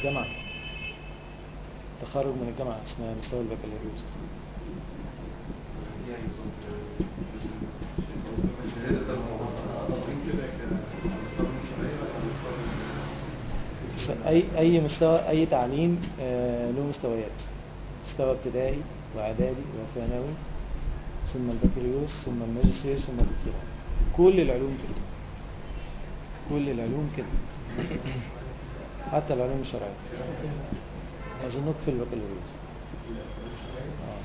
الجامعة تخرج من الجامعة اسمها مستوى البكالوريوس يعني بالظبط الشهادة ده تطبيق كده كمستوى الشرعية ولا مستوى س- أي أي مستوى أي تعليم آه، له مستويات مستوى ابتدائي وإعدادي وثانوي ثم البكالوريوس ثم الماجستير ثم الدكتوراه كل العلوم كده كل العلوم كده حتى العلوم الشرعية أظنك في البكالوريوس آه.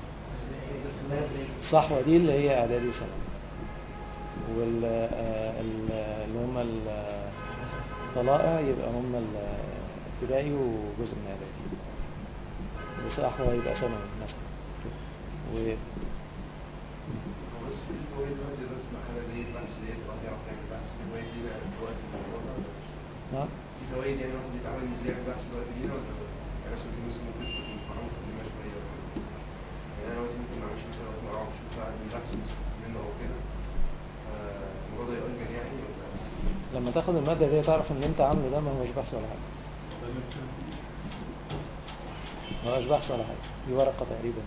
الصحوة دي اللي هي إعدادي وثانوي وال آه، ال- اللي هم ال- الطلائع يبقى هم الابتدائي وجزء من إعدادي وصحوة يبقى ثانوي مثلا و هو بس في هواية دلوقتي رسم حاجة زي البحث اللي هي الواحد يعرف يعمل بحث الهواية دي بقى دلوقتي في الموضوع ده ولا مش؟ نعم في فوائد يعني الواحد بيتعامل مش يعمل بحث دلوقتي ليها ولا يعني مثلا في مثلا ممكن تكون معروف كلمة شوية ولا يعني أنا دلوقتي ممكن ما أعملش مثلا وقت ما أعرفش مساعد من بحث منه أو كده فالموضوع ده يؤجل يعني ولا لما تاخد المادة دي تعرف ان انت عامله ده ما هوش بحث ولا حاجة ما هوش بحث ولا حاجة دي ورقة تقريبا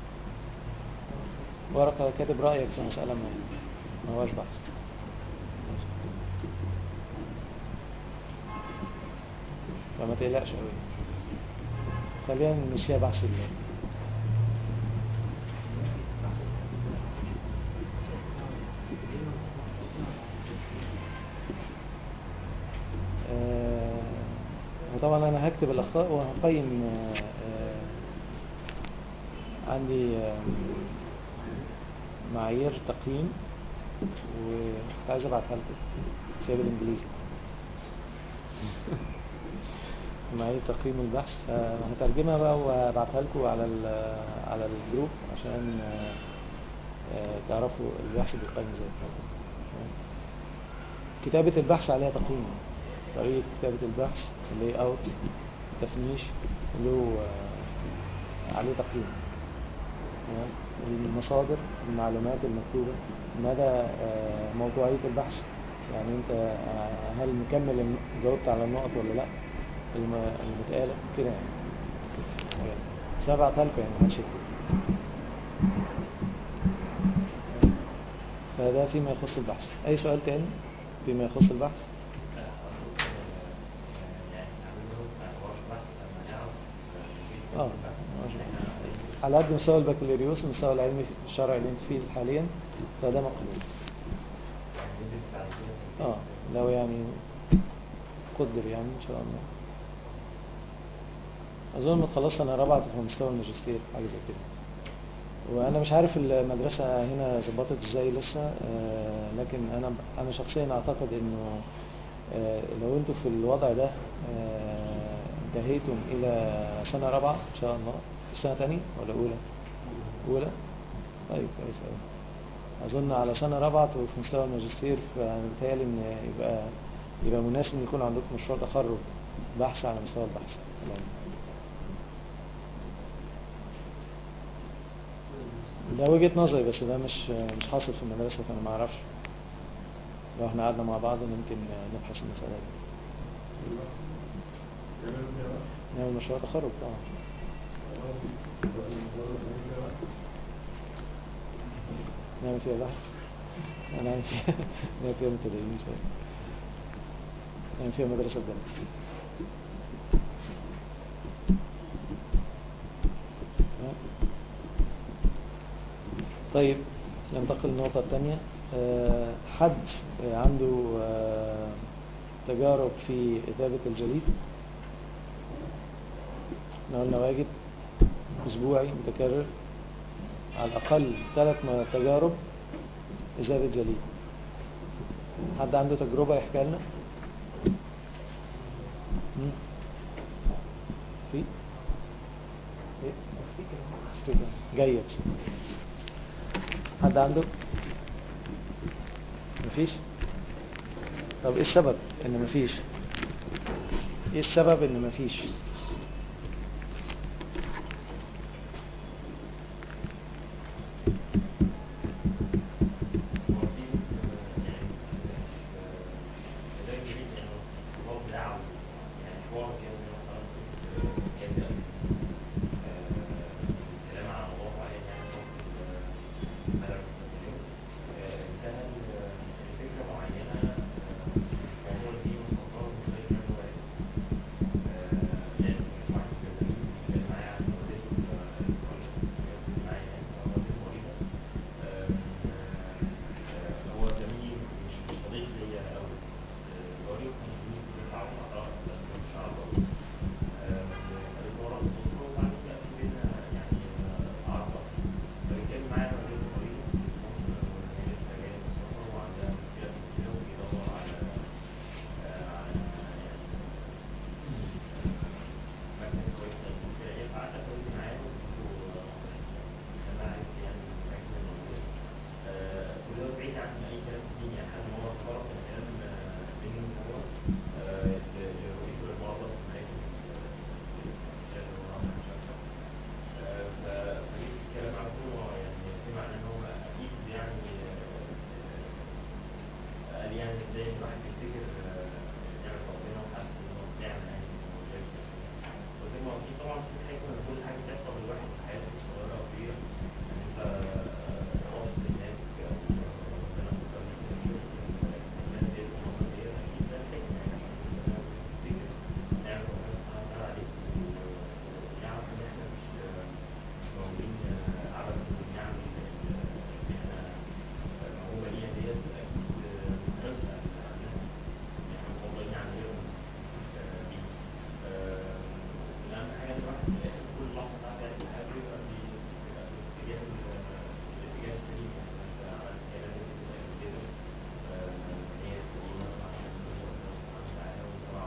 ورقة كاتب رأيك في مسألة ما ما هوش بحث فما تقلقش قوي خلينا نمشيها بحث الله آه، وطبعا انا هكتب الاخطاء وهقيم آه، آه، عندي آه، معايير تقييم وكنت عايز ابعتها لكم سايب الانجليزي معايير تقييم البحث فهترجمها بقى وابعتها لكم على ال- على الجروب عشان آه، آه، تعرفوا البحث بيقيم ازاي كتابة البحث عليها تقييم طريقة كتابة البحث اللي اوت تفنيش له آه، عليه تقييم تمام؟ المصادر المعلومات المكتوبة مدى آه، موضوعية البحث يعني انت آه، هل مكمل الم- جاوبت على النقط ولا لا الم- المتقالة كده يعني سبعة لكم يعني محدش يكتب فده فيما يخص البحث أي سؤال تاني فيما يخص البحث اه على قد مستوى البكالوريوس المستوى العلمي الشرعي اللي انت فيه حاليا فده مقبول اه لو يعني قدر يعني ان شاء الله اظن ما تخلص سنه رابعه في مستوى الماجستير حاجه زي كده وانا مش عارف المدرسه هنا ظبطت ازاي لسه آه، لكن انا انا شخصيا اعتقد انه آه، لو انتوا في الوضع ده آه، انتهيتم الى سنه رابعه ان شاء الله في سنه تانية ولا اولى اولى طيب كويس قوي اظن على سنه رابعه في مستوى الماجستير فبالتالي ان يبقى يبقى مناسب ان يكون عندكم مشروع تخرج بحث على مستوى البحث ده وجهة نظري بس ده مش مش حاصل في المدرسة فأنا ما أعرفش لو احنا قعدنا مع بعض ممكن نبحث المسألة دي نعمل مشروع تخرج طبعا نعمل فيها بحث نعمل فيها نعمل فيها متدينين شوية نعمل فيها مدرسة بنات طيب ننتقل للنقطة الثانية أه حد عنده أه تجارب في إذابة الجليد احنا قلنا واجب أسبوعي متكرر على الأقل ثلاث تجارب إذابة جليد حد عنده تجربة يحكي لنا في في جيد حد عنده مفيش طب ايه السبب ان مفيش ايه السبب ان مفيش طبعا في حكمة كل حاجة بتحصل للواحد في حياته صغيرة أو كبيرة أنت رابط الناس أو ربنا فكر الناس دي المنظمة دي أكيد ده حكمة يعني تفتكر نعمة ربنا سبحانه وتعالى عليك ونعرف إن إحنا مش مش موجودين عبث بالنعم اللي إحنا موهوبة لينا ديت أكيد هنسأل عنها إحنا مفضلين عن غيرهم بيه أهم حاجة الواحد في الآخر كل لحظة تعدي عليه في حياته يبقى في- يبقى في الاتجاه ال- الاتجاه السليم يعني أنت عملت كده لازم تبقى كده آه، هي سليمة مع ربنا سبحانه وتعالى وطبعا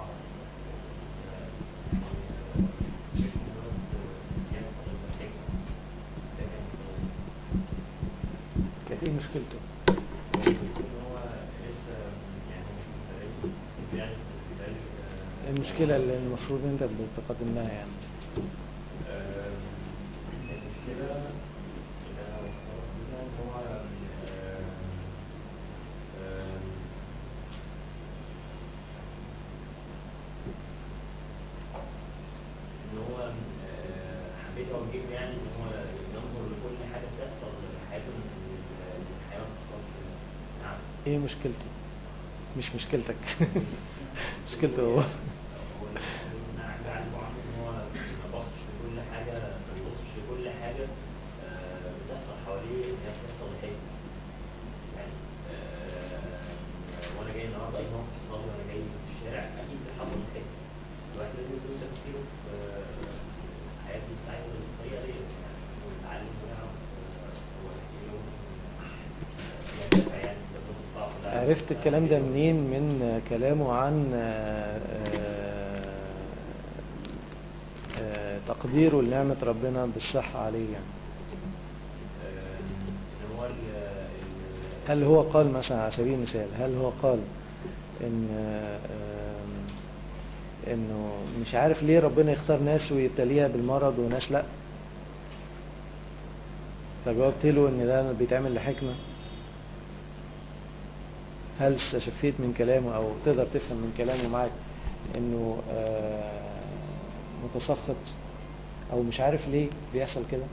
يعني مش مجرد يحصل المشاكل ده كان كانت ايه مشكلته؟ إن هو لسه يعني مش متدرب يعني متدرب إيه المشكلة اللي المفروض انت بتقدم لها يعني المشكلة اللي أنا بفكر فيها إن هو آم، آم، إن هو آه، حبيت أوجهه يعني إن هو ينظر لكل حاجة بتحصل في حياته من من الحياة ما بتحصلش نعم ايه مشكلته؟ مش مشكلتك مشكلته هو هو اللي أنا بعرفه عنه إن هو ما بصش لكل حاجة ما بيبصش لكل حاجة آه، بتحصل حواليه إن هي بتحصل لحكمة يعني آه، وأنا جاي النهاردة أي موقف حصل لي وأنا جاي في الشارع أكيد حصل لحكمة الواحد لازم يكون تفكيره في آه، حياته بتاعته بالطريقة دي يعني ويتعلم ويعرف آه، هو إيه له آه، ينتفع يعني بخبرة الضعف ده. عرفت الكلام ده منين من كلامه عن آه، آه، آه، تقديره لنعمة ربنا بالصحة عليه يعني آه، إن هو ال- ال- هل هو قال مثلا على سبيل المثال هل هو قال ان آه، آم، انه مش عارف ليه ربنا يختار ناس ويبتليها بالمرض وناس لا فجاوبت له ان ده بيتعمل لحكمة هل استشفيت من كلامه او تقدر تفهم من كلامه معاك انه آه، متسخط او مش عارف ليه بيحصل كده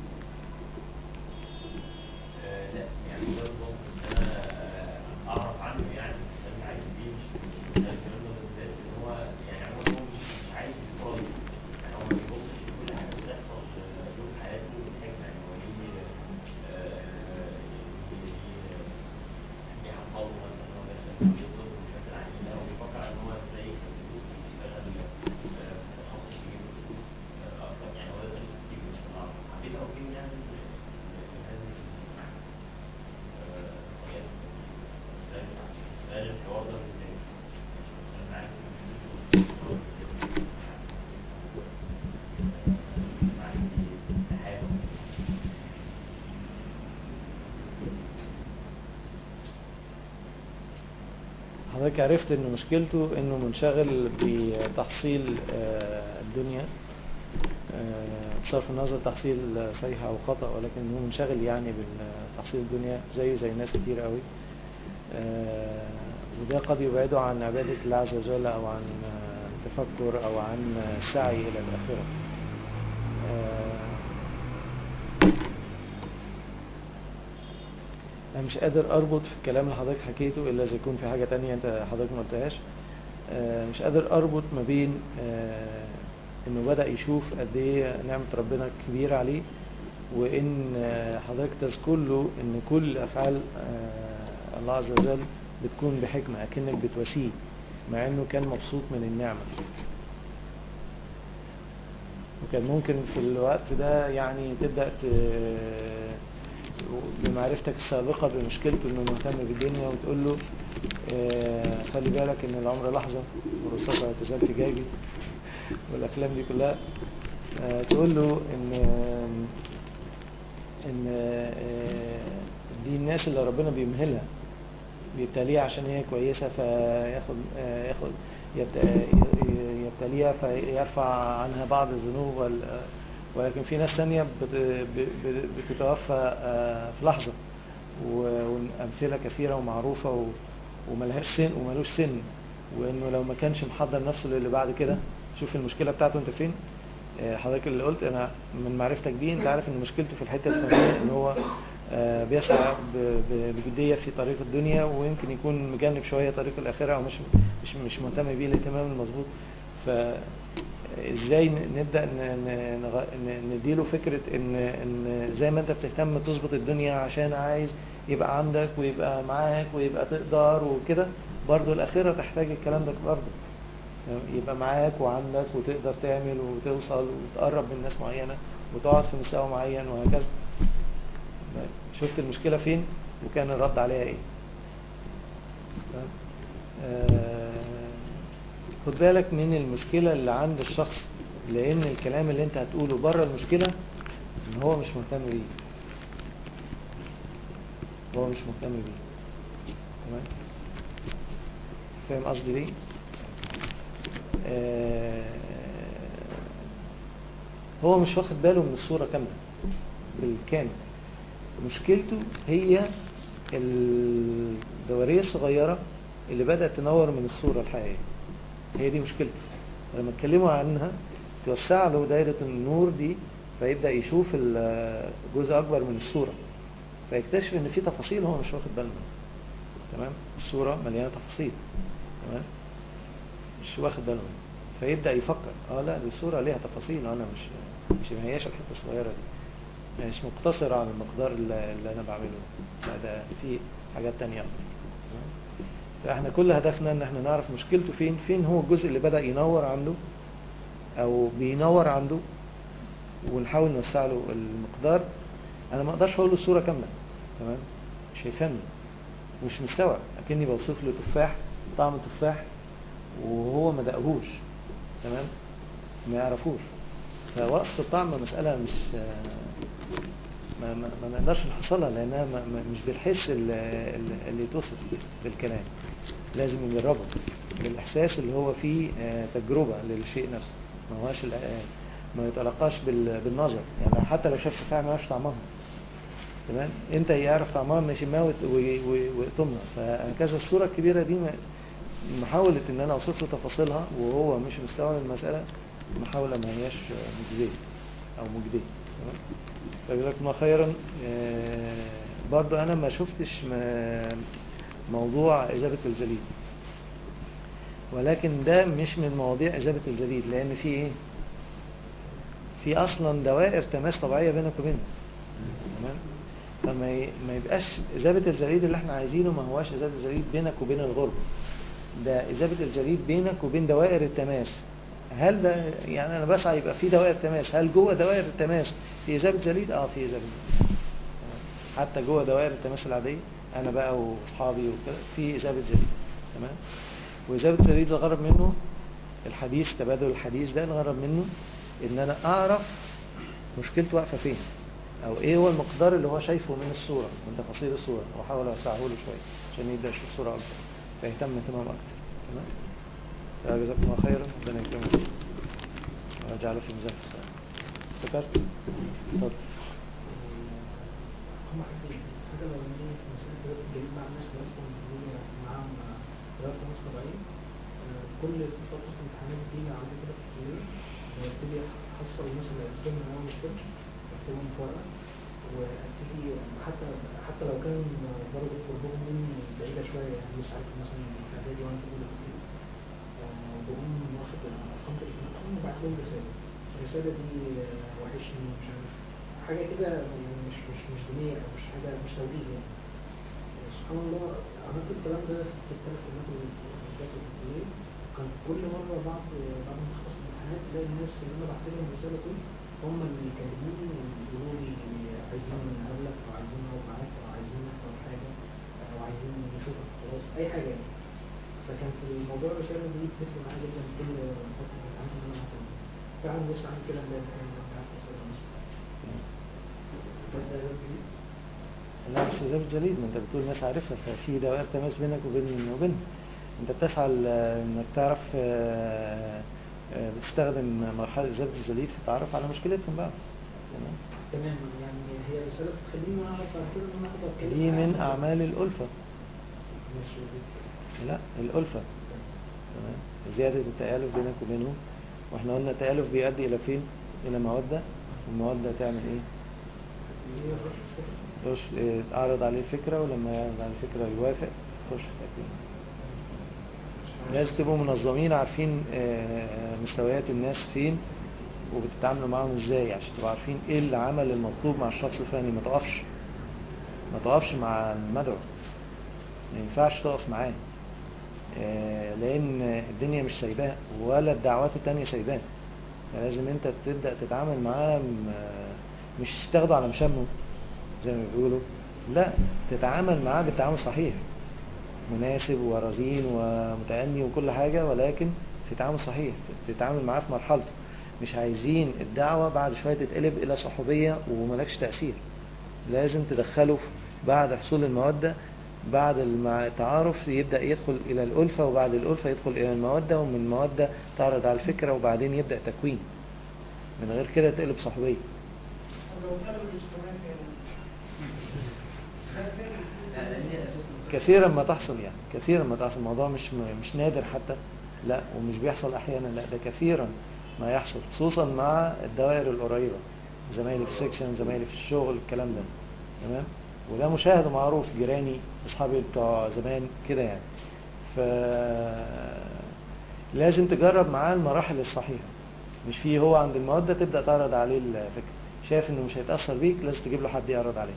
آه، لا يعني ده الموقف اللي انا آه، اعرف عنه يعني ده مش عايز بيه مش مش ده الكلام ده بالذات ان هو يعني عموما هو مش مش عايز يصلي يعني هو ما بيبصش لكل حاجه بتحصل آه، له في حياته بالحكمه يعني هو ليه آه، آه، ليه ليه حصل له مثلا ان هو داخل كليه الطب ومش فاكر عن ايه لا هو بيفكر ان هو ازاي يخليه يشتغل آه، في تخصص يجيب له فلوس آه، اكتر يعني هو ده التفكير مش العقل حبيت اوجهه يعني لهذه المعنى غير الحوار ده ازاي انا عارف حضرتك عرفت ان مشكلته انه منشغل بتحصيل آه، الدنيا آه، بصرف النظر تحصيل صحيح او خطأ ولكن هو منشغل يعني بتحصيل الدنيا زيه زي ناس كتير قوي آه، وده قد يبعده عن عبادة الله عز وجل او عن آه، التفكر او عن السعي الى الاخرة آه، انا مش قادر اربط في الكلام اللي حضرتك حكيته الا اذا يكون في حاجة تانية انت حضرتك ما قلتهاش آه، مش قادر اربط ما بين آه، انه بدأ يشوف قد ايه نعمة ربنا كبيرة عليه وان آه، حضرتك تذكر له ان كل افعال آه، الله عز وجل بتكون بحكمة اكنك بتواسيه مع انه كان مبسوط من النعمة وكان ممكن في الوقت ده يعني تبدأ ت- بمعرفتك السابقة بمشكلته انه مهتم بالدنيا وتقول له آه، خلي بالك ان العمر لحظة والرصاصة لا تزال في جيبي والافلام دي كلها آه، تقول له ان ان آه، دي الناس اللي ربنا بيمهلها بيبتليها عشان هي كويسة فياخد آه، ياخد يبت- يبتليها فيرفع عنها بعض الذنوب وال- ولكن في ناس تانية بت- ب- بتتوفى آه، في لحظة و- وأمثلة كثيرة ومعروفة و- وملهاش سن وملوش سن وإنه لو ما كانش محضر نفسه للي بعد كده شوف المشكلة بتاعته أنت فين آه، حضرتك اللي قلت انا من معرفتك بيه انت عارف ان مشكلته في الحته الفنيه ان هو آه، بيسعى ب- ب- بجديه في طريق الدنيا ويمكن يكون مجنب شويه طريق الاخره او مش مش مش مهتم بيه الاهتمام المظبوط فازاي ن- نبدا ن- ن- نغ- ن- نديله فكره ان ان زي ما انت بتهتم تظبط الدنيا عشان عايز يبقى عندك ويبقى معاك ويبقى تقدر وكده برضه الاخره تحتاج الكلام ده برضه يبقى معاك وعندك وتقدر تعمل وتوصل وتقرب من ناس معينة وتقعد في مستوى معين وهكذا شفت المشكلة فين وكان الرد عليها ايه تمام؟ آه، خد بالك من المشكلة اللي عند الشخص لان الكلام اللي انت هتقوله بره المشكلة ان هو مش مهتم بيه هو مش مهتم بيه تمام فاهم قصدي ليه آه، هو مش واخد باله من الصورة كاملة بالكامل مشكلته هي الدورية الصغيرة اللي بدأت تنور من الصورة الحقيقية هي دي مشكلته لما اتكلموا عنها توسع له دايرة النور دي فيبدأ يشوف ال- جزء أكبر من الصورة فيكتشف إن في تفاصيل هو مش واخد باله منها تمام الصورة مليانة تفاصيل تمام مش واخد باله منها فيبدأ يفكر اه لا دي الصورة ليها تفاصيل انا مش مش ما هياش الحتة الصغيرة دي مش مقتصرة على المقدار اللي, اللي انا بعمله لا ده في حاجات تانية اكتر تمام؟ فاحنا كل هدفنا ان احنا نعرف مشكلته فين فين هو الجزء اللي بدأ ينور عنده او بينور عنده ونحاول نوسع له المقدار انا ما اقدرش اقول له الصورة كاملة تمام مش هيفهمني مش مستوعب اكني بوصف له تفاح طعم تفاح وهو ما دقهوش تمام ما يعرفوش فوصف الطعم مسألة مش ما, ما, ما نقدرش نحصلها لأنها ما ما مش بالحس اللي, اللي توصف بالكلام لازم نجربه بالإحساس اللي هو فيه آه، تجربة للشيء نفسه ما هواش ال- آه، ما يتلقاش بال- بالنظر يعني حتى لو شاف تفاح ما يعرفش طعمها تمام انت يعرف طعمها مش يشمها ويت- وي- وي- ويقطمها فهكذا الصورة الكبيرة دي ما- محاولة ان انا اوصف له تفاصيلها وهو مش مستوعب المسألة محاولة ما هياش مجزية او مجدية تمام فجزاكم الله خيرا آه، برضو انا ما شفتش ما- موضوع اجابة الجليد ولكن ده مش من مواضيع اجابة الجليد لان في ايه في اصلا دوائر تماس طبيعية بينك وبينه تمام فما ي- ما يبقاش إذابة الجليد اللي احنا عايزينه ما هواش إذابة الجليد بينك وبين الغرب ده إذابة الجليد بينك وبين دوائر التماس هل ده يعني أنا بسعى يبقى في دوائر تماس هل جوه دوائر التماس في إذابة جليد؟ اه في إذابة جليد حتى جوه دوائر التماس العادية أنا بقى وأصحابي وكده في إذابة جليد تمام وإذابة جليد الغرض منه الحديث تبادل الحديث ده الغرض منه إن أنا أعرف مشكلته واقفة فين او ايه هو المقدار اللي هو شايفه من الصورة من تفاصيل الصورة واحاول اوسعه له شوية عشان يبدأ يشوف الصورة اكتر فيهتم اهتمام اكتر تمام فجزاكم الله خيرا ربنا يكرمك ويجعله في ميزان حسنات افتكرت اتفضل هم حاجتين الحاجة الأولانية في مسألة كده الجريمة مع الناس اللي أصلا هي معاهم رياضة ناس طبيعية آه، كل فترة الامتحانات بتيجي عندي كده في الكلية وابتدي أحصل الناس اللي عرفتهم إن أنا مش كوتش أكتبهم في ورقة وابتدي حتى حتى لو كان درجة قربهم مني بعيدة شوية يعني مش عارف مثلا في إعدادي وأنا في أولى كلية آه، بقوم واخد أرقام تليفوناتهم وبعت لهم رسالة الرسالة دي آه، وحشني مش عارف حاجة كده يعني مش مش مش دينية أو مش حاجة مش توجيه يعني سبحان الله عملت الكلام ده في الثلاث سنوات اللي فاتوا في الكلية كان كل مرة بعد بعد ما تخلص الامتحانات تلاقي الناس اللي أنا بعت لهم الرسالة دي هم اللي يكلموني ويقولوا لي عايزين نقابلك أو عايزين نقعد معاك أو عايزين نحضر حاجة أو عايزين نشوفك خلاص أي حاجة يعني فكان في الموضوع الرسالة دي بتفرق معايا جدا كل فترة من الامتحانات اللي أنا بعتها الناس فعلا بص عامل كده امبارح يعني أنا بعت رسالة مش فده ده جديد لا بس إذابة جليد ما انت بتقول ناس عارفها ففي دوائر تماس بينك وبين وبينهم انت بتسعى ل- انك تعرف آه، آه، بتستخدم مرحلة إذابة الجليد في التعرف على مشكلتهم بقى تمام تمام يعني هي رسالة بتخليني أعرف بعد كده إن أنا أقدر أتكلم دي من معاها. أعمال الألفة ماشي لا الألفة تمام زيادة التآلف بينك وبينهم واحنا قلنا التآلف بيؤدي إلى فين؟ الى موده والموده تعمل ايه هي فرصة الفكرة. يش إيه، اعرض عليه الفكره ولما يعرض عليه الفكره يوافق يخش في تكوين لازم تبقوا منظمين عارفين آه، مستويات الناس فين وبتتعاملوا معاهم ازاي عشان تبقوا عارفين ايه العمل المطلوب مع الشخص الفلاني ما تقفش ما تقفش مع المدعو ما ينفعش تقف معاه آه، لان الدنيا مش سايباه ولا الدعوات التانية سايباه لازم انت تبدأ تتعامل معاه م- مش تاخده على مشامه زي ما بيقولوا لا تتعامل معاه بالتعامل الصحيح مناسب ورزين ومتأني وكل حاجة ولكن في تعامل صحيح تتعامل معاه في مرحلته مش عايزين الدعوة بعد شوية تتقلب إلى صحوبية وملكش تأثير لازم تدخله في- بعد حصول المودة بعد الم- التعارف يبدأ يدخل إلى الألفة وبعد الألفة يدخل إلى المودة ومن المودة تعرض على الفكرة وبعدين يبدأ تكوين من غير كده تقلب صحوبية لا لان هي اساس كثيرا ما تحصل يعني كثيرا ما تحصل الموضوع مش مش نادر حتى لا ومش بيحصل احيانا لا ده كثيرا ما يحصل خصوصا مع الدوائر القريبه زمايلي في السكشن زمايلي في الشغل الكلام ده تمام وده مشاهد ومعروف جيراني اصحابي بتوع زمان كده يعني ف لازم تجرب معاه المراحل الصحيحه مش فيه هو عند الموده تبدا تعرض عليه الفكره شايف انه مش هيتاثر بيك لازم تجيب له حد يعرض عليه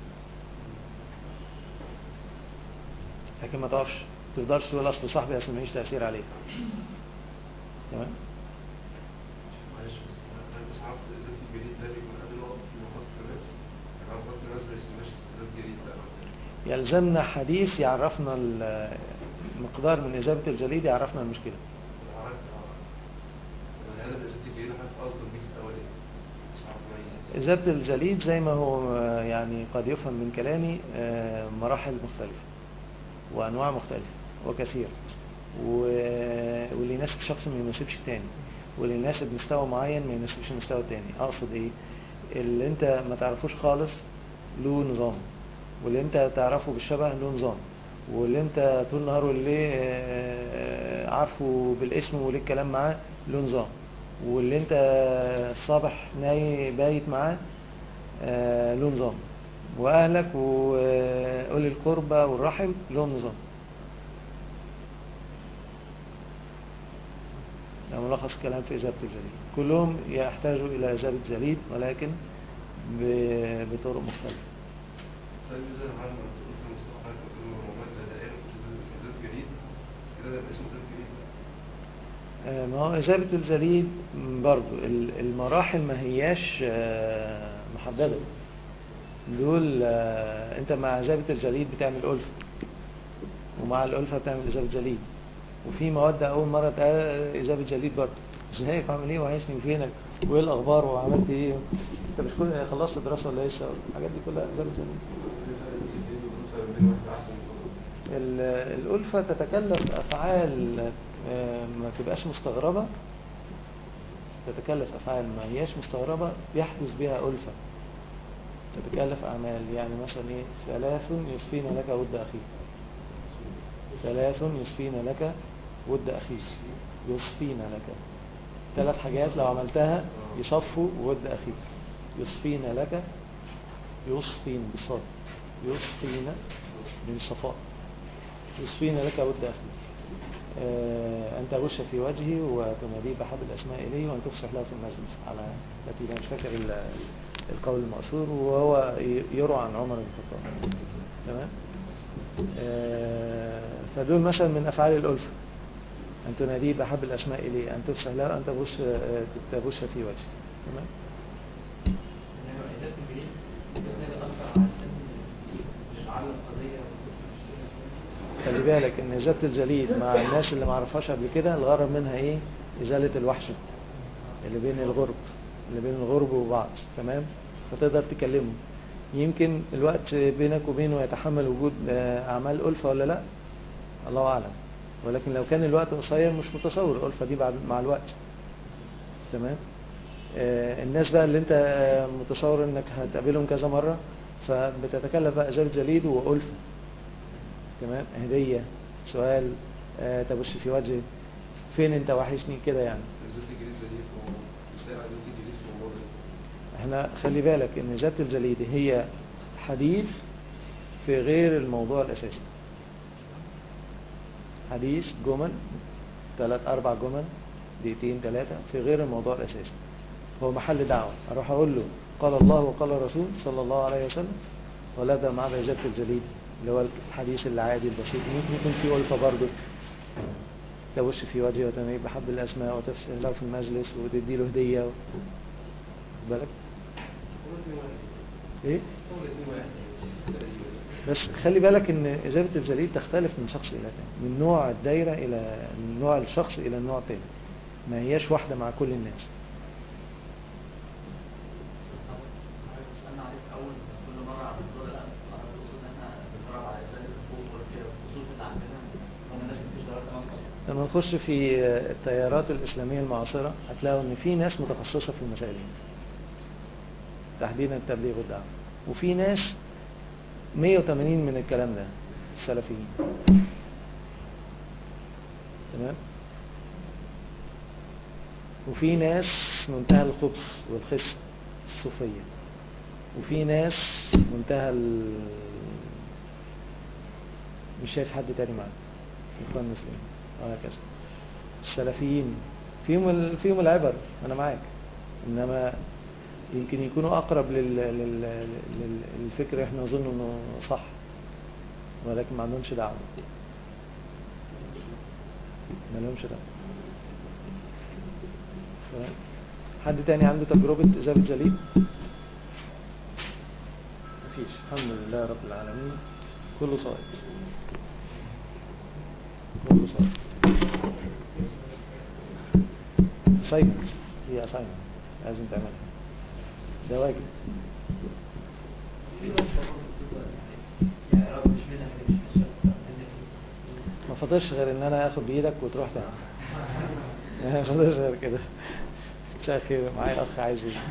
لكن ما تقفش ما تقدرش تقول اصل صاحبي اصل ماليش تاثير عليه تمام معلش بس انا بس عرفت الزيت الجديد ده بيكون قبل ما اقف في محطة الناس انا محطة الناس ما يسموناش زيت جديد ده يلزمنا حديث يعرفنا ال- مقدار من إذابة الجليد يعرفنا المشكلة انا عرفت انا هذا الزيت الجديد حتى افضل بيه في الاول بس عرفت ما إذابة الجليد زي ما هو آه، يعني قد يفهم من كلامي آه، مراحل مختلفة وأنواع مختلفة وكثير و- واللي يناسب شخص ما يناسبش التاني واللي يناسب مستوى معين ما يناسبش المستوى التاني أقصد إيه اللي أنت ما تعرفوش خالص له نظام واللي أنت تعرفه بالشبه له نظام واللي أنت طول النهار والليل آه، عارفه بالاسم وليه الكلام معاه له نظام واللي أنت الصبح ناي بايت معاه آه، له نظام وأهلك وأولي القربى والرحم لهم نظام ده ملخص الكلام في إذابة الجليد كلهم يحتاجوا إلى إذابة جليد ولكن ب- بطرق مختلفة طيب ازاي يا معلم انت قلت مصطفى حضرتك قلت له مواد زي دائرة زيت جديد كده ده اسمه زيت جديد آه، ما هو إذابة الجليد برضو ال- المراحل ما هياش آه، محددة دول آه، انت مع إذابة الجليد بتعمل ألفة ومع الألفة بتعمل إذابة جليد وفي مواد أول مرة تع- إذابة جليد برضو ازيك عامل ايه وحشني وفينك وايه الأخبار وعملت ايه انت مش كل خلصت دراسة ولا لسه الحاجات دي كلها إذابة جليد ال- الألفة تتكلف أفعال آه، ما تبقاش مستغربة تتكلف أفعال ما هياش مستغربة يحدث بها ألفة تتكلف أعمال يعني مثلا إيه ثلاث يصفين لك ود أخيك ثلاث يصفين لك ود أخيك يصفين لك ثلاث حاجات لو عملتها يصفوا ود أخيك يصفين لك يصفين بالصاد يصفين من الصفاء يصفين لك ود أخيك آه، أن تغش في وجهه وتناديه بحب الأسماء إليه وأن تفسح له في المجلس على ترتيب مش فاكر ال- القول المأثور وهو ي- يروى عن عمر بن الخطاب تمام آه، فدول مثلا من أفعال الألفة أن تناديه بحب الأسماء إليه أن تفسح له أن تغش آه، تغش في وجهه تمام انما ازاله الجديد محتاجه اكتر علشان نتعلم قضيه خلي بالك ان ازاله الجليد مع الناس اللي ما عرفهاش قبل كده الغرض منها ايه ازاله الوحشه اللي بين الغرب اللي بين الغرب وبعض تمام فتقدر تكلمه يمكن الوقت بينك وبينه يتحمل وجود آه، اعمال الفه ولا لا الله اعلم ولكن لو كان الوقت قصير مش متصور الالفه دي بعد مع الوقت تمام آه، الناس بقى اللي انت آه، متصور انك هتقابلهم كذا مره فبتتكلف بقى ازاله جليد والفه تمام هدية سؤال آه تبص في وجهي فين انت وحشني كده يعني الزيت الجديد زي ايه في موضوع الساعة الزيت الجديد في موضوع احنا خلي بالك ان ذات الجليد هي حديث في غير الموضوع الاساسي حديث جمل ثلاث اربع جمل دقيقتين ثلاثة في غير الموضوع الاساسي هو محل دعوة اروح اقول له قال الله وقال الرسول صلى الله عليه وسلم ولا ده معنى ذات الجليد اللي هو الحديث العادي البسيط ممكن يكون فيه ألفة برضه تبص في وجهه وتنعي بحب الأسماء وتفسر له في المجلس وتدي له هدية و... بالك ايه بس خلي بالك ان إجابة الجليد تختلف من شخص إلى تاني من نوع الدايرة إلى من نوع الشخص إلى النوع التاني ما هياش واحدة مع كل الناس استنى عليك اول كل مره على الدور لا انا بقصد ان احنا بنتفرج على رسائل الحقوق والكده الخصوص اللي عندنا هم الناس اللي بتشتغل مصر لما نخش في التيارات الإسلامية المعاصرة هتلاقوا إن في ناس متخصصة في المسائل دي تحديدا التبليغ والدعوة وفي ناس 180 من الكلام ده السلفيين تمام وفي ناس منتهى الخبث والخس الصوفية وفي ناس منتهى ال... مش شايف حد تاني معاه اخوان المسلمين وهكذا السلفيين فيهم ال... فيهم العبر انا معاك انما يمكن يكونوا اقرب لل... لل... لل... للفكر احنا نظن انه صح ولكن ما عندهمش دعوه ما لهمش دعوه ف- حد تاني عنده تجربة إزالة جليد مفيش الحمد لله رب العالمين كله صائد كله صائد assignment هي assignment لازم تعملها ده واجب يعني رب مش منها مش مش ما فاضلش غير ان انا اخد بايدك وتروح تعمل ما فاضلش غير كده مساء الخير معايا اخ عايز يجي.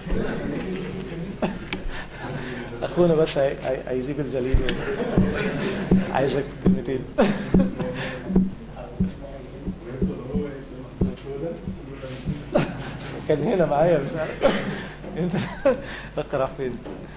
اخونا بس هي- هي- هيجيب الجليد و- عايزك في كلمتين كان هنا معايا مش عارف انت اقرا فين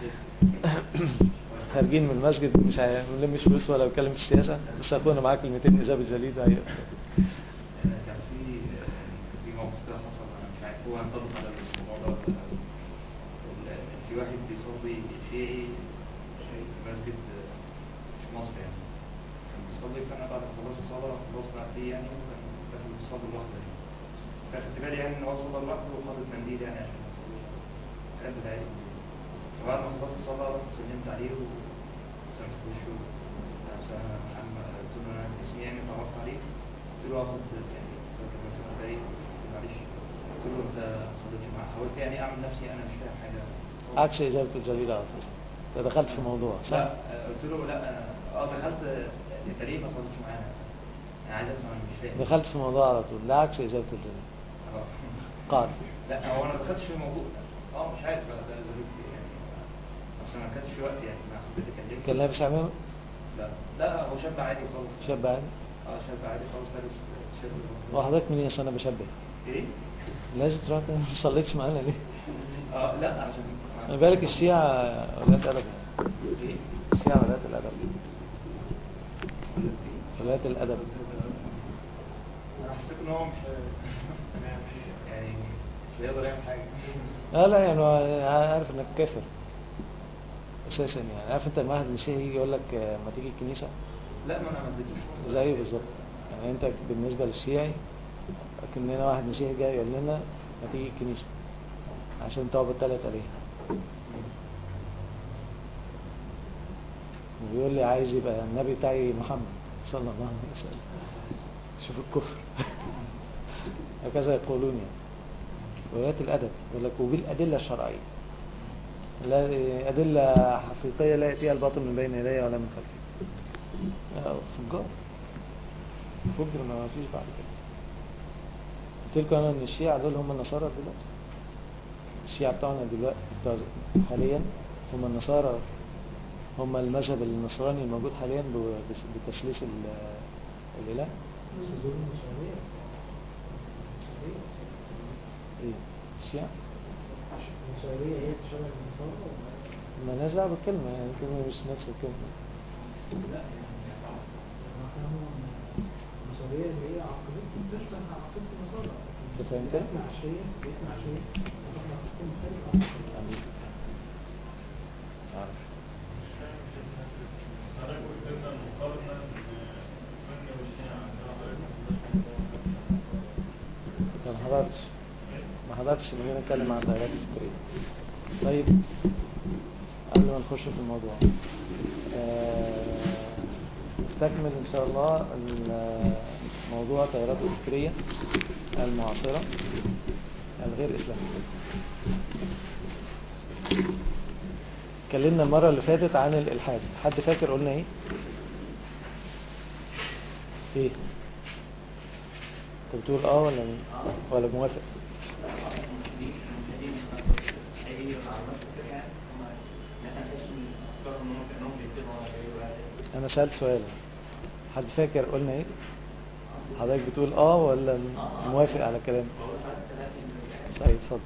خارجين من المسجد مش هي- ما بنلمش فلوس ولا بنتكلم في السياسه بس اخونا معاه كلمتين اجابه جليد هي كان في في موقف كده حصل انا مش عارف هو ينطبق على الموضوع ده ولا لا. ال- في واحد بيصلي شيعي شيعي في مسجد في مصر يعني كان بيصلي فانا بعد ما خلصت الصلاه خلصنا عليه يعني وكان داخل بيصلي لوحده يعني فاخدت بالي يعني ان هو صلى لوحده وحاطط منديل يعني عشان ما يصليش الكلام بتاعي فبعد ما خلصت الصلاه رحت سلمت عليه وسلمت في وشه يا أستاذ محمد قلت له انا اسمي يعني اتعرفت عليه قلت له اخد يعني فاكر من خمس دقايق قلت له معلش قلت له انت ما صليتش معاه حاولت يعني اعمل نفسي انا مش فاهم حاجه عكس اجابه الجليد على طول انت دخلت في موضوع لا صح آه، قلت له لا انا اه دخلت آه، انت ليه ما صليتش معانا؟ انا عايز افهم انا مش فاهم دخلت في موضوع على طول ده عكس اجابه الجليد اه قال لا هو انا ما دخلتش في الموضوع اه مش عارف بقى ده ظروف يعني اصل ما كانش في وقت يعني ما حبيت اكلمك كان لابس عمامه لا لا هو شاب عادي خالص شاب عادي اه شاب عادي خالص لابس تيشيرت وحضرتك منين عشان انا بشبه ايه؟ لازم تروح ما صليتش معانا ليه اه لا عشان خلي بالك الشيعة ولاة أدب ايه؟ الشيعة ولاة الأدب ولاة الأدب انا حسيت ان هو مش يعني مش هيقدر يعمل حاجه لا لا يعني هو عارف انك كافر اساسا يعني عارف انت المعهد المسيحي يجي يقول لك آه، ما تيجي الكنيسه لا ما انا ما اديتوش فرصة. زيه بالظبط يعني انت بالنسبه للشيعي كأننا واحد مسيحي جاي يقول لنا ما تيجي الكنيسه عشان تعبد ثلاث آلهة وبيقول لي عايز يبقى النبي بتاعي محمد صلى الله عليه وسلم شوف الكفر هكذا يقولون يعني ولاية الأدب يقول لك وبالأدلة الشرعية لا أدلة حقيقية لا يأتيها الباطل من بين يدي ولا من خلفي آه، فجار فجر ما فيش بعد كده قلت لكم أنا إن الشيعة دول هم النصارى دلوقتي الشيعة بتوعنا دلوقتي بتوع حاليا هم النصارى هم المذهب النصراني الموجود حاليا ب- بس- بتثليث ال- الإله بس دول مشاريع مشاريع ايه الشيعة النصيرية هي تشبه النصارى ولا ما لناش دعوه بالكلمه يعني الكلمه مش نفس الكلمه لا يعني أنا فاهمه إن النصيرية اللي هي عقيدتهم تشبه عقيدة النصارى أنت فاهم كده؟ بيتنا عشرية بيتنا عشرية عقيدتهم مختلفة يعني عارف حضرتك قلت لنا المقارنة بين السنة والشيعة عندنا حضرتك انت ما حضرتش ما حضرتش لما جينا نتكلم عن التيارات الفكرية طيب قبل ما نخش في الموضوع آه، نستكمل ان شاء الله ال- موضوع التيارات الفكرية المعاصرة الغير اسلامية اتكلمنا المرة اللي فاتت عن الالحاد حد فاكر قلنا ايه ايه انت بتقول اه ولا مين ولا موافق انا سألت سؤال حد فاكر قلنا ايه حضرتك بتقول اه ولا موافق على كلام طيب اتفضل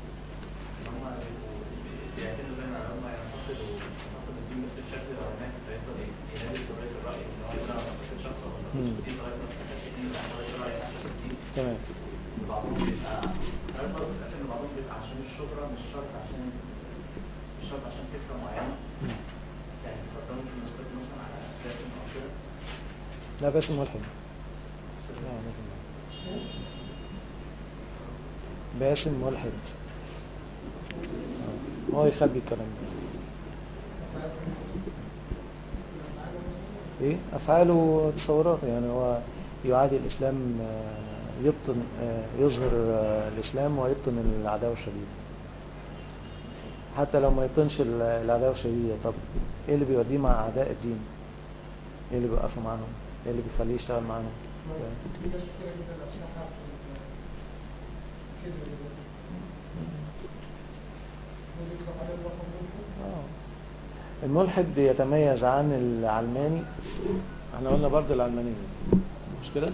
مم. تمام بعضهم بيبقى عارف برضه في الاخر ان بعضهم بيبقى عشان الشهرة مش شرط عشان مش شرط عشان فكرة معينة مم. يعني فترة ممكن نستخدم مثلا على باسم او كده لا باسم ملحد لا باسم ملحد. باسم ملحد آه. هو يخبي الكلام ده ايه افعاله تصورات يعني هو يعادي الاسلام آه، يبطن آه، يظهر آه، الاسلام ويبطن العداوه الشديده حتى لو ما يبطنش ال- العداوه الشديده طب ايه اللي بيوديه مع اعداء الدين ايه اللي بيوقفوا معاهم ايه اللي بيخليه يشتغل معاهم في ناس كتير جدا أسلحة في كده ويطلق عليه الرقم ممكن آه. الملحد يتميز عن العلماني احنا قلنا برضه العلمانية مش كده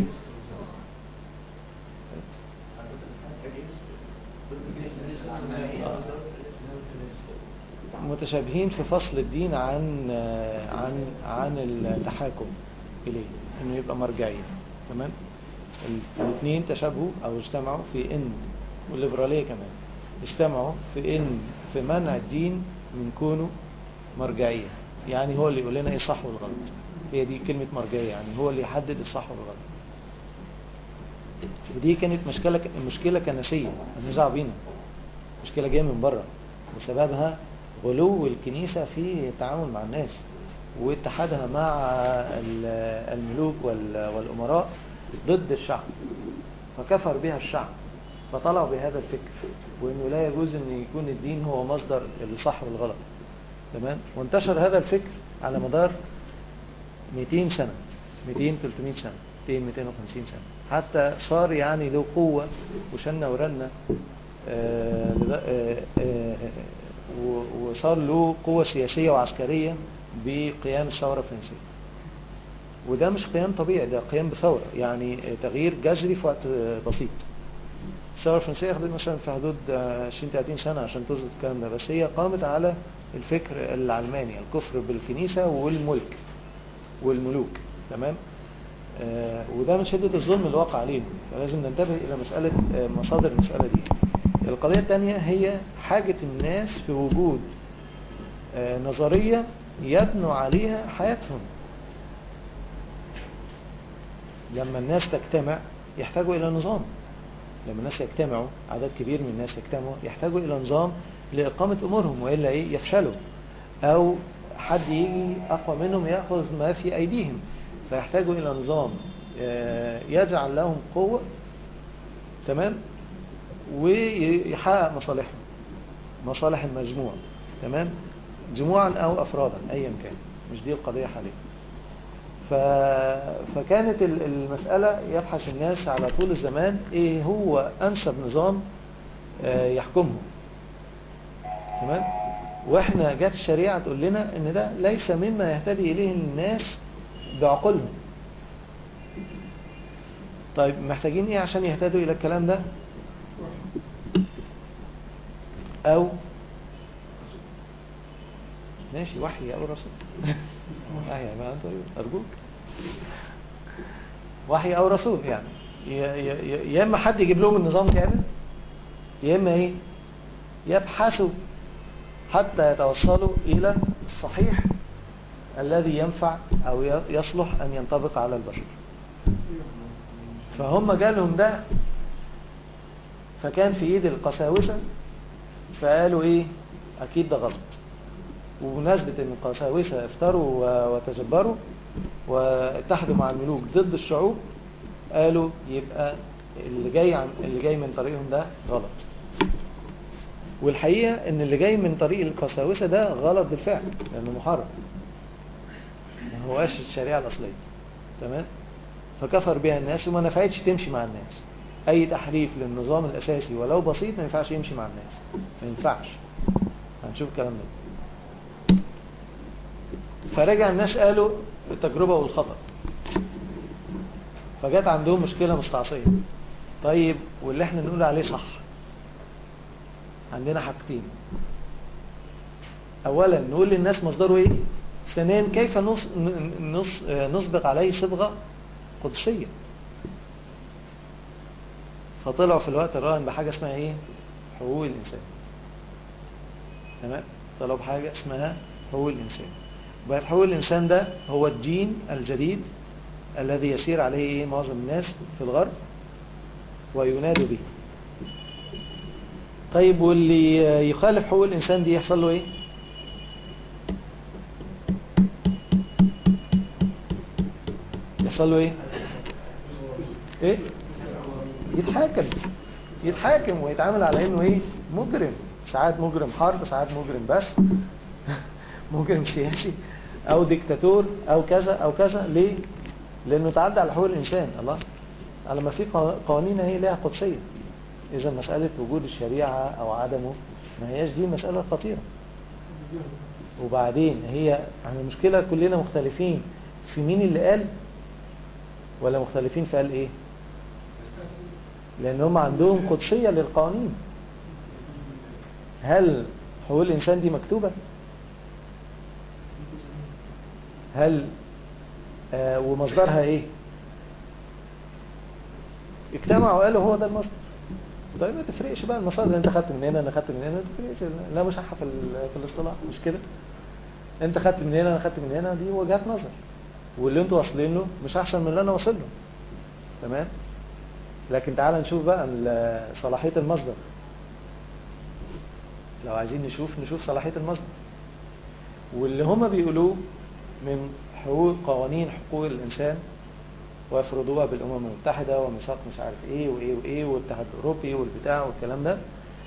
متشابهين في فصل الدين عن عن عن التحاكم اليه انه يبقى مرجعيه تمام الاثنين تشابهوا او اجتمعوا في ان والليبراليه كمان اجتمعوا في ان في منع الدين من كونه مرجعيه يعني هو اللي يقول لنا ايه الصح والغلط هي دي كلمه مرجعيه يعني هو اللي يحدد الصح والغلط ودي كانت مشكله مشكله كنسيه مالناش دعوه بينا مشكله جايه من بره بسببها غلو الكنيسه في التعامل مع الناس واتحادها مع ال- الملوك وال- والامراء ضد الشعب فكفر بها الشعب فطلعوا بهذا الفكر وانه لا يجوز ان يكون الدين هو مصدر الصح والغلط تمام وانتشر هذا الفكر على مدار 200 سنة 200 300 سنة 200 250 سنة حتى صار يعني له قوة وشنة ورنة آه، لذا- آه، آه، و- وصار له قوة سياسية وعسكرية بقيام الثورة الفرنسية وده مش قيام طبيعي ده قيام بثورة يعني تغيير جذري في وقت بسيط الثورة الفرنسية خدت مثلا في حدود 20 30 سنة عشان تظبط الكلام ده بس هي قامت على الفكر العلماني الكفر بالكنيسة والملك والملوك تمام آه وده من شدة الظلم اللي وقع عليهم فلازم ننتبه إلى مسألة آه مصادر المسألة دي القضية الثانية هي حاجة الناس في وجود آه نظرية يبنوا عليها حياتهم لما الناس تجتمع يحتاجوا إلى نظام لما الناس يجتمعوا عدد كبير من الناس يجتمعوا يحتاجوا إلى نظام لإقامة أمورهم وإلا إيه يفشلوا أو حد يجي أقوى منهم يأخذ ما في أيديهم فيحتاجوا إلى نظام آه، يجعل لهم قوة تمام ويحقق مصالحهم مصالح المجموع تمام جموعا أو أفرادا أيا كان مش دي القضية حاليا ف... فكانت ال- المسألة يبحث الناس على طول الزمان ايه هو انسب نظام آه، يحكمهم تمام واحنا جت الشريعة تقول لنا ان ده ليس مما يهتدي اليه الناس بعقولهم طيب محتاجين ايه عشان يهتدوا الى الكلام ده أو ماشي وحي أو رسول وحي ما أنت أرجوك وحي أو رسول يعني يا- يا يا- يا إما حد يجيب لهم النظام كامل يا إما إيه يبحثوا حتى يتوصلوا إلى الصحيح الذي ينفع أو ي- يصلح أن ينطبق على البشر فهم جالهم ده فكان في ايد القساوسة فقالوا ايه اكيد ده غلط وبمناسبة ان القساوسة افتروا و- وتجبروا واتحدوا مع الملوك ضد الشعوب قالوا يبقى اللي جاي عن اللي جاي من طريقهم ده غلط والحقيقة ان اللي جاي من طريق القساوسة ده غلط بالفعل لانه محرم ما هواش الشريعة الاصلية تمام فكفر بها الناس وما نفعتش تمشي مع الناس اي تحريف للنظام الاساسي ولو بسيط ما ينفعش يمشي مع الناس ما ينفعش هنشوف الكلام ده فرجع الناس قالوا التجربة والخطأ فجت عندهم مشكلة مستعصية طيب واللي احنا نقول عليه صح عندنا حاجتين اولا نقول للناس مصدره ايه ثانيا كيف نص نص نسبق عليه صبغة قدسية فطلعوا في الوقت الراهن بحاجة اسمها ايه حقوق الانسان تمام طلعوا بحاجة اسمها حقوق الانسان بقى حقوق الانسان ده هو الدين الجديد الذي يسير عليه ايه معظم الناس في الغرب وينادوا به طيب واللي يخالف حقوق الانسان دي يحصل له ايه يحصل له ايه ايه يتحاكم يتحاكم ويتعامل على انه ايه مجرم ساعات مجرم حرب ساعات مجرم بس مجرم سياسي او ديكتاتور او كذا او كذا ليه لانه تعدى على حقوق الانسان الله على ما في قوا- قوانين هي لها قدسيه اذا مساله وجود الشريعه او عدمه ما هياش دي مساله خطيره وبعدين هي يعني المشكله كلنا مختلفين في مين اللي قال ولا مختلفين في قال ايه لان هم عندهم قدسيه للقوانين هل حقوق الانسان دي مكتوبه هل آه ومصدرها ايه اجتمعوا وقالوا هو ده المصدر طيب ما تفرقش بقى المصادر انت خدت من هنا انا خدت من هنا ما تفرقش لا مش في ال- في الاصطلاح مش كده انت خدت من هنا انا خدت من هنا دي وجهات نظر واللي انتوا واصلين له مش احسن من اللي انا واصل له تمام لكن تعال نشوف بقى ال- صلاحية المصدر لو عايزين نشوف نشوف صلاحية المصدر واللي هم بيقولوه من حقوق قوانين حقوق الإنسان ويفرضوها بالأمم المتحدة وميثاق مش عارف إيه وإيه وإيه والاتحاد الأوروبي والبتاع والكلام ده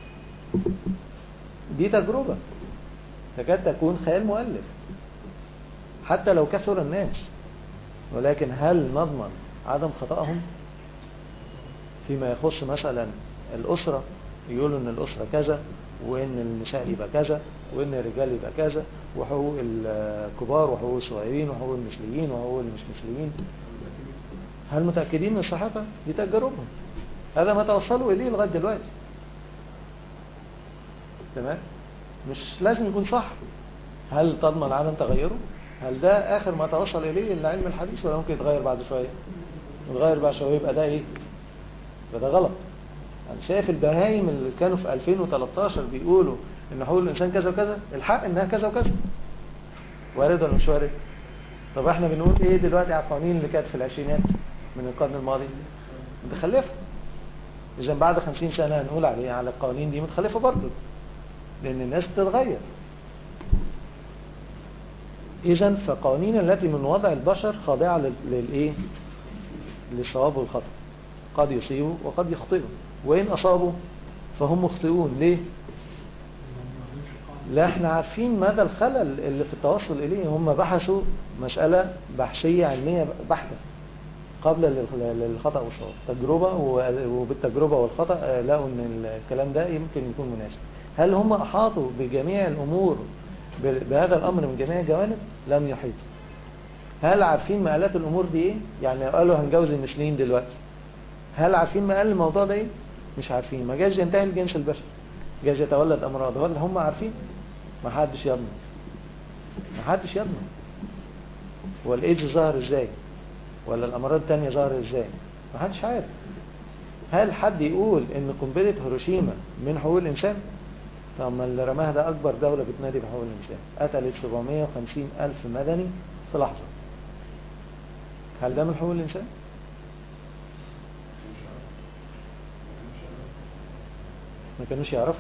دي تجربة تكاد تكون خيال مؤلف حتى لو كثر الناس ولكن هل نضمن عدم خطأهم فيما يخص مثلا الأسرة يقولوا ان الأسرة كذا وان النساء يبقى كذا وان الرجال يبقى كذا وحقوق الكبار وحقوق الصغيرين وحقوق المثليين وحقوق المش مثليين هل متأكدين من صحتها؟ دي تجاربهم هذا ما توصلوا إليه لغاية دلوقتي تمام مش لازم يكون صح هل تضمن عدم تغيره هل ده آخر ما توصل إليه العلم الحديث ولا ممكن يتغير بعد شوية يتغير بعد شوية يبقى ده إيه يبقى ده غلط أنا شايف البهايم اللي كانوا في 2013 بيقولوا إن حقوق الإنسان كذا وكذا الحق إنها كذا وكذا وارد ولا مش وارد طب احنا بنقول ايه دلوقتي على القوانين اللي كانت في العشرينات من القرن الماضي متخلفة اذا بعد خمسين سنة هنقول عليه على القوانين دي متخلفة برضه لان الناس بتتغير اذا فقوانين التي من وضع البشر خاضعة لل- للايه للصواب والخطأ قد يصيبوا وقد يخطئوا وإن أصابوا فهم مخطئون ليه لا احنا عارفين مدى الخلل اللي في التوصل إليه هم بحثوا مسألة بحثية علمية بحتة قبل لل- للخطأ والصواب تجربة و- وبالتجربة والخطأ آه، لقوا ان الكلام ده يمكن يكون مناسب هل هم أحاطوا بجميع الأمور ب- بهذا الأمر من جميع الجوانب لم يحيطوا هل عارفين مآلات الأمور دي ايه يعني قالوا هنجوز المثليين دلوقتي هل عارفين مآل الموضوع ده ايه مش عارفين ما جاز ينتهي الجنس البشري جايز يتولد امراض هل هم عارفين ما حدش يضمن ما حدش يضمن والايدز ظهر ازاي ولا الامراض التانية ظهر ازاي ما حدش عارف هل حد يقول ان قنبلة هيروشيما من حقوق الانسان طب ما اللي رماها ده اكبر دولة بتنادي بحقوق الانسان قتلت 750 الف مدني في لحظة هل ده من حقوق الانسان ما كانوش يعرفوا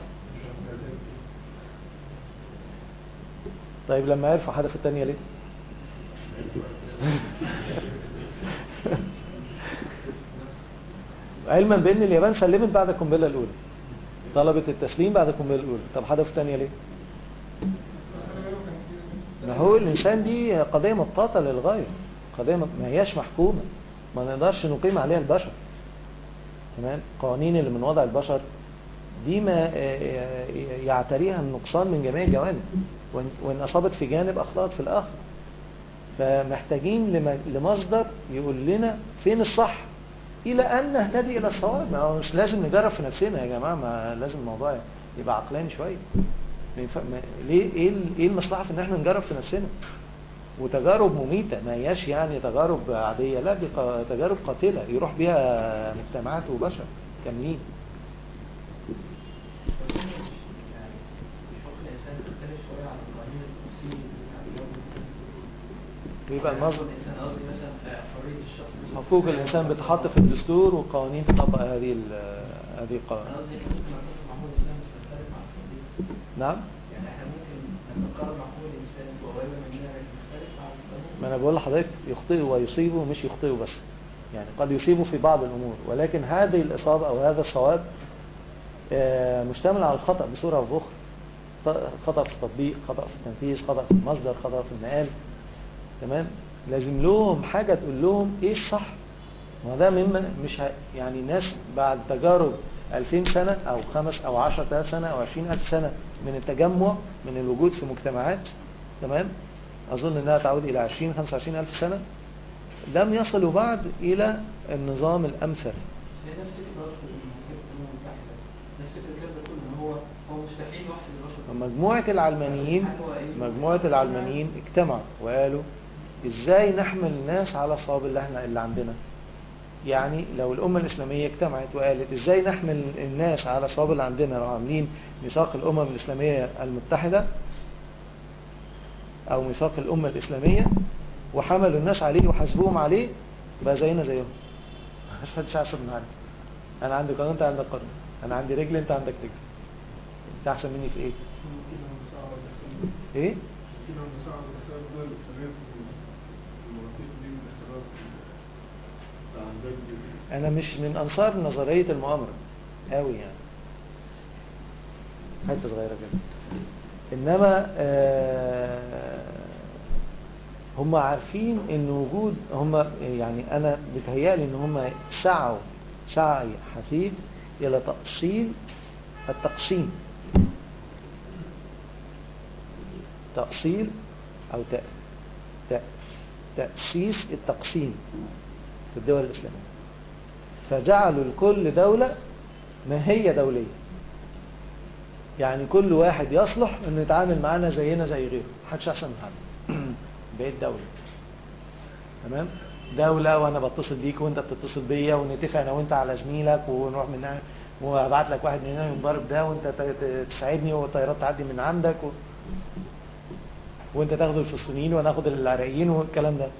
طيب لما عرفوا حدث التانية ليه علما بان اليابان سلمت بعد القنبله الاولى طلبت التسليم بعد القنبله الاولى طب حدث الثانيه ليه ما هو الانسان دي قضيه مطاطه للغايه قضيه ما ما هياش محكومه ما نقدرش نقيم عليها البشر تمام قوانين اللي من وضع البشر دي ما يعتريها النقصان من جميع الجوانب وإن- وان اصابت في جانب اخطات في الاخر فمحتاجين لم- لمصدر يقول لنا فين الصح الى ان نهتدي الى الصواب ما هو مش لازم نجرب في نفسنا يا جماعه ما لازم الموضوع يبقى عقلاني شويه ما ينفع- ما- ليه ايه ال- ايه المصلحه في ان احنا نجرب في نفسنا وتجارب مميته ما هياش يعني تجارب عاديه لا دي ق- تجارب قاتله يروح بيها مجتمعات وبشر كاملين يعني حقوق الإنسان تختلف شوية عن القوانين التفصيلي بتاع اليوم ويبقى المصدر الإنسان قصدي مثلا في حرية الشخص مثلاً. حقوق الانسان بتحط في الدستور والقوانين تطبق هذه ال- هذه أنا القوانين قصدي إحنا ممكن نتفق مع حقوق الإنسان بس نختلف عن القانون نعم يعني إحنا ممكن نتقارب مع حقوق الإنسان وقريبة مننا لكن نختلف عن القانون ما انا بقول لحضرتك يخطئوا ويصيبوا مش يخطئوا بس يعني قد يصيبوا في بعض الامور ولكن هذه الاصابه او هذا الصواب آه، مشتمل على الخطا بصوره او باخرى ط- خطا في التطبيق خطا في التنفيذ خطا في المصدر خطا في النقال تمام لازم لهم حاجه تقول لهم ايه الصح ما ده مما مش ه... يعني الناس بعد تجارب 2000 سنة أو خمس أو 10000 سنة أو 20000 سنة من التجمع من الوجود في مجتمعات تمام أظن أنها تعود إلى 20 25 ألف سنة لم يصلوا بعد إلى النظام الأمثل هي نفس فكرة برضه منظمة الأمم المتحدة نفس فكرة الكلام ده كله إن هو هو مستحيل واحد البشر مجموعة العلمانيين مجموعة العلمانيين اجتمعوا وقالوا ازاي نحمل الناس على الصواب اللي احنا اللي عندنا يعني لو الأمة الإسلامية اجتمعت وقالت ازاي نحمل الناس على الصواب اللي عندنا لو عاملين ميثاق الأمم الإسلامية المتحدة أو ميثاق الأمة الإسلامية وحملوا الناس عليه وحاسبوهم عليه بقى زينا زيهم مش حدش احسن من حد انا عندي قانون انت عندك قانون انا عندي رجل انت عندك رجل انت احسن مني في ايه كده مساعدة داخل ايه كده مساعدة داخل الدول الإسلامية في المواثيق دي من الاختلاف بتاع البلد انا مش من انصار نظرية المؤامرة قوي يعني حتة صغيرة كده انما آه هم عارفين ان وجود هم يعني انا بتهيألي ان هم سعوا سعي حثيث الى تأصيل التقسيم تأصيل او تأ... تأ... تأسيس التقسيم في الدول الإسلامية فجعلوا لكل دولة ما هي دولية يعني كل واحد يصلح انه يتعامل معانا زينا زي غيره محدش احسن من حد بقيت دولة تمام دولة وانا بتصل بيك وانت بتتصل بيا ونتفق انا وانت على زميلك ونروح من هنا وابعت لك واحد من هنا ينضرب ده وانت ت- ت- تساعدني والطيارات تعدي من عندك و... وانت تاخد الفلسطينيين وانا اخد العراقيين والكلام ده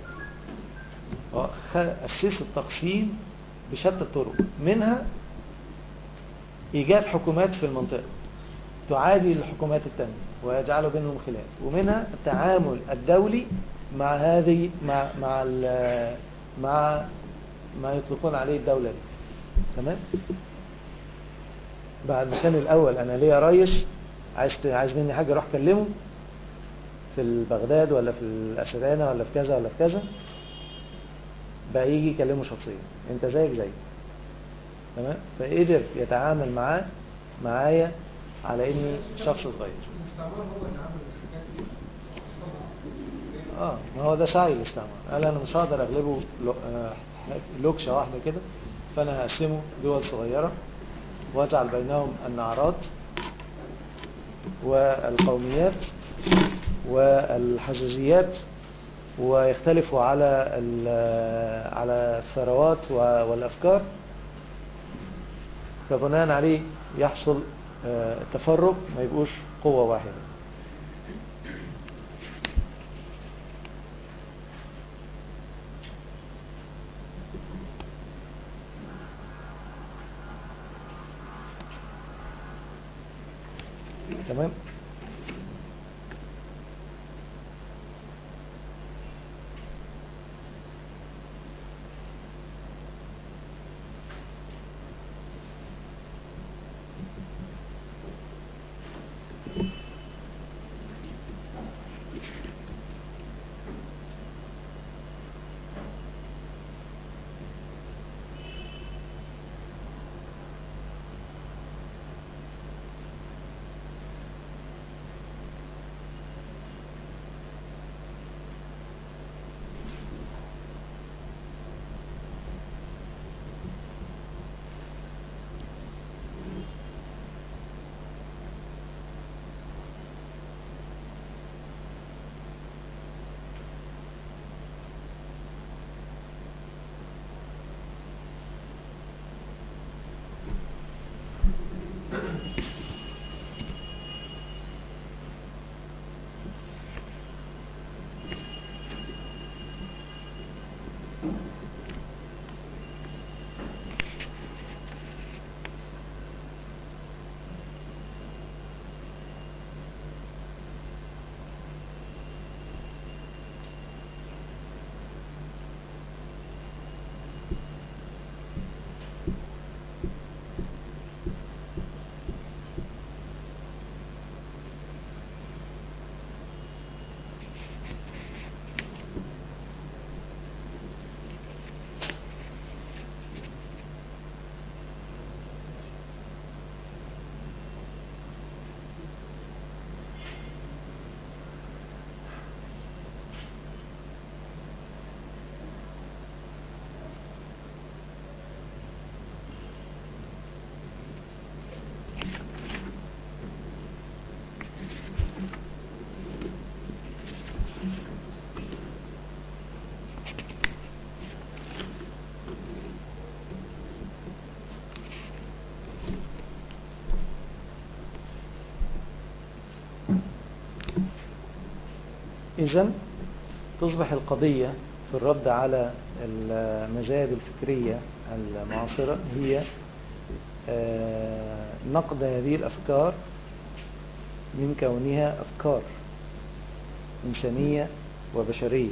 أسسوا التقسيم بشتى الطرق منها إيجاد حكومات في المنطقة تعادي الحكومات التانية ويجعل بينهم خلاف ومنها التعامل الدولي مع هذه مع مع ال- مع ما يطلقون عليه الدولة دي تمام بعد ما كان الأول أنا ليا ريس عايز عايز مني حاجة أروح أكلمه في بغداد ولا في الأسدانة ولا في كذا ولا في كذا بقى يجي يكلمه شخصيا انت زيك زي تمام فقدر يتعامل معاه معايا على اني شخص صغير الاستعمار هو اللي عمل الحاجات دي الصبر. اه ما هو ده سعي الاستعمار قال انا مش هقدر اغلبه لو- آه، لوكشه واحده كده فانا هقسمه دول صغيره واجعل بينهم النعرات والقوميات والحزازيات ويختلفوا على ال- على الثروات و- والأفكار فبناء عليه يحصل آه، التفرق ما يبقوش قوة واحدة تمام إذا تصبح القضية في الرد على المذاهب الفكرية المعاصرة هي آه، نقد هذه الأفكار من كونها أفكار إنسانية وبشرية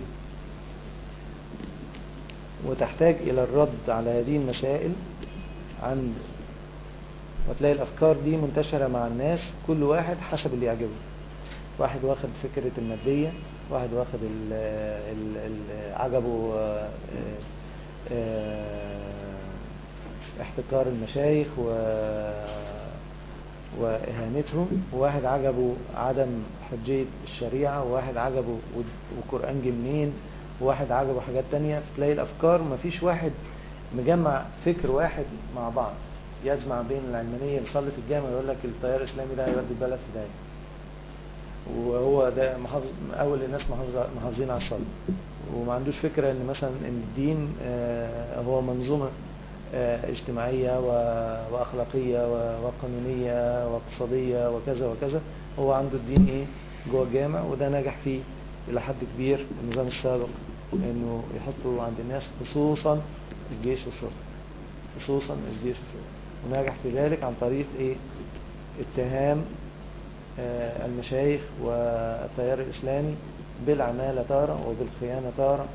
وتحتاج إلى الرد على هذه المسائل عند وتلاقي الأفكار دي منتشرة مع الناس كل واحد حسب اللي يعجبه واحد واخد فكرة المادية واحد واخد ال ال ال عجبه آه، آه، احتكار المشايخ و وإهانتهم وواحد عجبه عدم حجية الشريعة وواحد عجبه ود- والقرآن جه منين وواحد عجبه حاجات تانية فتلاقي الأفكار مفيش واحد مجمع فكر واحد مع بعض يجمع بين العلمانية يصلي في الجامع يقول لك التيار الإسلامي ده هيودي البلد في داهية وهو ده محافظ اول الناس محافظة محافظين على الصلاه وما عندوش فكره ان مثلا ان الدين آه، هو منظومه آه، اجتماعيه و- واخلاقيه و- وقانونيه واقتصاديه وكذا وكذا هو عنده الدين ايه جوه الجامع وده نجح فيه الى حد كبير النظام السابق انه يحطوا عند الناس خصوصا الجيش والشرطه خصوصا الجيش والشرطه ونجح في ذلك عن طريق ايه اتهام آه، المشايخ والتيار الإسلامي بالعمالة تارة وبالخيانة تارة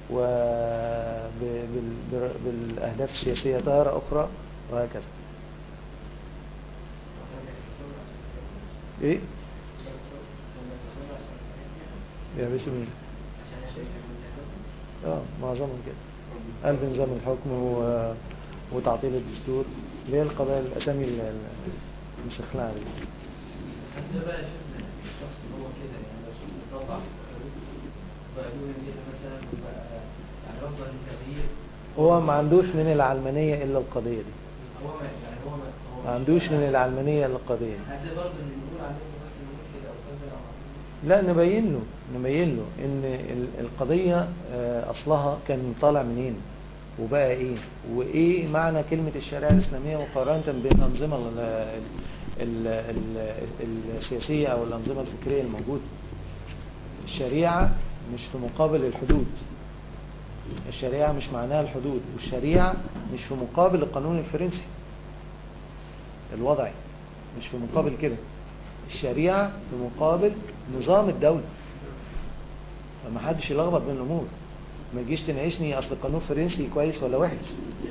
وبالأهداف السياسية تارة أخرى وهكذا إيه؟ يا باسم مين؟ اه معظمهم كده قلب نظام الحكم و... وتعطيل الدستور اللي هي القضايا الأسامي ال- ال- المسخلعة دي ده بقى شفنا الشخص اللي هو كده يعني لو شخص اتطبع بقى له كده مثلا وبقى يعني رفضا للتغيير هو ما عندوش من العلمانية إلا القضية دي هو ما يعني هو ما هو ما عندوش من العلمانية إلا القضية دي هذا برضه اللي بنقول عليه بس ان هو لا نبين له نبين له ان ال- القضية آه، اصلها كان طالع منين وبقى ايه وايه معنى كلمة الشريعة الاسلامية مقارنة بالانظمة ال- ال- ال- السياسية او الانظمة الفكرية الموجودة الشريعة مش في مقابل الحدود الشريعة مش معناها الحدود والشريعة مش في مقابل القانون الفرنسي الوضعي مش في مقابل كده الشريعة في مقابل نظام الدولة فما حدش يلخبط بين الأمور ما تجيش تناقشني أصل القانون الفرنسي كويس ولا وحش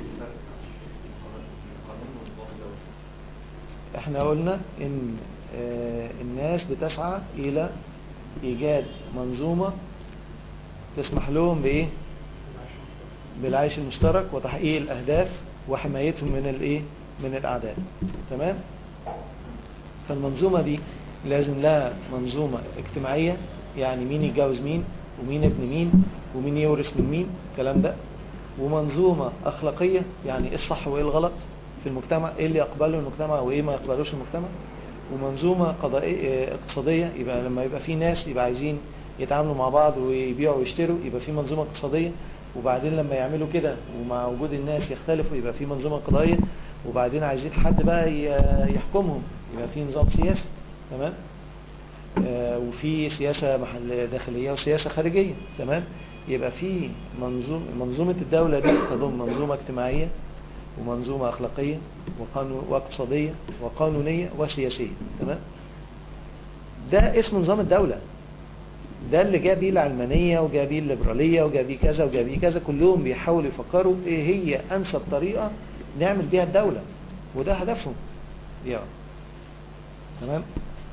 احنا قلنا ان آه، الناس بتسعى الى ايجاد منظومة تسمح لهم بايه بالعيش المشترك وتحقيق الاهداف وحمايتهم من الايه من الاعداء تمام فالمنظومة دي لازم لها منظومة اجتماعية يعني مين يتجوز مين ومين ابن مين ومين يورث من مين الكلام ده ومنظومة أخلاقية يعني إيه الصح وإيه الغلط في المجتمع إيه اللي يقبله المجتمع وإيه ما يقبلوش المجتمع ومنظومة قضائية اه، اقتصادية يبقى لما يبقى في ناس يبقى عايزين يتعاملوا مع بعض ويبيعوا ويشتروا يبقى في منظومة اقتصادية وبعدين لما يعملوا كده ومع وجود الناس يختلفوا يبقى في منظومة قضائية وبعدين عايزين حد بقى ي- يحكمهم يبقى في نظام سياسي تمام آه، وفي سياسة محل داخلية وسياسة خارجية تمام يبقى في منظوم منظومة الدولة دي تضم منظومة اجتماعية ومنظومة أخلاقية وقانو- واقتصادية وقانونية وسياسية تمام ده اسم نظام الدولة ده اللي جاب بيه العلمانية وجاب بيه الليبرالية وجاب بيه كذا وجاب بيه كذا كلهم بيحاولوا يفكروا ايه هي انسب طريقة نعمل بيها الدولة وده هدفهم يعني تمام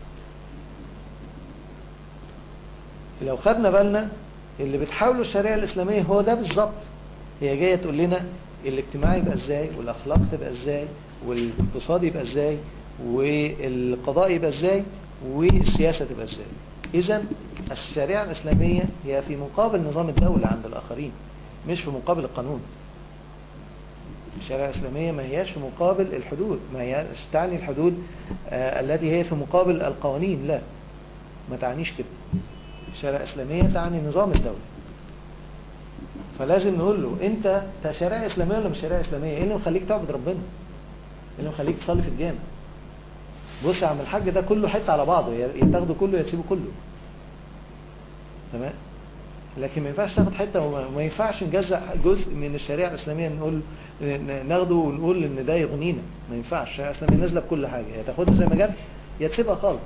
لو خدنا بالنا اللي بتحاولوا الشريعة الإسلامية هو ده بالظبط هي جاية تقول لنا الاجتماع يبقى ازاي والأخلاق تبقى ازاي والاقتصاد يبقى ازاي والقضاء يبقى ازاي والسياسة تبقى ازاي إذا الشريعة الإسلامية هي في مقابل نظام الدولة عند الآخرين مش في مقابل القانون الشريعة الإسلامية ما هياش في مقابل الحدود ما هي تعني الحدود آه التي هي في مقابل القوانين لا ما تعنيش كده الشريعة الإسلامية تعني نظام الدولة فلازم نقول له انت أنت شريعة إسلامية ولا مش شريعة إسلامية ايه اللي مخليك تعبد ربنا ايه اللي مخليك تصلي في الجامع بص يا عم الحاج ده كله حته على بعضه يا يا تاخده كله يا تسيبه كله تمام لكن ما ينفعش تاخد حته وما وما ينفعش نجزء جزء من الشريعه الاسلاميه نقول ن- ناخده ونقول ان ده يغنينا ما ينفعش الشريعه الاسلاميه نازله بكل حاجه يا تاخدها زي ما جت يا تسيبها خالص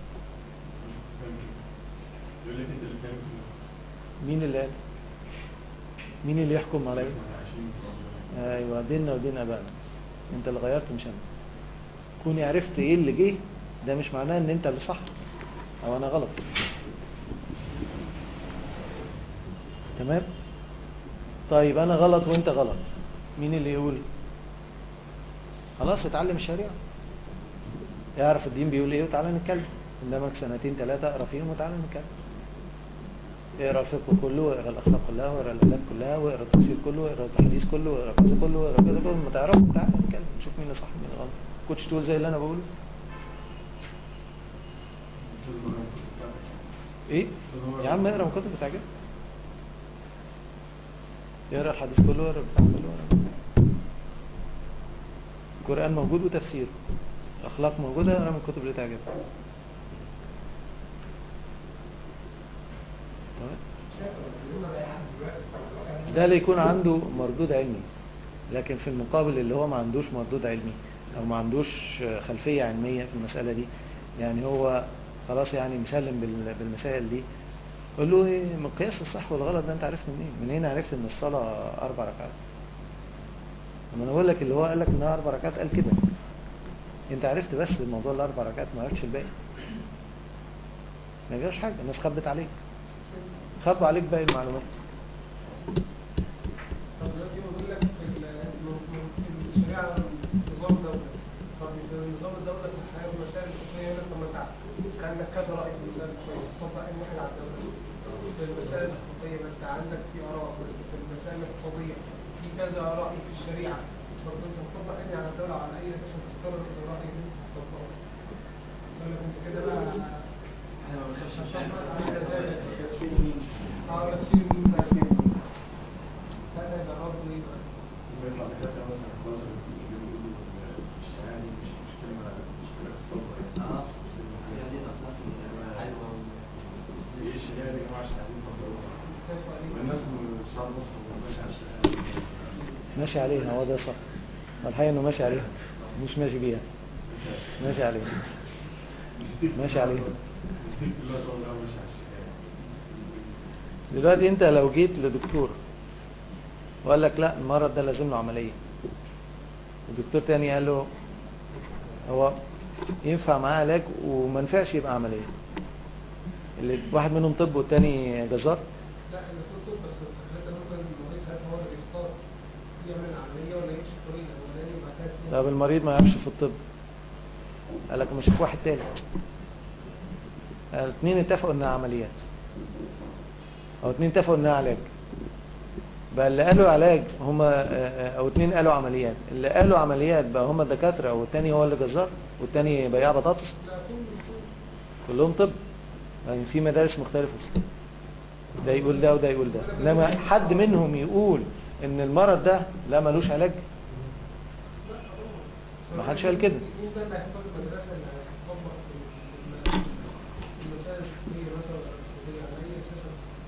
يقول لك انت اللي فاهم مين اللي قال مين اللي يحكم عليا عايشين في ربنا. ايوه ديننا ودين ابائنا انت اللي غيرت مش انا كوني عرفت ايه اللي جه ده مش معناه ان انت اللي صح او انا غلط تمام طيب انا غلط وانت غلط مين اللي يقول خلاص اتعلم الشريعة يعرف الدين بيقول ايه وتعالى نتكلم قدامك سنتين ثلاثة اقرا فيهم وتعالى نتكلم اقرا الفقه كله واقرا الاخلاق كلها واقرا الاداب كلها واقرا التفسير كله واقرا الحديث كله واقرا كذا كله واقرا كذا كله ما تعرفش تعالى نتكلم نشوف مين اللي صح ومين اللي غلط كنتش تقول زي اللي انا بقوله ايه يا عم اقرا من الكتب بتاعتك اقرا الحديث كله واقرا البتاع كله واقرا القرآن موجود وتفسير اخلاق موجودة اقرا من الكتب اللي تعجبك تمام ده اللي يكون عنده مردود علمي لكن في المقابل اللي هو ما عندوش مردود علمي او ما عندوش خلفية علمية في المسألة دي يعني هو خلاص يعني مسلم بال- بالمسائل دي قول له ايه مقياس الصح والغلط ده انت عرفت منين منين عرفت ان الصلاة اربع ركعات لما انا بقول لك اللي هو قال لك انها اربع ركعات قال كده انت عرفت بس الموضوع الاربع ركعات ما عرفتش الباقي ما جاش حاجة الناس خبت عليك خبوا عليك باقي المعلومات طب دلوقتي بقول لك ال- م- م- الشريعه نظام دوله طب نظام الدوله في الحياه والمسائل الحقوقيه هنا طب ما انت عندك كذا راي في المسائل الحقوقيه تطبق اي واحد على الدوله في المسائل الحقوقيه ما انت عندك في اراء في المسائل الاقتصاديه في كذا راي في الشريعه برضه انت بتطبق اي على الدوله وعلى اي عشان تختار الراي اللي انت تطبقه يقول لك انت كده بقى ماشي عليها هو ده صح الحقيقة انه ماشي عليها مش ماشي بيها ماشي عليها ماشي عليها دلوقتي انت لو جيت لدكتور وقال لك لا المرض ده لازم له عملية ودكتور تاني قال له هو ينفع معاه علاج وما نفعش يبقى عملية اللي واحد منهم طب والتاني جزار لا المفروض طب بس حتى ممكن المريض ساعتها هو اللي بيختار يعمل العمليه ولا يمشي الطريق الاولاني وبعد كده التاني. طب المريض ما يعرفش في الطب قال لك ما اشوف واحد تالت الاثنين اتفقوا انها عمليات او اتنين اتفقوا انها علاج بقى اللي قالوا علاج هما او اتنين قالوا عمليات اللي قالوا عمليات بقى هما الدكاترة والتاني هو اللي جزار والتاني بياع بطاطس لا كله كلهم طب يعني في مدارس مختلفة في الطب ده يقول ده وده يقول ده انما حد منهم يقول ان المرض ده لا ملوش علاج ما حدش قال كده مين بقى اللي هيختار المدرسه اللي هتطبق في ال- في المسائل الفقهيه مثلا ولا الاقتصاديه على اي اساس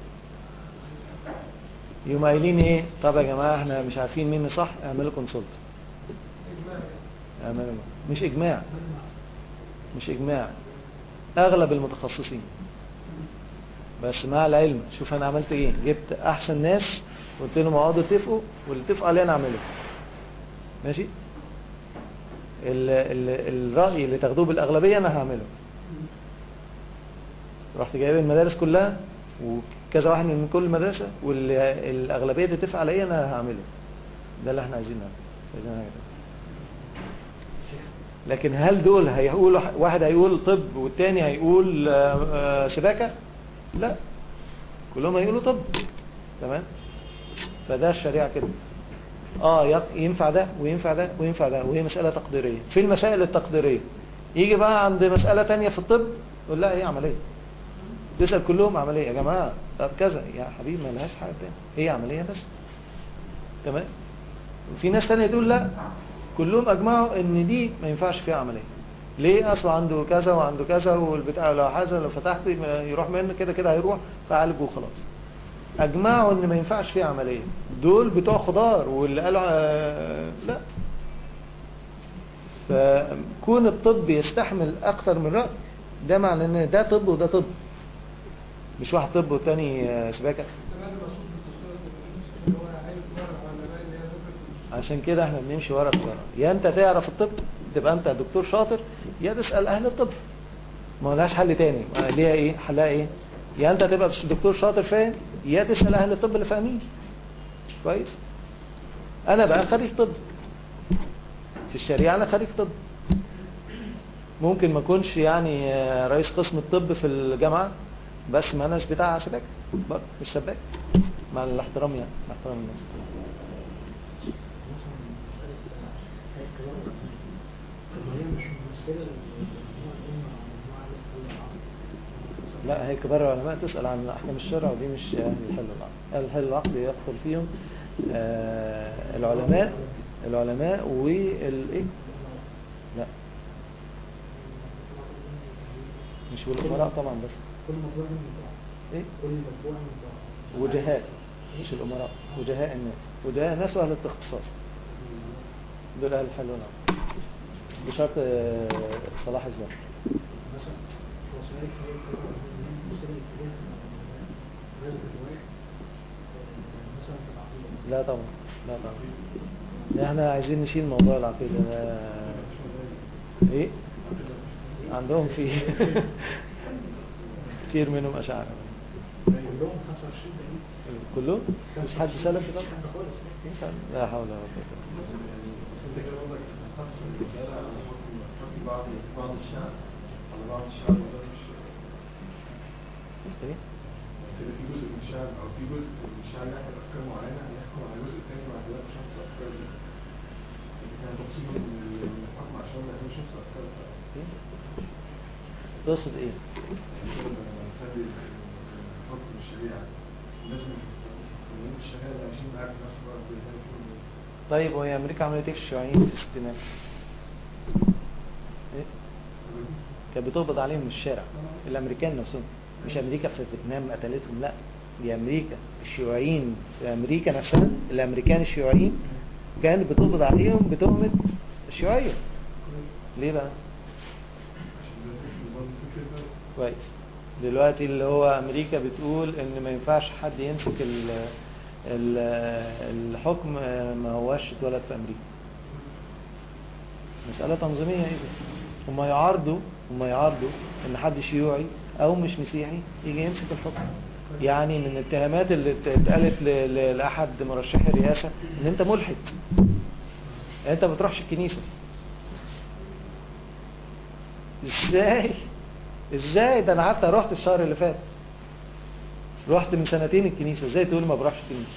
يقوم قايلين ايه طب يا جماعة احنا مش عارفين مين صح اعملوا كونسلت اجماع يعني. اعملوا مش اجماع مش اجماع اغلب المتخصصين بس مع العلم شوف انا عملت ايه جبت احسن ناس قلت لهم اقعدوا اتفقوا واللي اتفقوا عليه انا اعمله ماشي ال ال الرأي اللي تاخدوه بالاغلبية انا هعمله رحت جايب المدارس كلها وكذا واحد من كل مدرسة والاغلبية تتفق عليه انا هعمله ده اللي احنا عايزين نعمله عايزين حاجة تانية. لكن هل دول هيقول واحد هيقول طب والتاني هيقول آه، آه، سباكة لا كلهم هيقولوا طب تمام فده الشريعة كده اه يق- ينفع ده وينفع ده وينفع ده وهي مسألة تقديرية في المسائل التقديرية يجي بقى عند مسألة تانية في الطب يقول لا هي عملية تسأل كلهم عملية يا جماعة طب كذا يا حبيبي ما لهاش حاجة تانية هي عملية بس تمام في ناس تانية تقول لا كلهم اجمعوا ان دي ما ينفعش فيها عملية ليه اصل عنده كذا وعنده كذا والبتاع لو حاجة لو فتحت يروح منه كده كده هيروح فعالجه وخلاص اجمعوا ان ما ينفعش فيها عملية دول بتوع خضار واللي قالوا آه، لا فكون الطب يستحمل اكتر من رأي ده معنى ان ده طب وده طب مش واحد طب والتاني آه، سباكة ده بقى اللي مقصود بالدستور اللي هو عايز يتمرن على العلماء اللي هي ذكرت في الدستور. عشان كده احنا بنمشي ورا القرار يا انت تعرف الطب تبقى انت دكتور شاطر يا تسأل اهل الطب ما لهاش حل تاني ما ليها ايه حلها ايه يا انت تبقى دكتور شاطر فاهم يا تسأل اهل الطب اللي فاهمين كويس انا بقى خريج طب في الشريعة انا خريج طب ممكن ما اكونش يعني آه، رئيس قسم الطب في الجامعة بس ما اناش بتاع سباك برضه مش سباك مع الاحترام يعني مع احترام الناس مثلا مسألة هي الكبار طب هي مش ممثلة لمجموعة الأمة أو مجموعة لكل العصر لا هي كبار العلماء تسأل عن أحكام الشرع ودي مش أهل الحل والعقد أهل الحل والعقد يدخل فيهم آه، العلماء العلماء والإيه لا مش والأمراء طبعا بس كل مجموعة من طاعة إيه كل مجموعة من طاعة وجهاء مش الأمراء وجهاء الناس وجهاء الناس وأهل الاختصاص دول أهل الحل والعقد بشرط آه، صلاح الزمن مثلا وسائل الكبار الكبار من مسألة الاتجاه لازم واحد مثلا في العقيدة مثلا لا طبعا لا طبعا احنا عايزين نشيل موضوع العقيدة ده ايه عندهم في كتير منهم أشاعرة كلهم 25 دقيقة كلهم مش حد سلفي طبعا خالص لا حول ولا قوة إلا بالله بس انت كده برضك بتخصص الرسالة على حكم حكم بعض بعض الشعب على بعض الشعب وده مش ايه كده في جزء من الشعب او في جزء من الشعب يحكم افكار معينة هيحكم على جزء تاني بعد كده مش نفس الافكار دي يعني تقسيم من الحكم عشان ما يكونش نفس الافكار ايه تقصد ايه فادي حكم الشريعة الناس مش متفقين الشريعة اللي عايشين معاك في نفس الوقت زي كده كله طيب وهي امريكا عملت ايه في الشيوعيين في الستينات ايه كانت بتقبض عليهم من الشارع الامريكان نفسهم مش امريكا في فيتنام قتلتهم لا لأمريكا الشيوعيين في أمريكا نفسها الأمريكان الشيوعيين كانت بتقبض عليهم بتهمة الشيوعية ليه بقى؟ كويس دلوقتي اللي هو أمريكا بتقول إن ما ينفعش حد يمسك ال ال الحكم ما هواش اتولد في أمريكا مسألة تنظيمية إذا هم يعارضوا هم يعارضوا إن حد شيوعي أو مش مسيحي يجي يمسك الحكم يعني من الاتهامات اللي ات- اتقالت ل- ل- لأحد مرشحي الرئاسة إن أنت ملحد أنت ما بتروحش الكنيسة إزاي إزاي ده أنا حتى رحت الشهر اللي فات رحت من سنتين الكنيسة إزاي تقول ما بروحش الكنيسة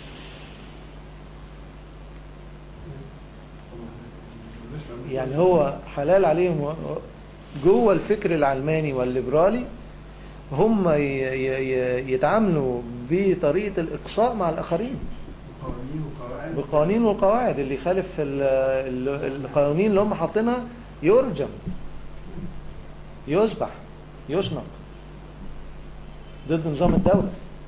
يعني هو حلال عليهم و- جوه الفكر العلماني والليبرالي هم ي- ي- ي- يتعاملوا بطريقة الإقصاء مع الآخرين قوانين وقواعد بقوانين والقواعد اللي يخالف ال- ال- القوانين اللي هم حاطينها يرجم يذبح يشنق ضد نظام الدولة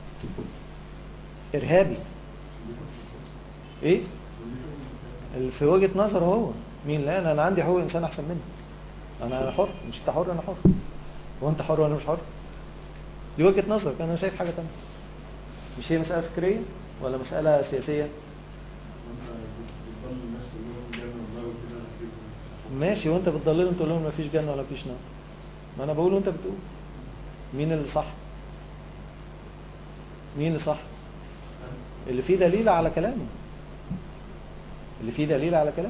إرهابي إيه؟ اللي في وجهة نظر هو مين لا أنا, أنا عندي حقوق إنسان أحسن منه أنا أنا حر مش أنت حر أنا حر وأنت حر وأنا مش حر دي وجهة نظر أنا شايف حاجة تانية مش هي مسألة فكرية ولا مسألة سياسية ماشي وانت بتضللهم تقول لهم مفيش جنة ولا مفيش نار ما انا بقول وانت بتقول مين اللي صح مين اللي صح اللي فيه دليل على كلامه اللي فيه دليل على كلامه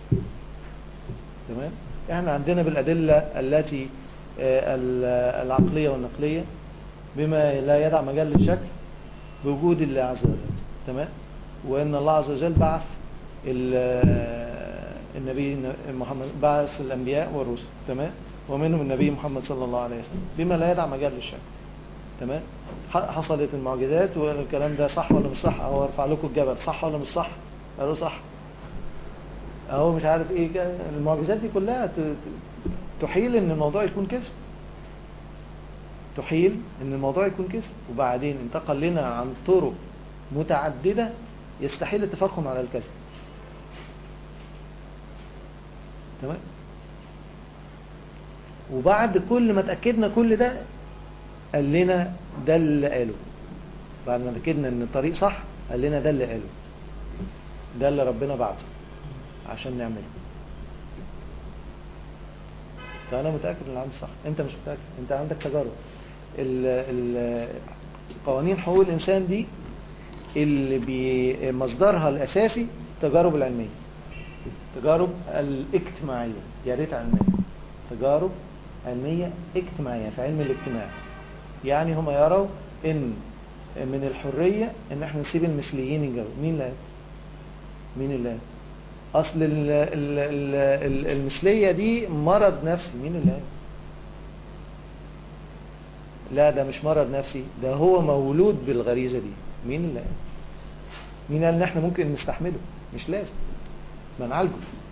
تمام احنا عندنا بالأدلة التي آه، ال- العقلية والنقلية بما لا يدع مجال للشك بوجود الله عز وجل تمام وان الله عز وجل بعث ال- النبي محمد بعث الانبياء والرسل تمام ومنهم النبي محمد صلى الله عليه وسلم بما لا يدع مجال للشك تمام ح- حصلت المعجزات والكلام ده صح ولا مش صح اهو ارفع لكم الجبل صح ولا مش صح قالوا صح اهو مش عارف ايه كان- المعجزات دي كلها ت- ت- تحيل ان الموضوع يكون كذب تحيل ان الموضوع يكون كذب وبعدين انتقل لنا عن طرق متعددة يستحيل اتفاقهم على الكذب تمام وبعد كل ما اتأكدنا كل ده قال لنا ده اللي قاله بعد ما اتأكدنا ان الطريق صح قال لنا ده اللي قاله ده اللي ربنا بعته عشان نعمله فأنا متأكد ان عندي صح انت مش متأكد انت عندك تجارب ال ال قوانين حقوق الإنسان دي اللي بي مصدرها الأساسي التجارب العلمية التجارب الاجتماعية يا ريت علمية تجارب علمية اجتماعية في علم الاجتماع يعني هم يروا ان من الحرية ان احنا نسيب المثليين يجاوبوا مين اللي قال؟ مين اللي قال؟ اصل ال ال ال ال المثلية دي مرض نفسي مين اللي قال؟ لا ده مش مرض نفسي ده هو مولود بالغريزة دي مين اللي قال؟ مين قال ان احنا ممكن نستحمله مش لازم ما نعالجه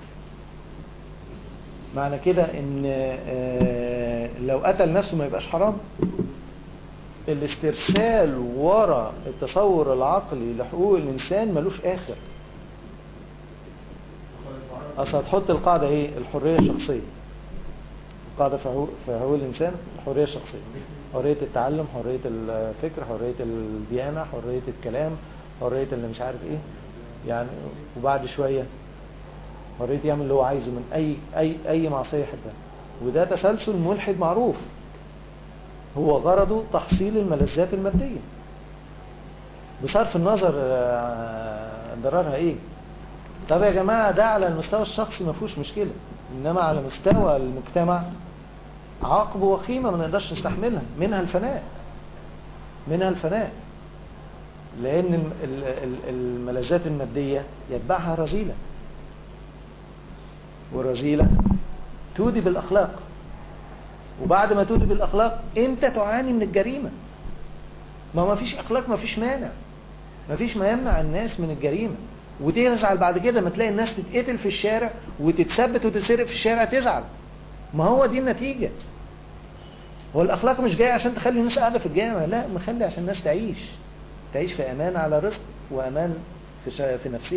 معنى كده ان آه، لو قتل نفسه ما يبقاش حرام الاسترسال ورا التصور العقلي لحقوق الانسان ملوش اخر اصل هتحط القاعدة ايه الحرية الشخصية القاعدة في حقوق في حقوق الانسان الحرية الشخصية حرية التعلم حرية الفكر حرية الديانة حرية الكلام حرية اللي مش عارف ايه يعني وبعد شوية حرية يعمل اللي هو عايزه من اي اي اي معصية يحبها وده تسلسل ملحد معروف هو غرضه تحصيل الملذات المادية بصرف النظر آه، ضررها ايه طب يا جماعة ده على المستوى الشخصي ما فيهوش مشكلة انما على مستوى المجتمع عاقبة وخيمة ما نقدرش نستحملها منها الفناء منها الفناء لان الم- ال- ال- الملذات المادية يتبعها رذيلة والرذيلة تودي بالاخلاق وبعد ما تودي بالاخلاق انت تعاني من الجريمة ما ما فيش اخلاق ما فيش مانع ما فيش ما يمنع الناس من الجريمة وتزعل بعد كده ما تلاقي الناس تتقتل في الشارع وتتثبت وتتسرق في الشارع تزعل ما هو دي النتيجة هو الأخلاق مش جاية عشان تخلي الناس قاعدة في الجامع لا مخلي عشان الناس تعيش تعيش في امان على رزق وامان في شا- في نفسها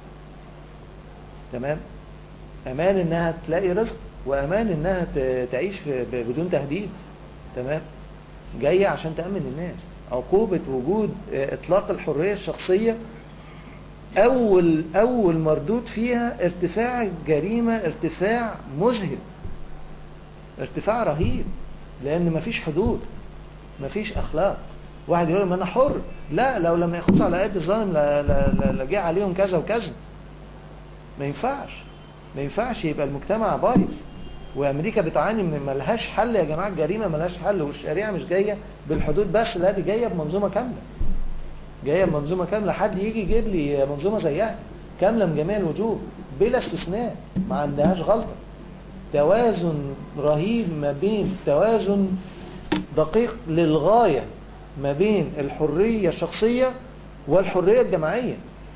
تمام امان انها تلاقي رزق وامان انها ت- تعيش في ب- بدون تهديد تمام جايه عشان تامن الناس عقوبه وجود آه، اطلاق الحريه الشخصيه اول اول مردود فيها ارتفاع الجريمه ارتفاع مذهل ارتفاع رهيب لان مفيش حدود مفيش اخلاق واحد يقول ما انا حر لا لو لم ياخذوا على قد الظالم لا لا لا لا جه عليهم كذا وكذا ما ينفعش ما ينفعش يبقى المجتمع بايظ وامريكا بتعاني من ملهاش حل يا جماعه الجريمه ملهاش حل والشريعه مش جايه بالحدود بس لا دي جايه بمنظومه كامله جايه بمنظومه كامله حد يجي يجيب لي منظومه زيها كامله من جميع الوجوه بلا استثناء ما عندهاش غلطه توازن رهيب ما بين توازن دقيق للغايه ما بين الحريه الشخصيه والحريه الجماعيه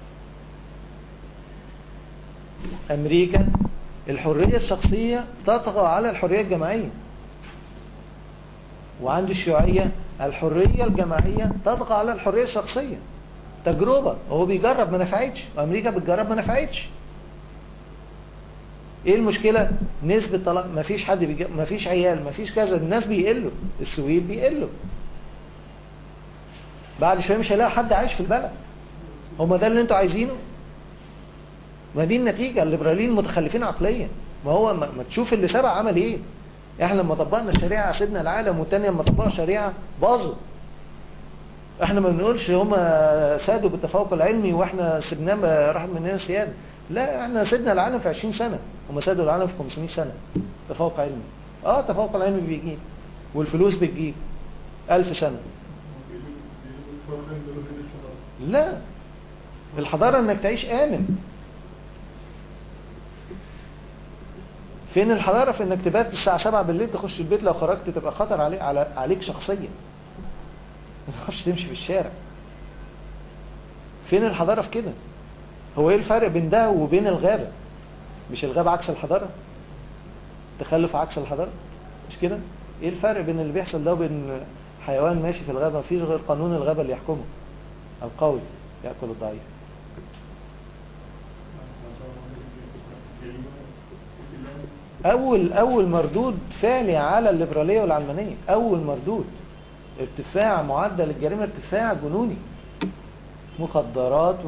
امريكا الحريه الشخصيه تطغى على الحريه الجماعيه وعند الشيوعيه الحريه الجماعيه تطغى على الحريه الشخصيه تجربه هو بيجرب ما نفعتش وامريكا بتجرب ما نفعتش ايه المشكله نسبه طلاق ما فيش حد بيج... ما فيش عيال ما فيش كذا الناس بيقلوا السويد بيقلوا بعد شويه مش هيلاقي حد عايش في البلد هما ده اللي انتوا عايزينه ما دي النتيجه الليبراليين متخلفين عقليا ما هو ما, ما تشوف اللي سبق عمل ايه احنا لما طبقنا الشريعه سيدنا العالم والتاني لما طبقوا الشريعه باظوا احنا ما بنقولش هما سادوا بالتفوق العلمي واحنا سيبناه راح مننا سياده لا احنا سيدنا العالم في 20 سنه هما سادوا العالم في 500 سنه تفوق علمي اه التفوق العلمي بيجيب والفلوس بتجيب 1000 سنه لا الحضاره انك تعيش امن فين الحضاره في انك تبات الساعه 7 بالليل تخش البيت لو خرجت تبقى خطر عليك على عليك شخصيا ما تخش تمشي في الشارع فين الحضاره في كده هو ايه الفرق بين ده وبين الغابه مش الغابه عكس الحضاره تخلف عكس الحضاره مش كده ايه الفرق بين اللي بيحصل ده وبين حيوان ماشي في الغابه مفيش غير قانون الغابه اللي يحكمه القوي ياكل الضعيف اول اول مردود فعلي على الليبراليه والعلمانيه اول مردود ارتفاع معدل الجريمه ارتفاع جنوني مخدرات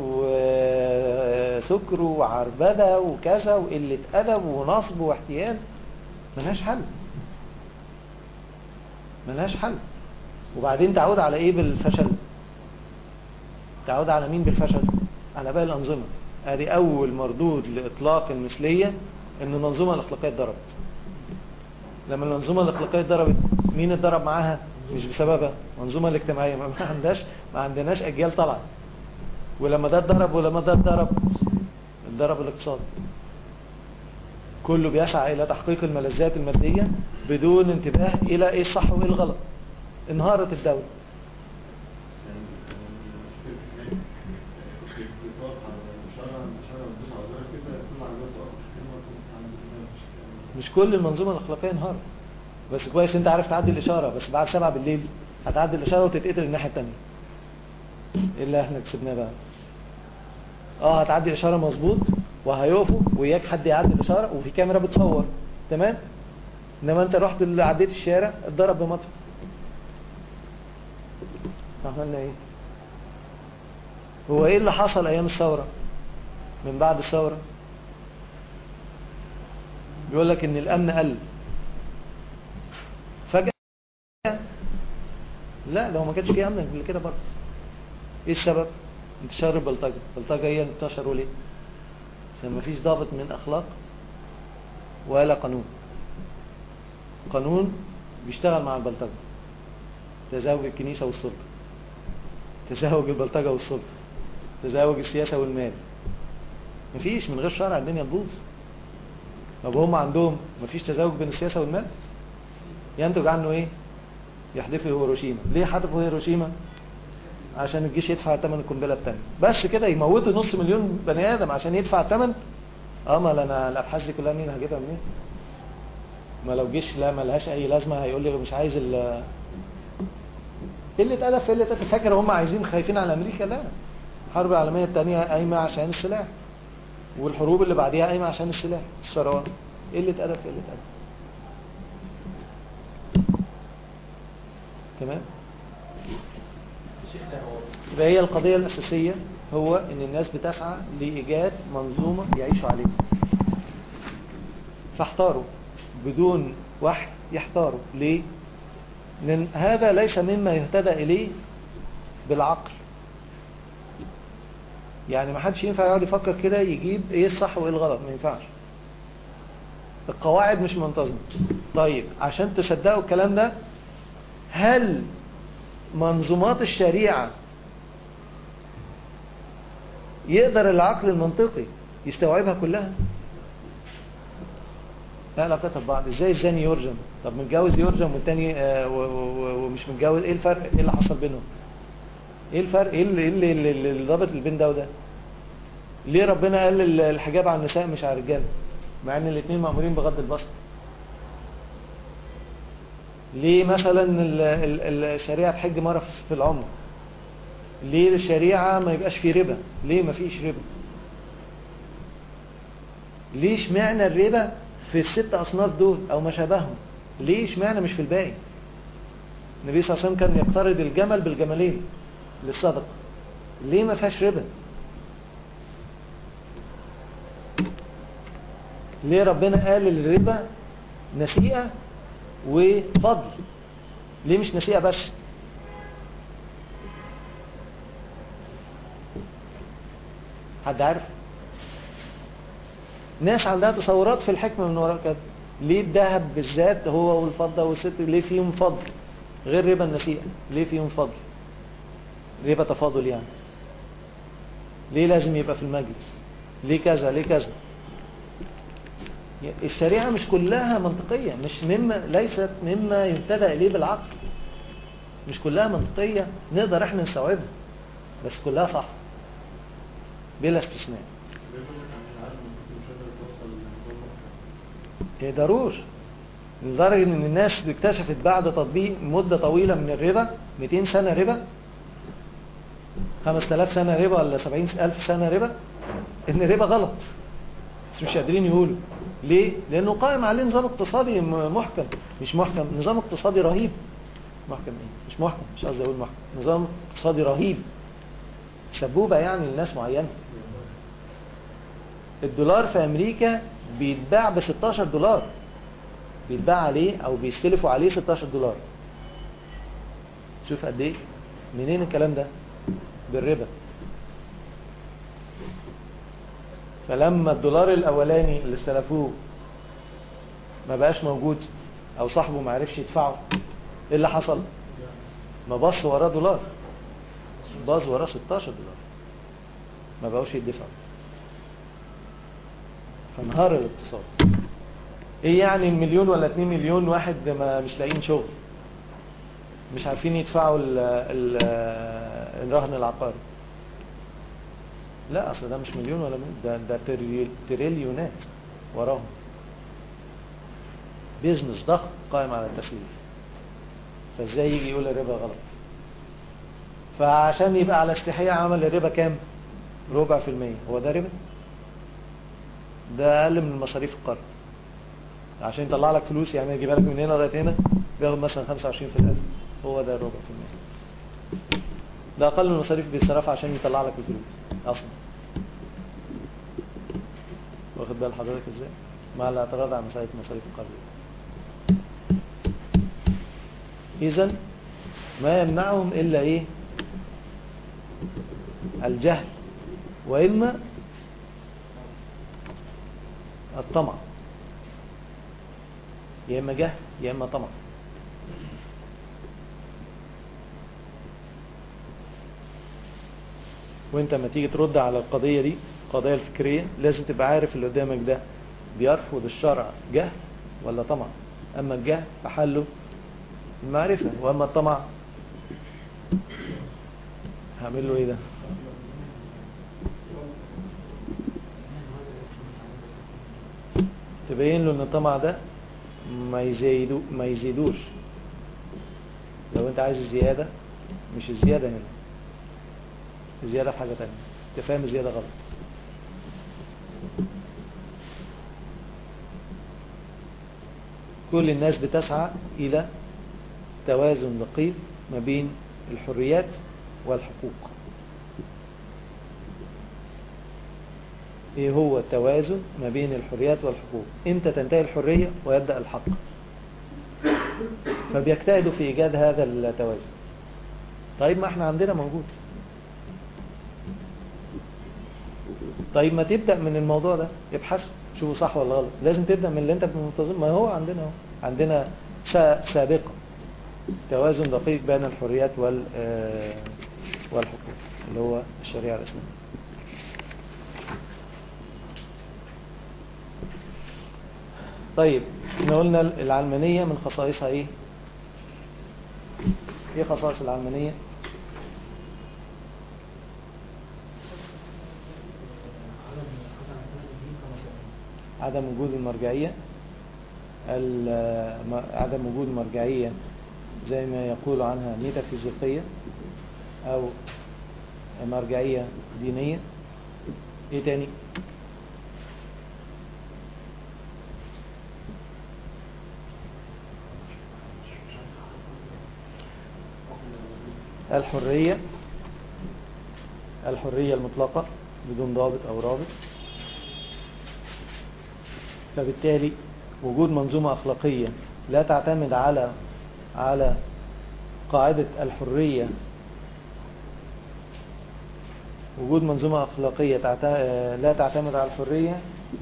وسكر وعربده وكذا وقله ادب ونصب واحتيال ملهاش حل ملهاش حل وبعدين تعود على ايه بالفشل تعود على مين بالفشل على باقي الانظمه ادي اول مردود لاطلاق المثليه ان المنظومه الاخلاقيه اتضربت لما المنظومه الاخلاقيه اتضربت مين اتضرب معاها مش بسببها المنظومه الاجتماعيه ما عندهاش ما عندناش اجيال طبعا ولما ده اتضرب ولما ده اتضرب اتضرب الاقتصاد كله بيسعى الى تحقيق الملذات الماديه بدون انتباه الى ايه الصح وايه الغلط انهارت الدوله مش كل المنظومه الاخلاقيه انهارت بس كويس انت عارف تعدي الاشاره بس بعد سبعة بالليل هتعدي الاشاره وتتقتل الناحيه الثانيه ايه اللي احنا كسبناه بقى اه هتعدي الاشاره مظبوط وهيقفوا وياك حد يعدي الاشاره وفي كاميرا بتصور تمام انما انت رحت اللي عديت الشارع اتضرب بمطر عملنا ايه هو ايه اللي حصل ايام الثوره من بعد الثوره بيقول لك ان الامن قل فجأة لا لو ما كانش فيه امن قبل كده برضه ايه السبب انتشار البلطجة البلطجة هي اللي انتشروا ليه عشان ما فيش ضابط من اخلاق ولا قانون قانون بيشتغل مع البلطجة تزاوج الكنيسة والسلطة تزاوج البلطجة والسلطة تزاوج السياسة والمال مفيش من غير شرع الدنيا تبوظ طب هم عندهم مفيش تزاوج بين السياسة والمال ينتج عنه ايه يحدفوا هيروشيما ليه حدفوا هيروشيما عشان الجيش يدفع ثمن القنبله الثانيه بس كده يموتوا نص مليون بني ادم عشان يدفع الثمن اه ما انا الابحاث دي كلها مين هجيبها منين ما لو جيش لا ما لهاش اي لازمه هيقول لي مش عايز ال قلة أدب في قلة أدب فاكر هم عايزين خايفين على أمريكا لا الحرب العالمية الثانية قايمة عشان السلاح والحروب اللي بعديها قايمة عشان السلاح الثروات قلة أدب في قلة أدب تمام شيخنا هو يبقى هي القضية الأساسية هو إن الناس بتسعى لإيجاد منظومة يعيشوا عليها فاحتاروا بدون وحي يحتاروا ليه؟ لأن هذا ليس مما يهتدى إليه بالعقل يعني ما حدش ينفع يقعد يفكر كده يجيب ايه الصح وايه الغلط ما ينفعش القواعد مش منتظمة طيب عشان تصدقوا الكلام ده هل منظومات الشريعة يقدر العقل المنطقي يستوعبها كلها لا علاقتها ببعض ازاي الزاني يرجم طب متجوز يرجم والتاني آه، و- و- ومش متجوز ايه الفرق ايه اللي حصل بينهم ايه الفرق ايه اللي, إيه اللي, اللي, اللي رابط بين ده وده ليه ربنا قال ال- الحجاب على النساء مش على الرجال مع ان الاثنين مأمورين بغض البصر ليه مثلا ال- ال- الشريعة تحج مرة في- في العمر ليه الشريعة ما يبقاش فيه ربا ليه ما فيش ربا ليه اشمعنى الربا في الست أصناف دول أو ما شابههم ليه اشمعنى مش في الباقي النبي صلى الله عليه وسلم كان يقترض الجمل بالجملين للصدقة ليه ما فيهاش ربا ليه ربنا قال الربا نسيئة وفضل ليه مش نسيئة بس حد عارف ناس عندها تصورات في الحكمة من وراء كده ليه الذهب بالذات هو والفضة والست ليه فيهم فضل غير ربا النسيئة ليه فيهم فضل ربا تفاضل يعني ليه لازم يبقى في المجلس ليه كذا ليه كذا الشريعة مش كلها منطقية مش مما ليست مما يهتدى إليه بالعقل مش كلها منطقية نقدر احنا نستوعبها بس كلها صح بلا استثناء يقدروش لدرجة ان الناس اكتشفت بعد تطبيق مدة طويلة من الربا 200 سنة ربا 5000 سنة ربا ولا 70000 سنة ربا ان الربا غلط بس مش قادرين يقولوا ليه؟ لانه قائم عليه نظام اقتصادي م- محكم مش محكم نظام اقتصادي رهيب محكم ايه؟ مش محكم مش قصدي اقول محكم نظام اقتصادي رهيب سبوبة يعني لناس معينة الدولار في امريكا بيتباع ب 16 دولار بيتباع عليه او بيستلفوا عليه 16 دولار شوف قد ايه منين الكلام ده بالربا فلما الدولار الاولاني اللي استلفوه ما بقاش موجود او صاحبه ما عرفش يدفعه ايه اللي حصل ما بص وراه دولار باظ وراه 16 دولار ما بقوش يدفعوا فانهار الاقتصاد ايه يعني مليون ولا 2 مليون واحد ما مش لاقيين شغل مش عارفين يدفعوا ال ال الرهن العقاري لا اصل ده مش مليون ولا مليون ده ده تريل- تريليونات وراهم بيزنس ضخم قائم على التسليف فازاي يجي يقول الربا غلط فعشان يبقى على استحياء عمل الربا كام ربع في المية هو ده ربا ده اقل من مصاريف القرض عشان يطلع لك فلوس يعني يجيبها لك من هنا لغايه هنا بياخد مثلا 25 في الألف هو ده الربع في المية ده اقل من المصاريف بيتصرفها عشان يطلع لك الفلوس اصلا واخد بال حضرتك ازاي مع الاعتراض على مسألة مصاريف القرض اذا ما يمنعهم الا ايه الجهل واما الطمع يا اما جهل يا اما طمع وانت لما تيجي ترد على القضية دي القضية الفكرية لازم تبقى عارف اللي قدامك ده بيرفض الشرع جهل ولا طمع اما الجهل فحله المعرفة واما الطمع هعمل له ايه ده تبين له ان الطمع ده ما يزيدو ما يزيدوش لو انت عايز الزيادة مش الزيادة هنا الزيادة في حاجة تانية انت فاهم الزيادة غلط كل الناس بتسعى إلى توازن دقيق ما بين الحريات والحقوق ايه هو التوازن ما بين الحريات والحقوق امتى تنتهي الحرية ويبدأ الحق فبيجتهدوا في ايجاد هذا التوازن طيب ما احنا عندنا موجود طيب ما تبدأ من الموضوع ده ابحثوا شوفوا صح ولا غلط لازم تبدأ من اللي انت منتظم ما هو عندنا هو عندنا سا- سابقة توازن دقيق بين الحريات وال آه، والحقوق اللي هو الشريعة الإسلامية طيب احنا قلنا العلمانية من خصائصها ايه ايه خصائص العلمانية عدم وجود المرجعية ال- م- عدم وجود مرجعية زي ما يقول عنها ميتافيزيقية أو مرجعية دينية ايه تاني الحرية الحرية المطلقة بدون ضابط أو رابط فبالتالي وجود منظومة أخلاقية لا تعتمد على على قاعدة الحرية وجود منظومة أخلاقية تعت... لا تعتمد على الحرية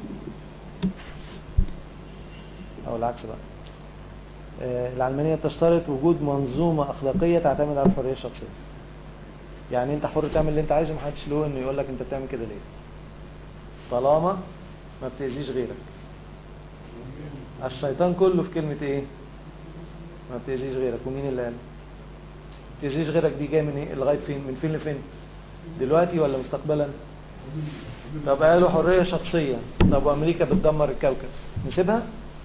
أو العكس بقى آه، العلمانية تشترط وجود منظومة أخلاقية تعتمد على الحرية الشخصية يعني أنت حر تعمل اللي أنت عايزه محدش له إنه يقول لك أنت بتعمل كده ليه طالما ما بتأذيش غيرك الشيطان كله في كلمة إيه ما بتأذيش غيرك ومين اللي قال ما بتأذيش غيرك دي جاية من إيه لغاية فين من فين لفين دلوقتي ولا مستقبلا طب قالوا حرية شخصية طب وأمريكا بتدمر الكوكب نسيبها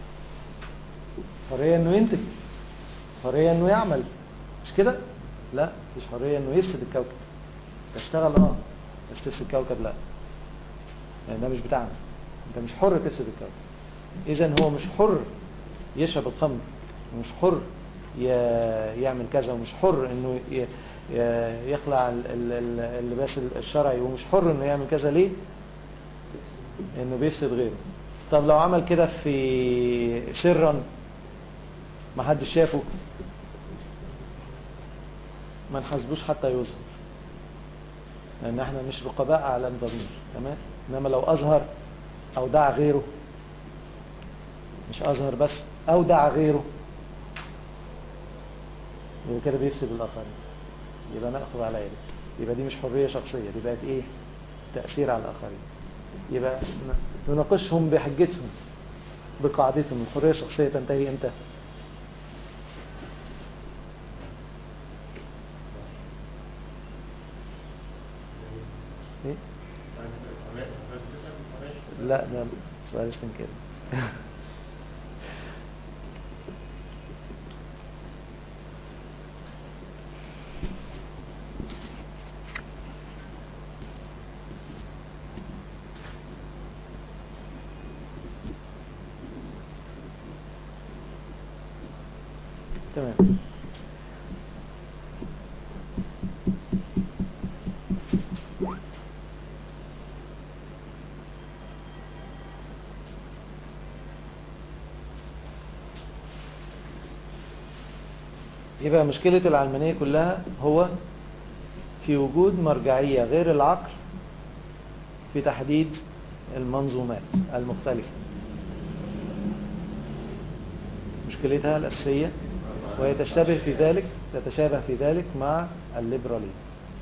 حرية انه ينتج حرية انه يعمل مش كده لا مش حرية انه يفسد الكوكب تشتغل اه بس تفسد الكوكب لا يعني ده مش بتاعنا انت مش حر تفسد الكوكب اذا هو مش حر يشرب الخمر ومش حر ي- يعمل كذا ومش حر انه ي- ي- يخلع ال- ال- ال- اللباس الشرعي ومش حر انه يعمل كذا ليه انه بيفسد غيره طب لو عمل كده في سرا ما حدش شافه ما نحاسبوش حتى يظهر لان احنا مش رقباء اعلام ضمير تمام انما لو اظهر او دعا غيره مش اظهر بس او دعا غيره يبقى كده بيفسد الاخرين يبقى ناخذ على يده يبقى دي مش حريه شخصيه دي بقت ايه تاثير على الاخرين يبقى ن- نناقشهم بحجتهم بقاعدتهم الحريه الشخصيه تنتهي امتى ايه لا ده سؤال استنكاري تمام يبقى مشكلة العلمانية كلها هو في وجود مرجعية غير العقل في تحديد المنظومات المختلفة مشكلتها الأساسية وهي تشتبه في ذلك تتشابه في ذلك مع الليبرالية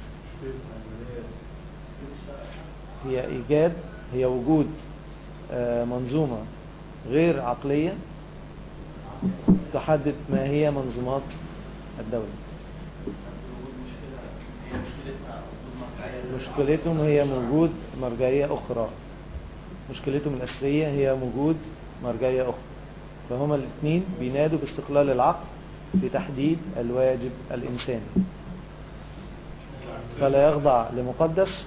هي إيجاد هي وجود آه، منظومة غير عقلية تحدد ما هي منظومات الدولة مشكلتهم هي وجود مرجعية أخرى مشكلتهم الأساسية هي وجود مرجعية أخرى فهما الاثنين بينادوا باستقلال العقل في تحديد الواجب الإنساني فلا يخضع لمقدس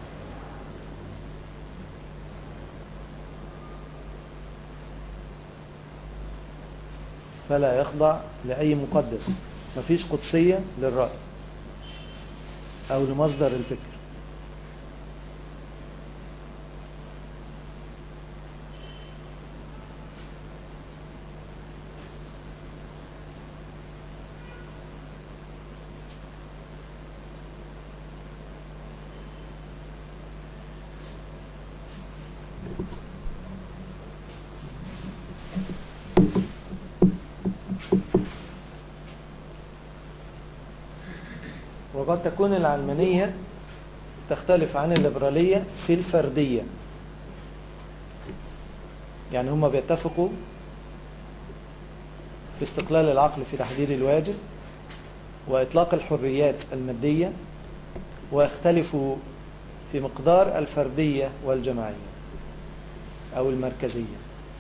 فلا يخضع لأي مقدس مفيش قدسية للرأي أو لمصدر الفكر وقد تكون العلمانية تختلف عن الليبرالية في الفردية يعني هم بيتفقوا في استقلال العقل في تحديد الواجب وإطلاق الحريات المادية ويختلفوا في مقدار الفردية والجماعية أو المركزية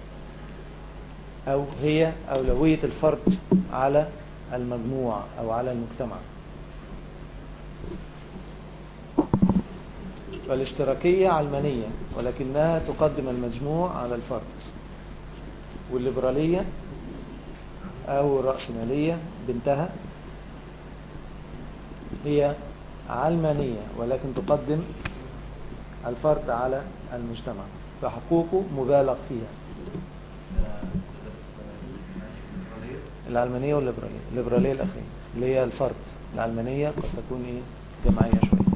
أو هي أولوية الفرد على المجموعة أو على المجتمع فالاشتراكية علمانية ولكنها تقدم المجموع على الفرد والليبرالية أو الرأسمالية بنتها هي علمانية ولكن تقدم الفرد على المجتمع فحقوقه مبالغ فيها العلمانية والليبرالية الليبرالية الأخيرة اللي هي الفرد العلمانية قد تكون إيه جماعية شوية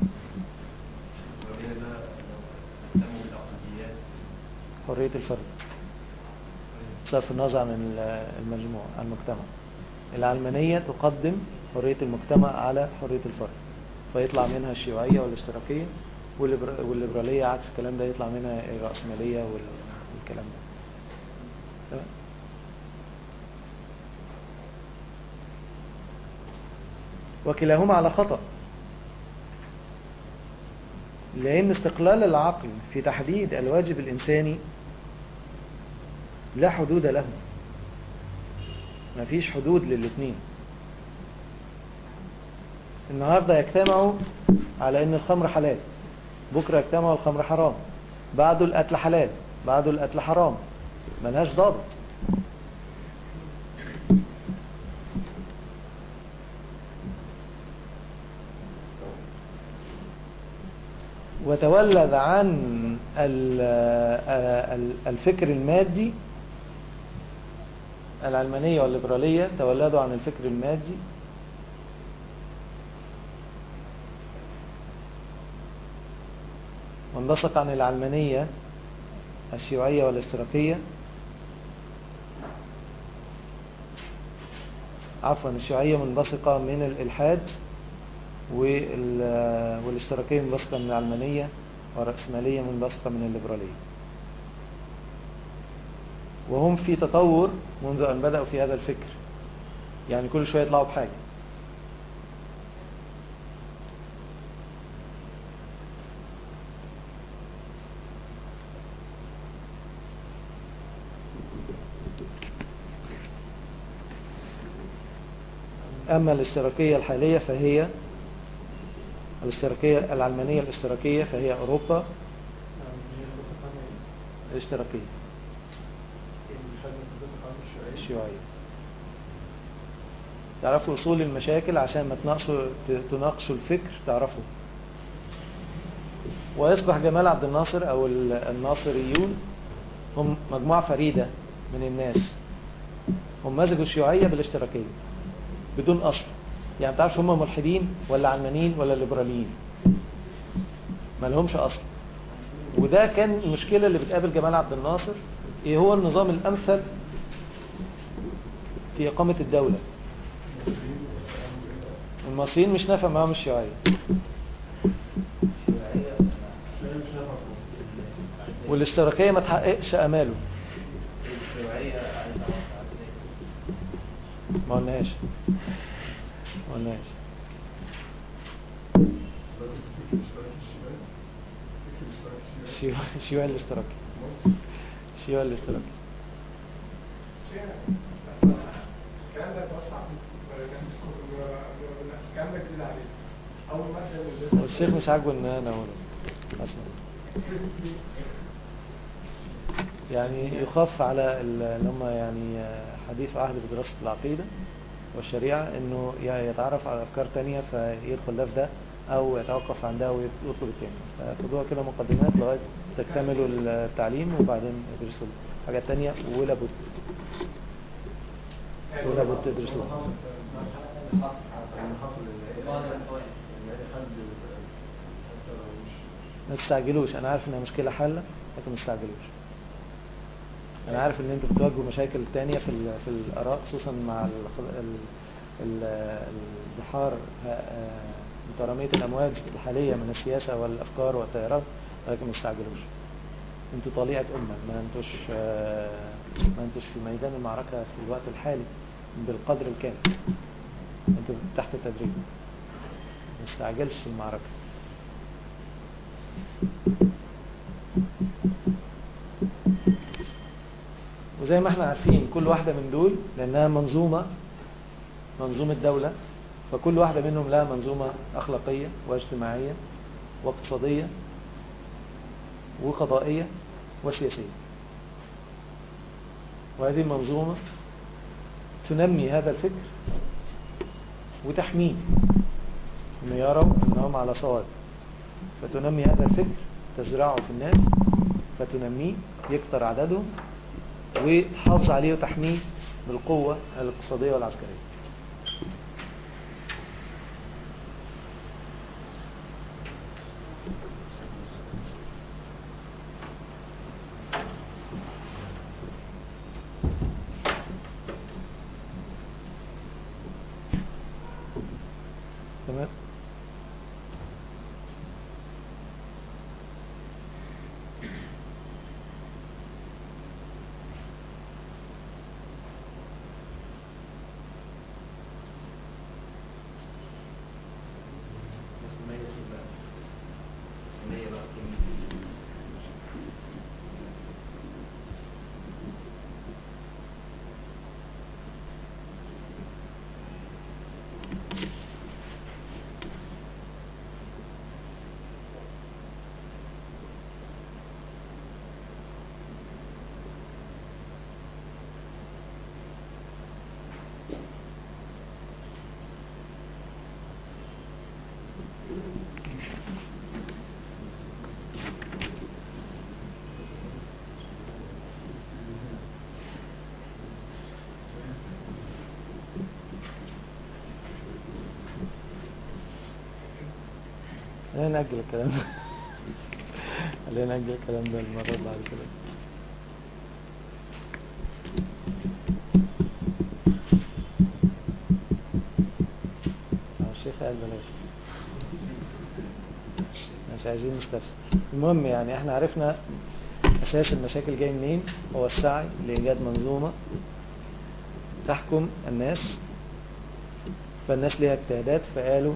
حرية الفرد بصرف النظر عن المجموع المجتمع العلمانية تقدم حرية المجتمع على حرية الفرد فيطلع منها الشيوعية والاشتراكية والليبر- والليبرالية عكس الكلام ده يطلع منها الرأسمالية وال- والكلام ده تمام وكلاهما على خطأ لأن استقلال العقل في تحديد الواجب الإنساني لا حدود له مفيش حدود للاثنين النهاردة يجتمعوا على ان الخمر حلال بكرة يجتمعوا الخمر حرام بعده القتل حلال بعده القتل حرام ملهاش ضابط وتولد عن ال- ال- الفكر المادي العلمانية والليبرالية تولدوا عن الفكر المادي وانبثق عن العلمانية الشيوعية والاشتراكية عفوا الشيوعية منبثقة من الإلحاد وال- والاشتراكية منبثقة من العلمانية والرأسمالية منبثقة من الليبرالية وهم في تطور منذ أن بدأوا في هذا الفكر يعني كل شوية يطلعوا بحاجة أما الاشتراكية الحالية فهي الاشتراكية العلمانية الاشتراكية فهي أوروبا الاشتراكية الشيوعية تعرفوا أصول المشاكل عشان ما تناقشوا تناقشوا الفكر تعرفوا ويصبح جمال عبد الناصر أو ال- الناصريون هم مجموعة فريدة من الناس هم مزجوا الشيوعية بالاشتراكية بدون أصل يعني ما تعرفش هم ملحدين ولا علمانيين ولا ليبراليين ما لهمش أصل وده كان المشكلة اللي بتقابل جمال عبد الناصر ايه هو النظام الأمثل في إقامة الدولة المصريين مش نافع معاهم الشيوعية والاشتراكية ما تحققش أماله الشيوعية عايز اعرف ما قلناش ما قلناش الشيوعي الشيوعي الاشتراكي الشيوعي الاشتراكي الكلام ده يتوسع فيه كانك جديد عليه اول ماده والشيخ مش عاجبه ان انا اقوله اصلا يعني يخاف على ال- اللي هم يعني حديث عهد بدراسة العقيدة والشريعة انه ي- يتعرف على افكار تانية فيدخل ده في ده او يتوقف عن ده ويطلب التاني فخدوها كده مقدمات لغاية تكتملوا التعليم وبعدين ادرسوا حاجات تانية ولا بد ولا بد تدرسوا ما تستعجلوش انا عارف انها مشكلة حالة لكن ما تستعجلوش انا عارف ان انتوا بتواجهوا مشاكل تانية في ال- في الاراء خصوصا مع ال- ال- ال- البحار آه، مترامية الامواج الحالية من السياسة والافكار والتيارات ولكن ما تستعجلوش انتوا طليعة امة ما انتوش آه، ما انتوش في ميدان المعركة في الوقت الحالي بالقدر الكامل انتوا تحت التدريب ما تستعجلش المعركة وزي ما احنا عارفين كل واحدة من دول لأنها منظومة منظومة دولة فكل واحدة منهم لها منظومة أخلاقية واجتماعية واقتصادية وقضائية وسياسية وهذه المنظومة تنمي هذا الفكر وتحميه أن يروا أنهم على صواب فتنمي هذا الفكر تزرعه في الناس فتنميه يكتر عددهم وتحافظ عليه وتحميه بالقوة الاقتصادية والعسكرية تمام مسمية بقى مسمية بقى خلينا نأجل الكلام ده خلينا نأجل الكلام ده المرة اللي بعد كده آه، الشيخ قال بلاش مش عايزين نستسهل المهم يعني احنا عرفنا اساس المشاكل جاي منين هو السعي لايجاد منظومه تحكم الناس فالناس ليها اجتهادات فقالوا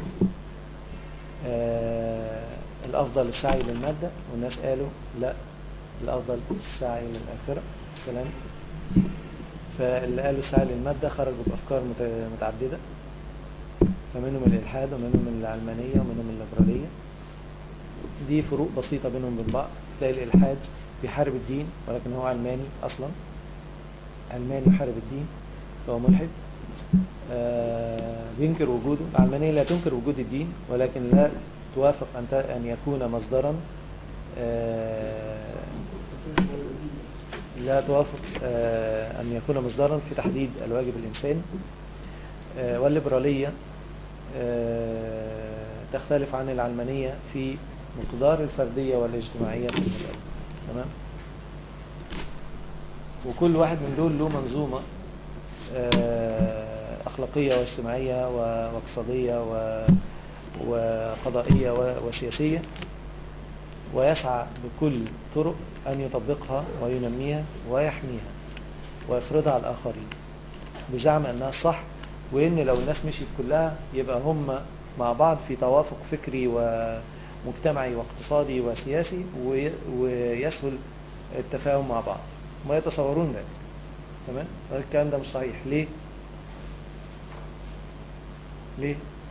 آه الافضل السعي للماده والناس قالوا لا الافضل السعي للاخره كلام فاللي قالوا السعي للماده خرجوا بافكار مت- متعدده فمنهم الالحاد ومنهم العلمانيه ومنهم الليبراليه دي فروق بسيطة بينهم وبين بعض تلاقي الإلحاد بيحارب الدين ولكن هو علماني أصلا علماني يحارب الدين فهو ملحد آه، بينكر وجوده العلمانية لا تنكر وجود الدين ولكن لا توافق أن ت- أن يكون مصدرا آه، لا توافق آه، أن يكون مصدرا في تحديد الواجب الإنساني آه، والليبرالية آه، تختلف عن العلمانية في مقدار الفردية والاجتماعية في المسألة تمام وكل واحد من دول له منظومة آه، أخلاقية واجتماعية و- واقتصادية و- وقضائية و- وسياسية ويسعى بكل طرق أن يطبقها وينميها ويحميها ويفرضها على الآخرين بزعم أنها صح وإن لو الناس مشيت كلها يبقى هم مع بعض في توافق فكري ومجتمعي واقتصادي وسياسي وي- ويسهل التفاهم مع بعض ما يتصورون ذلك تمام الكلام ده مش صحيح ليه ليه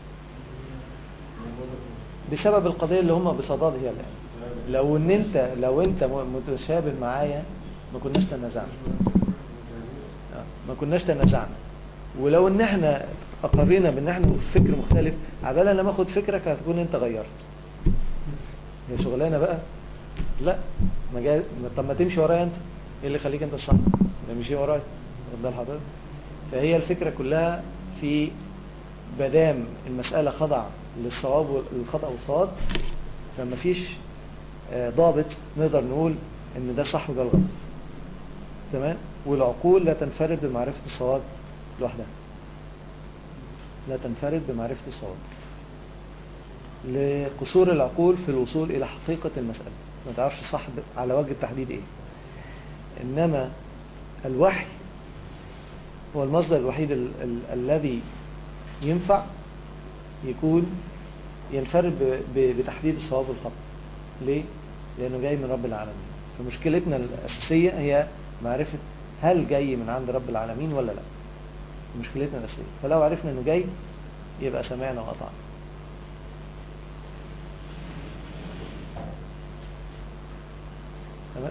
بسبب القضية اللي هم بصددها الآن لو ان انت لو انت م- متشابه معايا ما كناش تنازعنا آه، ما كناش تنازعنا ولو ان احنا اقرينا بان احنا في فكر مختلف عبال لما اخد فكرك هتكون انت غيرت هي شغلانه بقى لا ما جاي طب ما تمشي ورايا انت ايه اللي يخليك انت الصح ما مشي ورايا واخد بال حضرتك فهي الفكره كلها في مادام المساله خضع للصواب والخطا والصواب فما فيش آه، ضابط نقدر نقول ان ده صح وده الغلط تمام والعقول لا تنفرد بمعرفه الصواب لوحدها لا تنفرد بمعرفه الصواب لقصور العقول في الوصول إلى حقيقة المسألة ما تعرفش صح ب- على وجه التحديد إيه إنما الوحي هو المصدر الوحيد ال ال الذي ينفع يكون ينفرد ب ب بتحديد الصواب والخطأ ليه؟ لأنه جاي من رب العالمين فمشكلتنا الأساسية هي معرفة هل جاي من عند رب العالمين ولا لا مشكلتنا الأساسية فلو عرفنا أنه جاي يبقى سمعنا وأطعنا تمام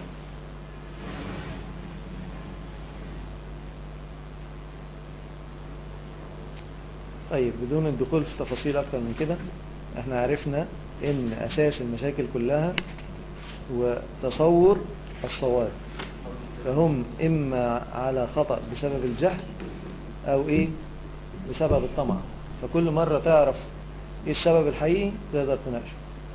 طيب بدون الدخول في تفاصيل اكتر من كده احنا عرفنا ان اساس المشاكل كلها هو تصور الصواب فهم اما على خطأ بسبب الجهل او ايه بسبب الطمع فكل مرة تعرف ايه السبب الحقيقي تقدر تناقشه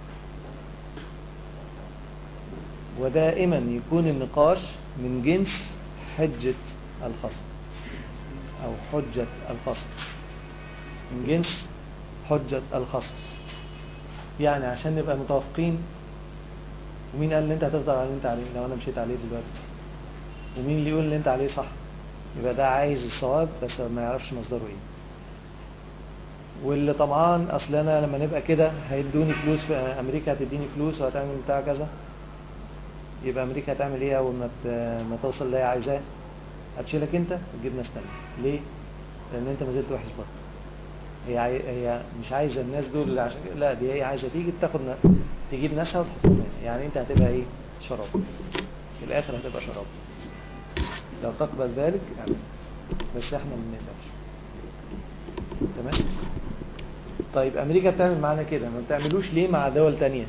ودائما يكون النقاش من جنس حجة الخصم أو حجة الخصم من جنس حجة الخصم يعني عشان نبقى متوافقين ومين قال ان انت هتفضل على اللي انت عليه لو انا مشيت عليه دلوقتي ومين اللي يقول اللي انت عليه صح يبقى ده عايز الصواب بس ما يعرفش مصدره ايه واللي طمعان اصل انا لما نبقى كده هيدوني فلوس في امريكا هتديني فلوس وهتعمل بتاع كذا يبقى امريكا هتعمل ايه اول ما ت- ما توصل اللي هي عايزاه هتشيلك انت وتجيب ناس تانية ليه لان انت ما زلت وحش برضه هي عاي... هي مش عايزه الناس دول اللي عشان لا دي هي عايزه تيجي تاخد ن... تجيب ناسها وتحطهم هنا يعني انت هتبقى ايه شراب في الاخر هتبقى شراب لو تقبل ذلك يعني بس احنا ما بنقدرش تمام طيب امريكا بتعمل معانا كده ما بتعملوش ليه مع دول تانية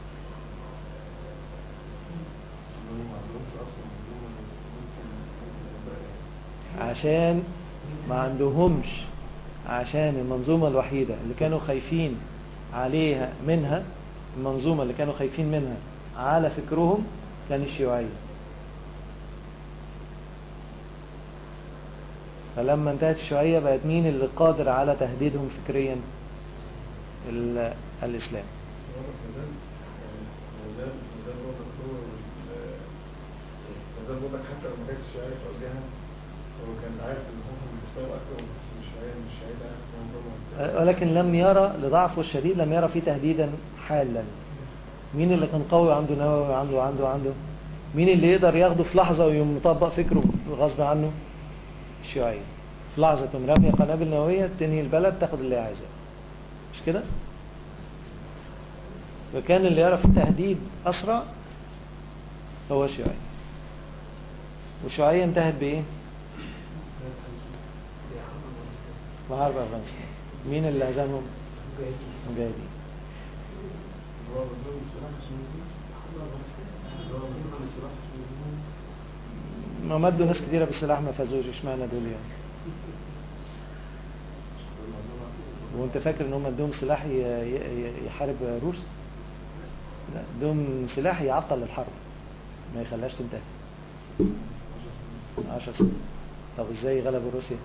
عشان ما عندهمش عشان المنظومة الوحيدة اللي كانوا خايفين عليها منها المنظومة اللي كانوا خايفين منها على فكرهم كان الشيوعية فلما انتهت الشيوعية بقت مين اللي قادر على تهديدهم فكريا ال- الإسلام وده بقول لك حتى لو ما كانش عارف قبلها هو كان عارف ان هم بالنسبه له اكتر مش عارف مش عارف الموضوع ولكن لم يرى لضعفه الشديد لم يرى فيه تهديدا حالا مين اللي كان قوي عنده نووي عنده عنده عنده مين اللي يقدر ياخده في لحظة ويقوم مطبق فكره غصب عنه الشيوعية في لحظة تقوم رامية قنابل نووية تنهي البلد تاخد اللي هي عايزاه مش كده وكان اللي يرى فيه تهديد أسرع هو الشيوعية والشيوعية انتهت بإيه؟ بحرب أفغانستان مين اللي هزمهم؟ مجاهدين هو بدون السلاح عشان يزيد هو بدون السلاح عشان يزيد ما مدوا ناس كتيرة بالسلاح ما فازوش اشمعنى دول يعني وانت فاكر ان هم ادوهم سلاح ي- ي- يحارب روس لا ادوهم سلاح يعطل الحرب ما يخليهاش تنتهي 10 سنين طب ازاي غلبوا روسيا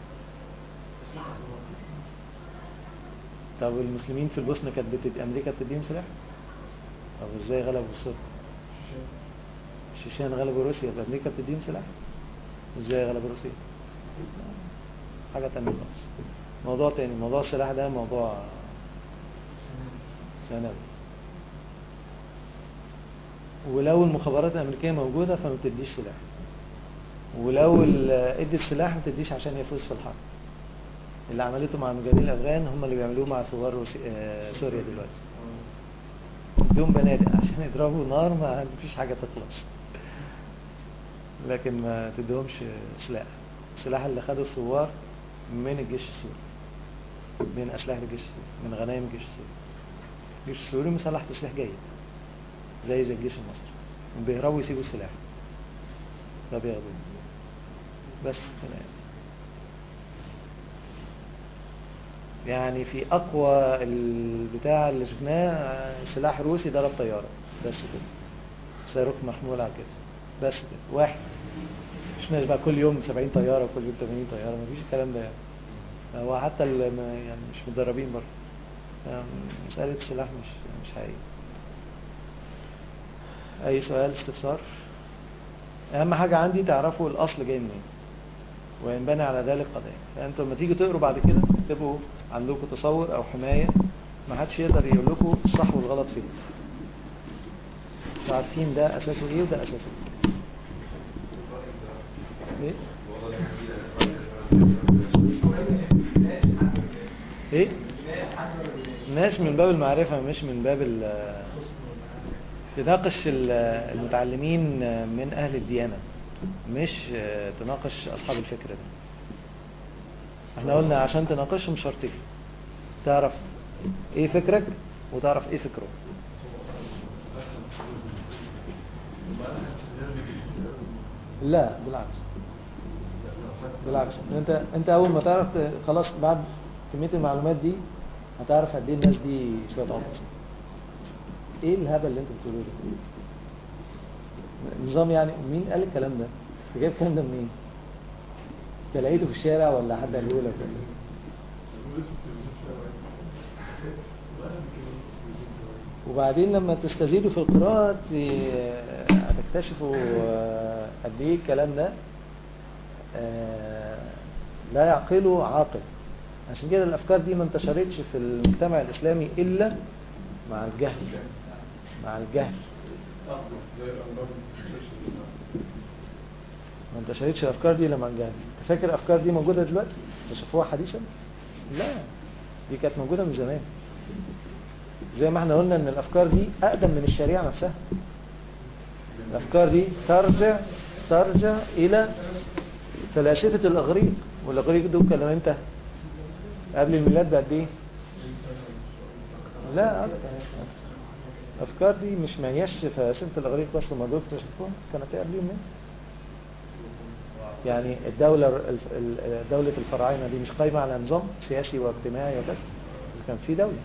طب المسلمين في البوسنة كانت بتدي امريكا بتديهم سلاح طب ازاي غلبوا الصرب الشيشان غلبوا روسيا يبقى امريكا بتديهم سلاح ازاي غلبوا روسيا حاجة تانية خالص موضوع تاني موضوع السلاح ده موضوع ثانوي ولو المخابرات الامريكيه موجوده فما بتديش سلاح ولو ال- ادت سلاح ما بتديش عشان يفوز في الحرب اللي عملته مع مجاهدين الافغان هم اللي بيعملوه مع ثوار روسي- آه، سوريا دلوقتي بدون بنادق عشان يضربوا نار ما فيش حاجه تخلص لكن ما تديهمش سلاح السلاح اللي خده الثوار من الجيش السوري من اسلحه الجيش السوري من غنائم الجيش السوري الجيش السوري مسلح تسليح جيد زي زي الجيش المصري وبيهربوا يسيبوا السلاح فبياخدوه بس كده يعني. يعني في اقوى البتاع اللي شفناه آه، سلاح روسي ضرب طياره بس كده صاروخ محمول على كده بس كده واحد مش بقى كل يوم 70 طياره وكل يوم 80 طياره مفيش الكلام ده يعني هو حتى اللي ما- يعني مش متدربين برضه يعني مساله السلاح مش مش حقيقي اي سؤال استفسار اهم حاجه عندي تعرفوا الاصل جاي منين وينبني على ذلك قضايا فانتوا لما تيجوا تقروا بعد كده تبقوا عندكم تصور او حمايه ما حدش يقدر يقول لكم الصح والغلط فين انتوا عارفين ده اساسه ايه وده اساسه ايه ايه ايه ناس من باب المعرفه مش من باب ال- تناقش ال- المتعلمين من اهل الديانه مش آه، تناقش اصحاب الفكر ده احنا قلنا عشان تناقشهم شرطين تعرف ايه فكرك وتعرف ايه فكره لا بالعكس بالعكس انت انت اول ما تعرف ت- خلاص بعد كميه المعلومات دي هتعرف قد ايه الناس دي شويه عبط ايه الهبل اللي انتوا بتقولوه ده نظام يعني مين قال الكلام ده انت جايب الكلام ده منين انت لقيته في الشارع ولا حد قاله لك ولا إيه؟ وبعدين لما تستزيدوا في القراءة ت- هتكتشفوا آه، قد ايه الكلام ده آه، لا يعقله عاقل عشان كده الافكار دي ما انتشرتش في المجتمع الاسلامي الا مع الجهل مع الجهل ما انتشرتش الافكار دي الا مع الجهل انت فاكر الافكار دي موجوده دلوقتي اكتشفوها حديثا لا دي كانت موجوده من زمان زي ما احنا قلنا ان الافكار دي اقدم من الشريعه نفسها الافكار دي ترجع ترجع الى فلاسفه الاغريق والاغريق دول كانوا امتى قبل الميلاد بقد ايه لا أبداً. الافكار دي مش ما هياش فلاسفه الاغريق بس هم دول اكتشفوها كانت إيه قبلهم ناس يعني الدولة الف- ال- دولة الفراعنة دي مش قايمة على نظام سياسي واجتماعي وكذا بس كان في دولة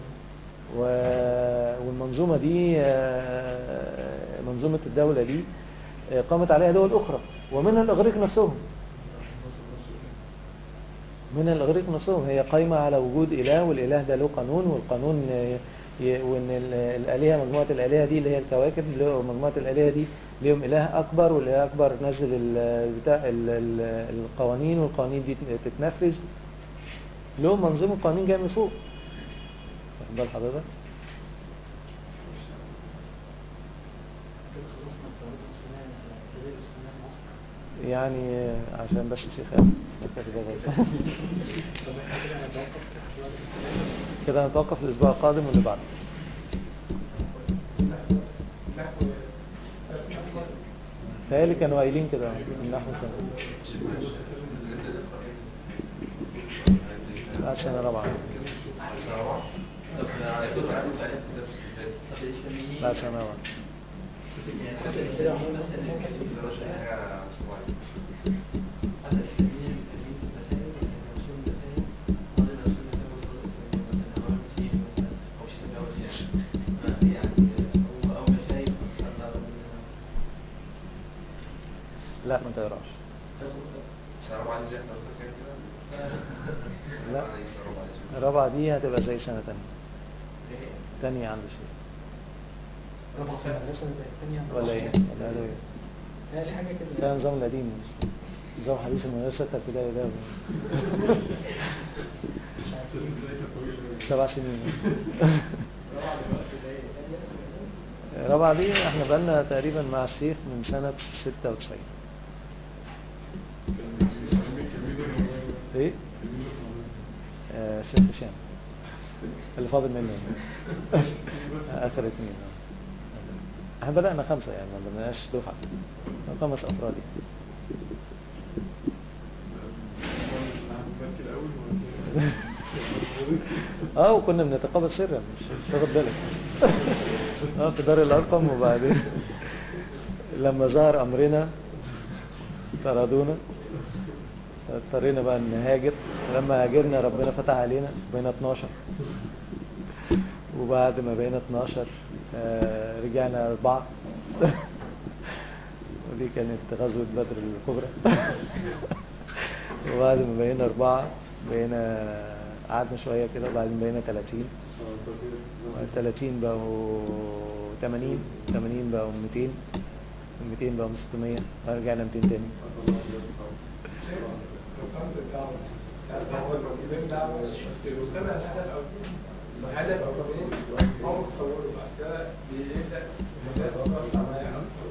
و- والمنظومة دي آه، منظومة الدولة دي آه، قامت عليها دول أخرى ومنها الإغريق نفسهم من الإغريق نفسهم هي قايمة على وجود إله والإله ده له قانون والقانون آه، ي- وإن ال- الآلهة مجموعة الآلهة دي اللي هي الكواكب له- مجموعة الآلهة دي ليهم إله أكبر والإله أكبر نزل ال- بتاع ال- ال- القوانين والقوانين دي تتنفذ لهم منظومة قوانين جاية من فوق واخد بال حضرتك؟ كده خلصنا التواريخ الإسلامية التاريخ الإسلامية في مصر يعني آه، عشان بس شيخ قال كده غلط. طب احنا كده هنتوقف في التواريخ الإسلامية كده نتوقف الأسبوع القادم واللي بعده تهيألي كانوا قايلين كده النحو كان بعد سنة رابعة بعد سنة رابعة لا ما تقراش لا الرابعة دي هتبقى زي سنة تانية تانية عند الشيخ رابعة في المدرسة الثانية ولا ايه ولا ده ايه لا دي حاجة ده كده النظام القديم نظام حديث المدرسة الستة ابتدائي ده سبع سنين الرابعة دي احنا بقالنا تقريبا مع الشيخ من سنة 96 ايه الشيخ هشام اللي فاضل منه اخر اثنين آه. احنا بدأنا خمسة يعني ما بدناش دفعة خمس افراد يعني. اه وكنا بنتقابل سرا مش مش واخد بالك اه في دار الارقم وبعدين لما ظهر امرنا طردونا اضطرينا بقى نهاجر لما هاجرنا ربنا فتح علينا بقينا 12 وبعد ما بقينا 12 آه، رجعنا أربعة ودي كانت غزوة بدر الكبرى وبعد ما بقينا أربعة بقينا قعدنا شوية كده وبعدين بقينا 30 30 بقوا 80 80 بقوا 200 200 بقوا 600 رجعنا 200 تاني هدف او اتنين هو متصوره بعد كده بيبدا المجال يتوسع معايا اكتر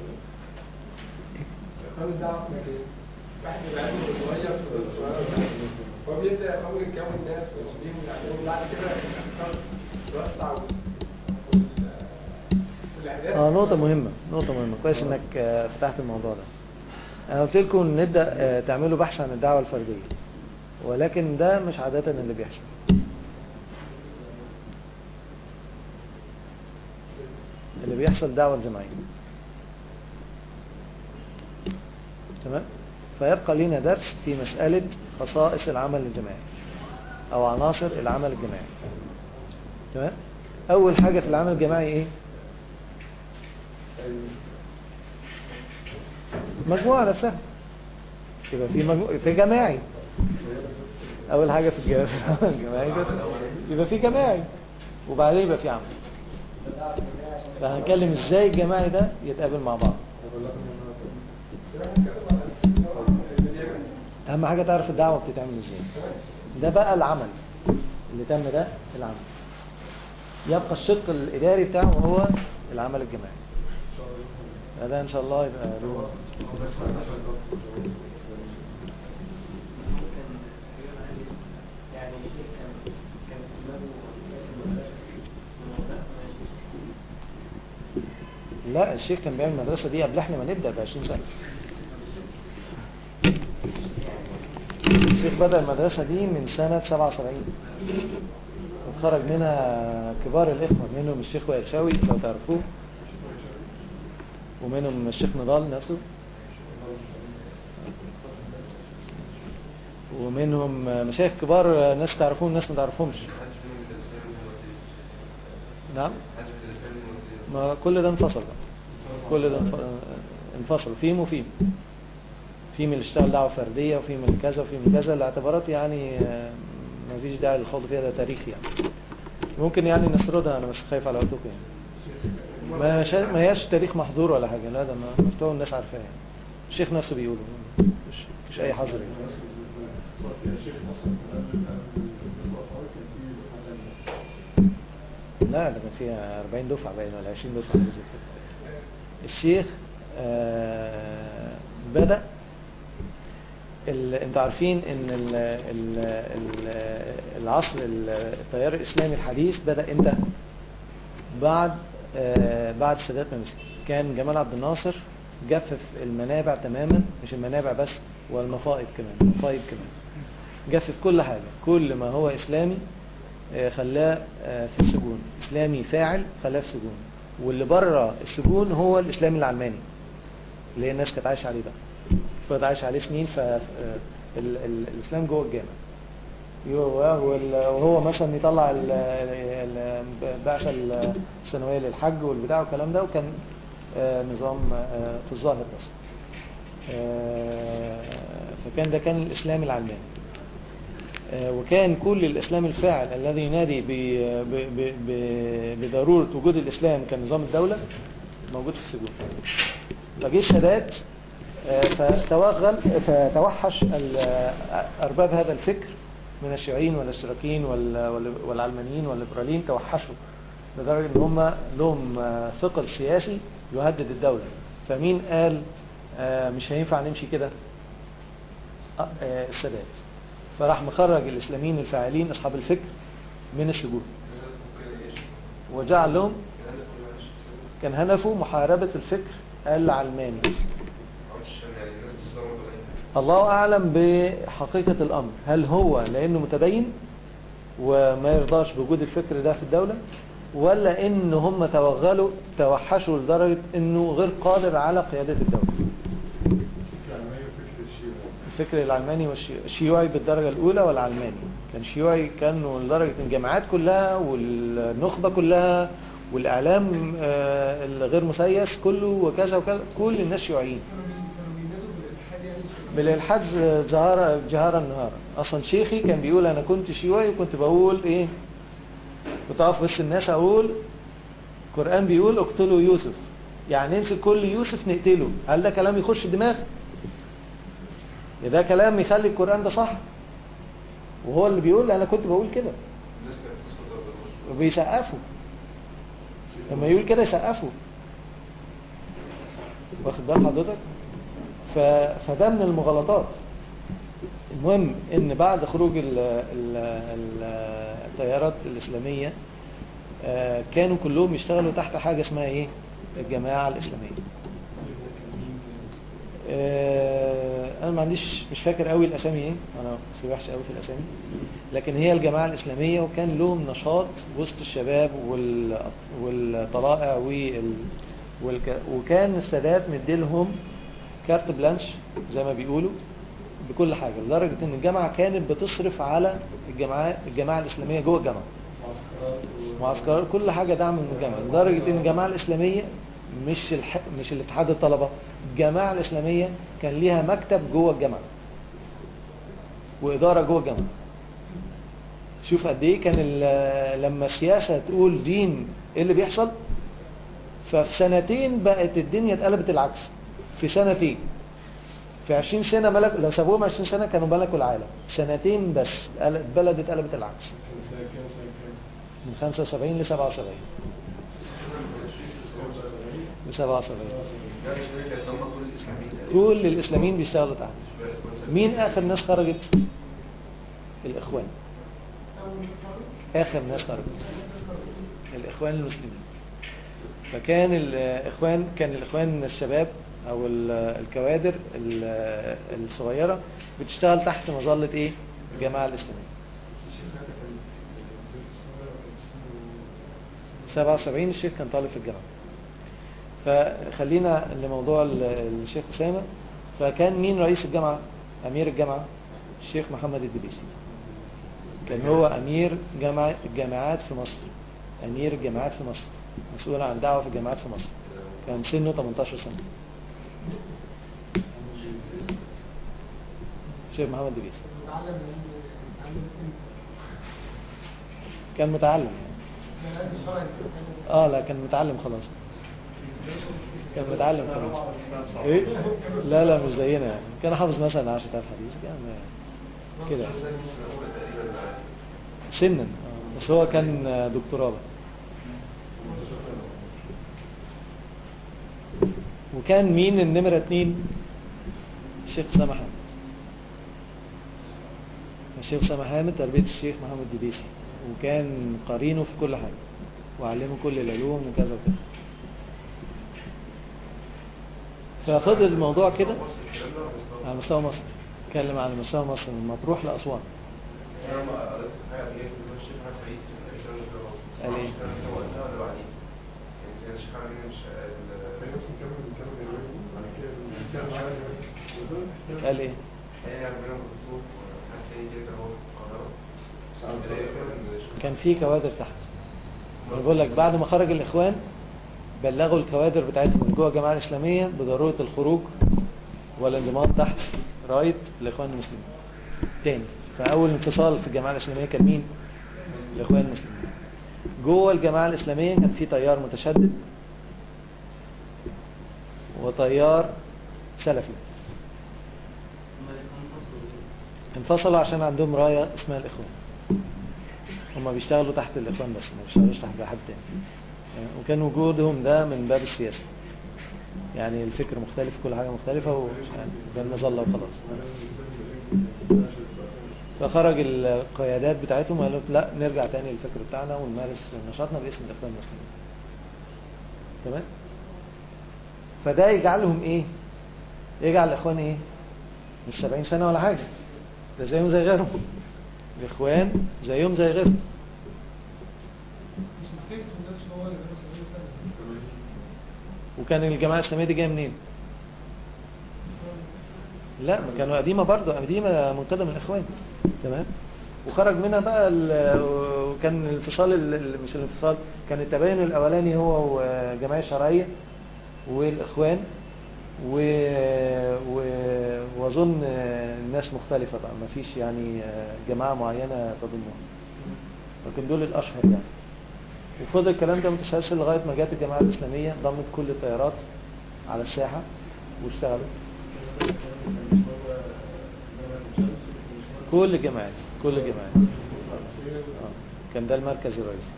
يقام الدعوه في مكان واحد بيبقى عنده صغير في الصغير هو بيبدا يحاول يكون ناس ويشبيهم يعلمهم بعد كده الافكار توسع وال- والاهداف اه نقطة مهمة نقطة مهمة كويس انك آه، فتحت الموضوع ده انا قلت لكم نبدأ آه، تعملوا بحث عن الدعوة الفردية ولكن ده مش عادة اللي بيحصل اللي بيحصل دعوة الجماعية تمام فيبقى لنا درس في مسألة خصائص العمل الجماعي او عناصر العمل الجماعي تمام اول حاجة في العمل الجماعي ايه مجموعة نفسها يبقى في مجموعة في جماعي أول حاجة في الج- في الجماعي ده يبقى في جماعي وبعدين يبقى في عمل فهنتكلم ازاي الجماعي ده يتقابل مع بعض أهم حاجة تعرف الدعوة بتتعمل ازاي ده بقى العمل اللي تم ده العمل يبقى الشق الإداري بتاعه هو العمل الجماعي هذا إن شاء الله يبقى له يعني الشيخ كان كان في دماغه المدرسة الموضوع ماشي لا الشيخ كان بيعمل المدرسة دي قبل احنا ما نبدأ ب 20 سنة الشيخ بدأ المدرسة دي من سنة 77 واتخرج منها كبار الإخوة منهم الشيخ وائل شاوي لو تعرفوه ومنهم الشيخ نضال نفسه ومنهم مشايخ كبار ناس تعرفون ناس ما تعرفهمش نعم ما كل ده انفصل بقى كل ده انف- انفصل فيم وفيم في من اللي اشتغل دعوة فردية وفي من كذا وفي من كذا الاعتبارات يعني آه، ما فيش داعي للخوض فيها ده تاريخ يعني ممكن يعني نسردها انا بس خايف على وقتكم يعني ما شا- ما هياش تاريخ محظور ولا حاجة لا ده ما- مفتوح الناس عارفاه يعني الشيخ نفسه بيقوله مش, مش اي حظر يعني لا ده كان فيها 40 دفعة باين ولا 20 دفعة حاجة زي كده الشيخ آه بدأ ال... انتوا عارفين ان ال... ال... ال... العصر ال- التيار الاسلامي الحديث بدأ امتى بعد آه بعد السادات ما مسك كان جمال عبد الناصر جفف المنابع تماما مش المنابع بس والمفائد كمان المفائد كمان جفف كل حاجة كل ما هو إسلامي آه، خلاه آه، في السجون إسلامي فاعل خلاه في السجون واللي بره السجون هو الإسلام العلماني اللي هي الناس كانت عايشة عليه بقى كانت عايشة عليه سنين فالإسلام جوه الجامع يو- وال- وهو مثلا يطلع ال- ال- البعثة السنوية للحج والبتاع والكلام ده وكان آه، نظام آه، في الظاهر بس آه، فكان ده كان الإسلام العلماني آه، وكان كل الإسلام الفاعل الذي ينادي ب- ب- ب- ب- بضرورة وجود الإسلام كنظام الدولة موجود في السجون فجه السادات آه، فتوغل فتوحش ال- آه، أرباب هذا الفكر من الشيوعيين والاشتراكيين وال- وال- والعلمانيين والليبراليين توحشوا لدرجة ان هم لهم آه، ثقل سياسي يهدد الدولة فمين قال آه، مش هينفع نمشي كده آه، آه، السادات فراح مخرج الإسلاميين الفاعلين أصحاب الفكر من السجون وجعل لهم كان هدفه محاربة الفكر العلماني الله أعلم بحقيقة الأمر هل هو لأنه متدين وما يرضاش بوجود الفكر ده في الدولة ولا إن هم توغلوا توحشوا لدرجة إنه غير قادر على قيادة الدولة الفكر العلماني والشيوعي بالدرجة الأولى والعلماني كان شيوعي كانوا لدرجة الجامعات كلها والنخبة كلها والإعلام آه، الغير مسيس كله وكذا وكذا كل الناس شيوعيين كانوا بينادوا بالالحاد يعني بالإلحاد جهارا جهارا نهارا أصلا شيخي كان بيقول أنا كنت شيوعي وكنت بقول إيه كنت أقف وسط الناس أقول القرآن بيقول اقتلوا يوسف يعني نمسك كل يوسف نقتله هل ده كلام يخش الدماغ ده كلام يخلي القرآن ده صح وهو اللي بيقول أنا كنت بقول كده وبيسقفوا لما يقول كده يسقفوا واخد بال حضرتك ف... فده من المغالطات المهم ان بعد خروج ال... ال... ال... التيارات الاسلاميه آه، كانوا كلهم يشتغلوا تحت حاجه اسمها ايه الجماعه الاسلاميه آه، انا ما عنديش مش فاكر قوي الاسامي ايه انا بس وحش قوي في الاسامي لكن هي الجماعه الاسلاميه وكان لهم نشاط وسط الشباب وال... والطلائع وال... والك... وكان السادات مديلهم كارت بلانش زي ما بيقولوا بكل حاجه لدرجه ان الجامعه كانت بتصرف على الجماعات الجماعه الاسلاميه جوه الجامعه معسكرات كل حاجه دعم من الجامعه لدرجه ان الجماعه الاسلاميه مش الح... مش الاتحاد الطلبه الجماعه الاسلاميه كان ليها مكتب جوه الجامعه واداره جوه الجامعه شوف قد ايه كان ال- لما السياسه تقول دين ايه اللي بيحصل ففي سنتين بقت الدنيا اتقلبت العكس في سنتين في 20 سنة ملك لو سابوهم 20 سنة كانوا ملكوا العالم سنتين بس البلد اتقلبت العكس من 75 ل 77 ل 77 كل الإسلاميين بيشتغلوا تحت مين آخر ناس خرجت؟ الإخوان آخر ناس خرجت الإخوان المسلمين فكان الإخوان كان الإخوان الشباب أو ال- الكوادر ال- الصغيرة بتشتغل تحت مظلة إيه؟ الجماعة الإسلامية 77 الشيخ كان طالب في الجامعة فخلينا لموضوع ال- الشيخ أسامة فكان مين رئيس الجامعة أمير الجامعة الشيخ محمد الدبيسي كان هو أمير جامعة الجامعات في مصر أمير الجامعات في مصر مسؤول عن دعوة في الجامعات في مصر كان سنه 18 سنة الشيخ محمد الدبيسي متعلم من متعلم من كان متعلم يعني. من قلب شرعي اه لا كان متعلم خلاص كان متعلم خلاص ايه لا لا مش زينا يعني كان حافظ مثلا 10000 حديث كان كده سنا آه. بس هو كان دكتوراه بقى. وكان مين النمرة اتنين الشيخ سامح حامد الشيخ سامح حامد تربية الشيخ محمد دبيسي وكان قرينه في كل حاجة وعلمه كل العلوم وكذا وكذا ففضل الموضوع كده على مستوى مصر اتكلم على مستوى مصر من مطروح لأسوان قال ايه؟ قال ايه؟ كان في كوادر تحت انا بقول لك بعد ما خرج الاخوان بلغوا الكوادر بتاعتهم من جوه الجماعه الاسلاميه بضروره الخروج والانضمام تحت رايه الاخوان المسلمين تاني فاول انفصال في الجماعه الاسلاميه كان مين الاخوان المسلمين جوه الجماعه الاسلاميه كان في تيار متشدد وتيار سلفي هم الاثنين فصلوا ليه؟ انفصلوا عشان عندهم رايه اسمها الاخوان هم بيشتغلوا تحت الاخوان بس ما بيشتغلوش تحت حد تاني يعني وكان وجودهم ده من باب السياسه يعني الفكر مختلف كل حاجه مختلفه ويعني ده المظله وخلاص فخرج القيادات بتاعتهم وقالوا لا نرجع تاني للفكر بتاعنا ونمارس نشاطنا باسم الاخوان المسلمين تمام فده يجعلهم ايه يجعل الاخوان ايه مش 70 سنة ولا حاجة ده زيهم زي غيرهم الاخوان زيهم زي غيرهم مش محتاج ما تقولش هو اللي كانوا 70 سنة وكان الجماعة الإسلامية دي جاية منين لا ما كانوا قديمة برضه قديمة منتدى من الإخوان تمام وخرج منها بقى ال- وكان الانفصال ال- ال- مش الانفصال كان التباين الأولاني هو وجماعة شرعية والإخوان و... و... وأظن الناس مختلفة بقى ما فيش يعني جماعة معينة تضمهم لكن دول الأشهر يعني وفضل الكلام ده متسلسل لغاية ما جت الجماعة الإسلامية ضمت كل التيارات على الساحة واشتغلوا كل الجماعات كل الجماعات آه. كان ده المركز الرئيسي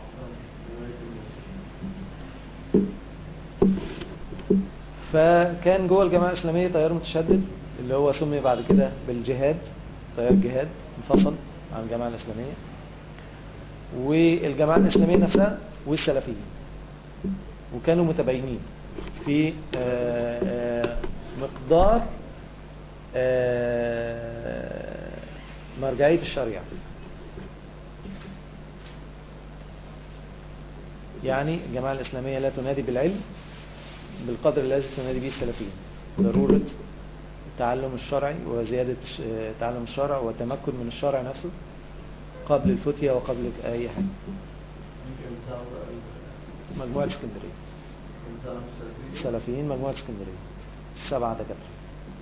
فكان جوه الجماعة الإسلامية تيار متشدد اللي هو سمي بعد كده بالجهاد تيار جهاد انفصل عن الجماعة الإسلامية والجماعة الإسلامية نفسها والسلفيين وكانوا متباينين في آه، آه، مقدار آه، مرجعية الشريعة يعني الجماعة الإسلامية لا تنادي بالعلم بالقدر الذي تنادي به السلفيين ضرورة التعلم الشرعي وزيادة الش- آه، تعلم الشرع والتمكن من الشرع نفسه قبل الفتية وقبل أي حاجة مجموعة اسكندرية السلفيين مجموعة اسكندرية السبعة دكاترة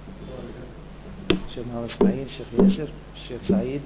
الشيخ محمد اسماعيل الشيخ ياسر الشيخ سعيد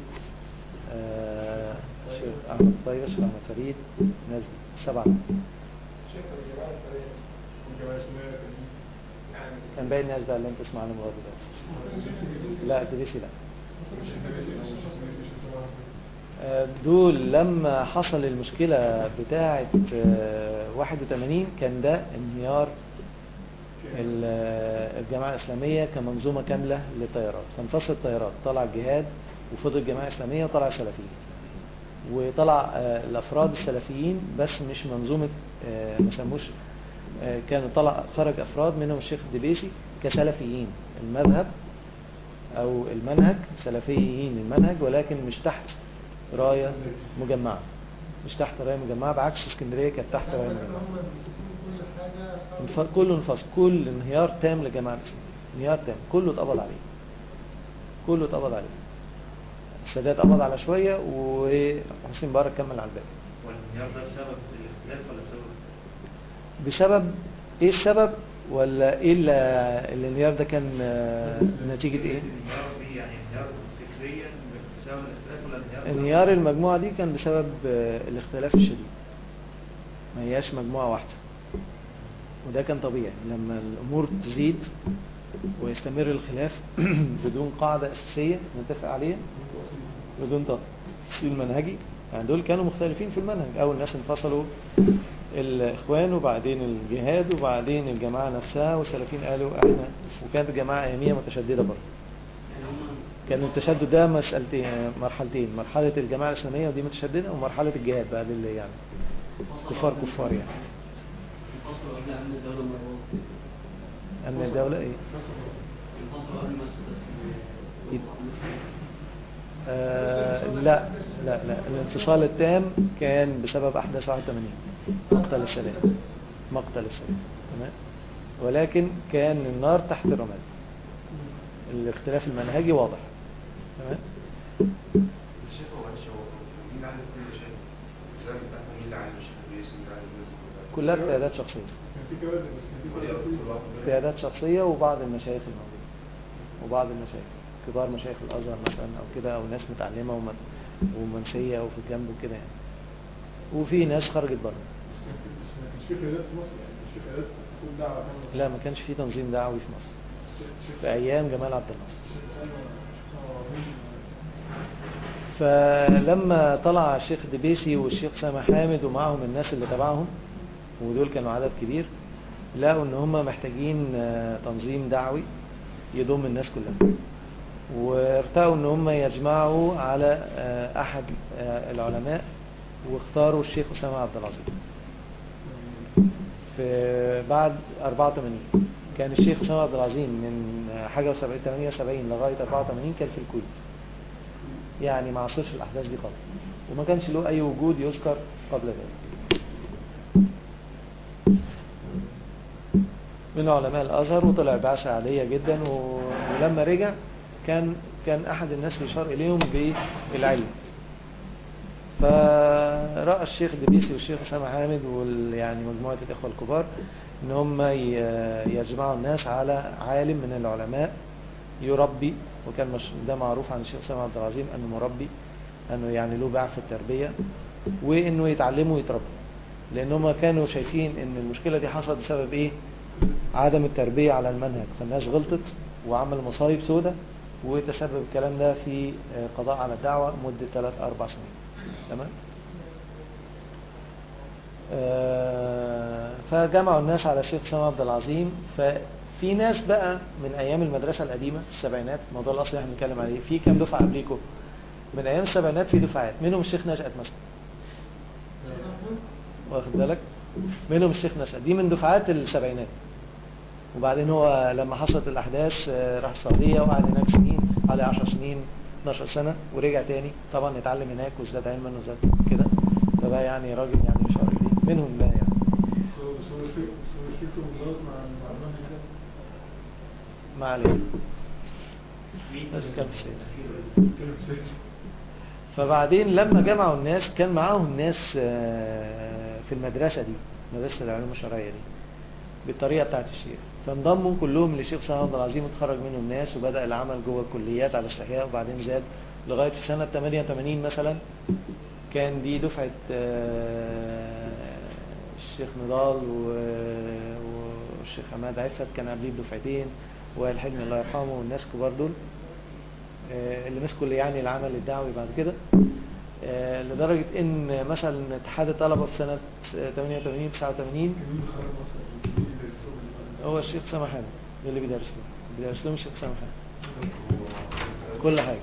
آه، الشيخ أحمد طيب الشيخ أحمد فريد ناس دي، سبعة شايف الجماعة الفريق والجماعة الإسلامية كان يعني كان باقي الناس بقى اللي انت تسمع عنهم لغاية دلوقتي لا ادريسي لا مش النبي مش مش آه، دول لما حصل المشكلة بتاعة آه، 81 كان ده انهيار ال- آه، الجماعة الإسلامية كمنظومة كاملة للطيارات فانفصل الطيارات طلع الجهاد وفضل الجماعة الإسلامية وطلع السلفيين وطلع آه، الأفراد السلفيين بس مش منظومة آه، ما سموش آه، كان طلع خرج أفراد منهم الشيخ الدبيسي كسلفيين المذهب أو المنهج سلفيين المنهج ولكن مش تحت راية مجمعة مش تحت راية مجمعة بعكس اسكندرية كانت تحت راية لكن مجمعة هم بيمسكوا كل حاجة انف- كله انفصل كل انهيار تام لجماعة الإسلام انهيار تام كله اتقبض عليه كله اتقبض عليه السادات قبض على شوية وحسين مبارك كمل على الباقي والانهيار ده بسبب الاختلاف ولا بسبب بسبب ايه السبب ولا ايه ال- الانهيار ده كان آه، نتيجة ايه الانهيار دي يعني انهيار فكريا بسبب الاختلاف ولا انهيار انهيار المجموعة دي كان بسبب آه، الاختلاف الشديد ما هياش مجموعة واحدة وده كان طبيعي لما الأمور تزيد ويستمر الخلاف بدون قاعدة أساسية نتفق عليها بدون تفصيل منهجي يعني دول كانوا مختلفين في المنهج أول ناس انفصلوا الإخوان وبعدين الجهاد وبعدين الجماعة نفسها والسلفيين قالوا احنا وكانت الجماعة أيامية متشددة برضه كان التشدد ده مسألتين مرحلتين مرحلة الجماعة الإسلامية ودي متشددة ومرحلة الجهاد بقى دي اللي يعني كفار كفار يعني انفصلوا قبل عن الدولة مرات أن الدولة إيه انفصلوا قبل ما يب- آه لا لا لا الانفصال التام كان بسبب أحداث 81 مقتل السادات مقتل السادات تمام ولكن كان النار تحت الرماد الاختلاف المنهجي واضح تمام الشيخ هو معلش هو مين اللي عالم كل شيء؟ الزمن بتاعنا مين اللي عالم الشيخ بيس مين اللي عالم الناس دي كلها؟ كلها قيادات شخصية كان في كوادر بس كان في وليه كوادر كل واحد منهم؟ قيادات شخصية وبعض المشايخ الموجودة وبعض المشايخ كبار مشايخ الأزهر مثلا أو كده أو ناس متعلمة ومن- ومنسية أو في الجنب وكده يعني وفي ناس خرجت بره بس ما كانش في قيادات في مصر يعني مش في قيادات تكون دعوة كاملة. لا ما كانش في تنظيم دعوي في مصر الشيخ- الشيخ- في أيام جمال عبد الناصر الشيخ سعيد شيخ فلما طلع الشيخ دبيسي والشيخ سامح حامد ومعهم الناس اللي تبعهم ودول كانوا عدد كبير لقوا ان هم محتاجين آه، تنظيم دعوي يضم الناس كلها وارتأوا ان هم يجمعوا على آه، احد آه، العلماء واختاروا الشيخ اسامه عبد العظيم في بعد 84 كان الشيخ اسامه عبد العظيم من حاجه و 78 لغايه 84 كان في الكويت يعني ما عاصرش الاحداث دي خالص وما كانش له اي وجود يذكر قبل ذلك من علماء الازهر وطلع بعثه عاليه جدا و- ولما رجع كان كان احد الناس يشار اليهم بالعلم فرأى الشيخ دبيسي والشيخ أسامة حامد وال يعني مجموعة الإخوة الكبار إن هم ي- يجمعوا الناس على عالم من العلماء يربي وكان مش ده معروف عن الشيخ أسامة عبد العظيم أنه مربي أنه يعني له باع في التربية وإنه يتعلموا ويتربوا لأن هم كانوا شايفين إن المشكلة دي حصلت بسبب إيه؟ عدم التربية على المنهج فالناس غلطت وعمل مصايب سودة وتسبب الكلام ده في آه، قضاء على الدعوة مدة 3 أربع سنين تمام آه، فجمعوا الناس على الشيخ سامي عبد العظيم ففي ناس بقى من ايام المدرسه القديمه السبعينات الموضوع الاصلي احنا بنتكلم عليه في كام دفعه قبليكم من ايام السبعينات في دفعات منهم الشيخ نشأت مثلا واخد بالك منهم الشيخ نشأت دي من دفعات السبعينات وبعدين هو لما حصلت الاحداث آه، راح السعوديه وقعد هناك سنين حوالي 10 سنين 12 سنه ورجع تاني طبعا اتعلم هناك وازداد علما وزاد كده فبقى يعني راجل يعني مش عارف ايه منهم ده يعني ما عليه بس كان في السياسة. فبعدين لما جمعوا الناس كان معاهم ناس آه، في المدرسة دي مدرسة العلوم الشرعية دي بالطريقة بتاعت الشيخ فانضموا كلهم للشيخ سعد عبد العظيم وتخرج منهم ناس وبدأ العمل جوه الكليات على استحياء وبعدين زاد لغاية في سنة 88 مثلا كان دي دفعة آه، الشيخ نضال و- والشيخ حماد عفت كان قبليه بدفعتين وائل حلمي الله يرحمه والناس كبار دول آه، اللي مسكوا اللي يعني العمل الدعوي بعد كده آه، لدرجة ان مثلا اتحاد الطلبة في سنة 88 89 هو الشيخ سامح حامد اللي بيدرس له بيدرس لهم الشيخ سامح حامد كل حاجة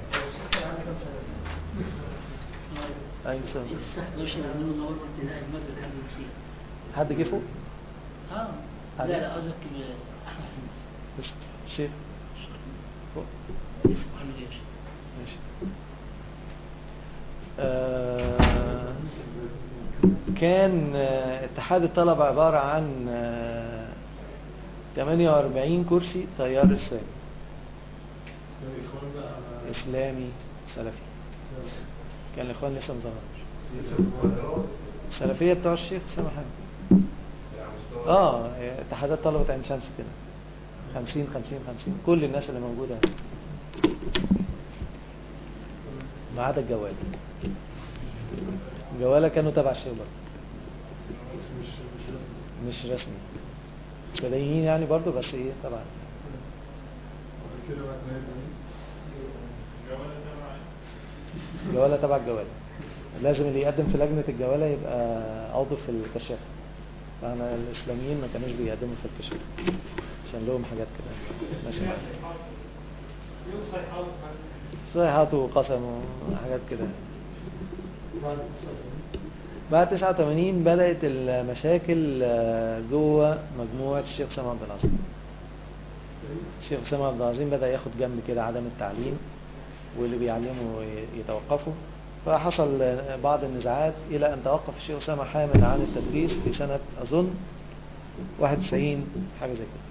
ايوه سامح الساعة 11 يعملوا نور ابتداء المادة لحد النسيم حد جه فوق اه لا لا قصدك احمد حسن بس بس الشيخ فوق لسه محمد ياشا ماشي آه، كان آه، اتحاد الطلبة عبارة عن آه، 48 كرسي تيار إسلامي إسلامي سلفي كان الإخوان لسه مظهرش السلفية بتوع الشيخ سامح حامد اه اتحادات طلبة عين شمس كده 50 50 50 كل الناس اللي موجودة ما عدا الجوال الجوالة كانوا تبع الشيخ برضه مش رسمي متدينين يعني برضه بس ايه طبعا الجوالة تبع الجوالة لازم اللي يقدم في لجنة الجوالة يبقى عضو في الكشافة فأنا الإسلاميين ما كانوش بيقدموا في الكشافة عشان لهم حاجات كده ماشي صيحات وقسم وحاجات كده بعد 89 بدأت المشاكل آه، جوه مجموعة الشيخ سامع عبد العظيم الشيخ سامع عبد العظيم بدأ ياخد جنب كده عدم التعليم واللي بيعلموا ي- يتوقفوا فحصل آه، بعض النزاعات إلى أن توقف الشيخ أسامة حامد عن التدريس في سنة أظن 91 حاجة زي كده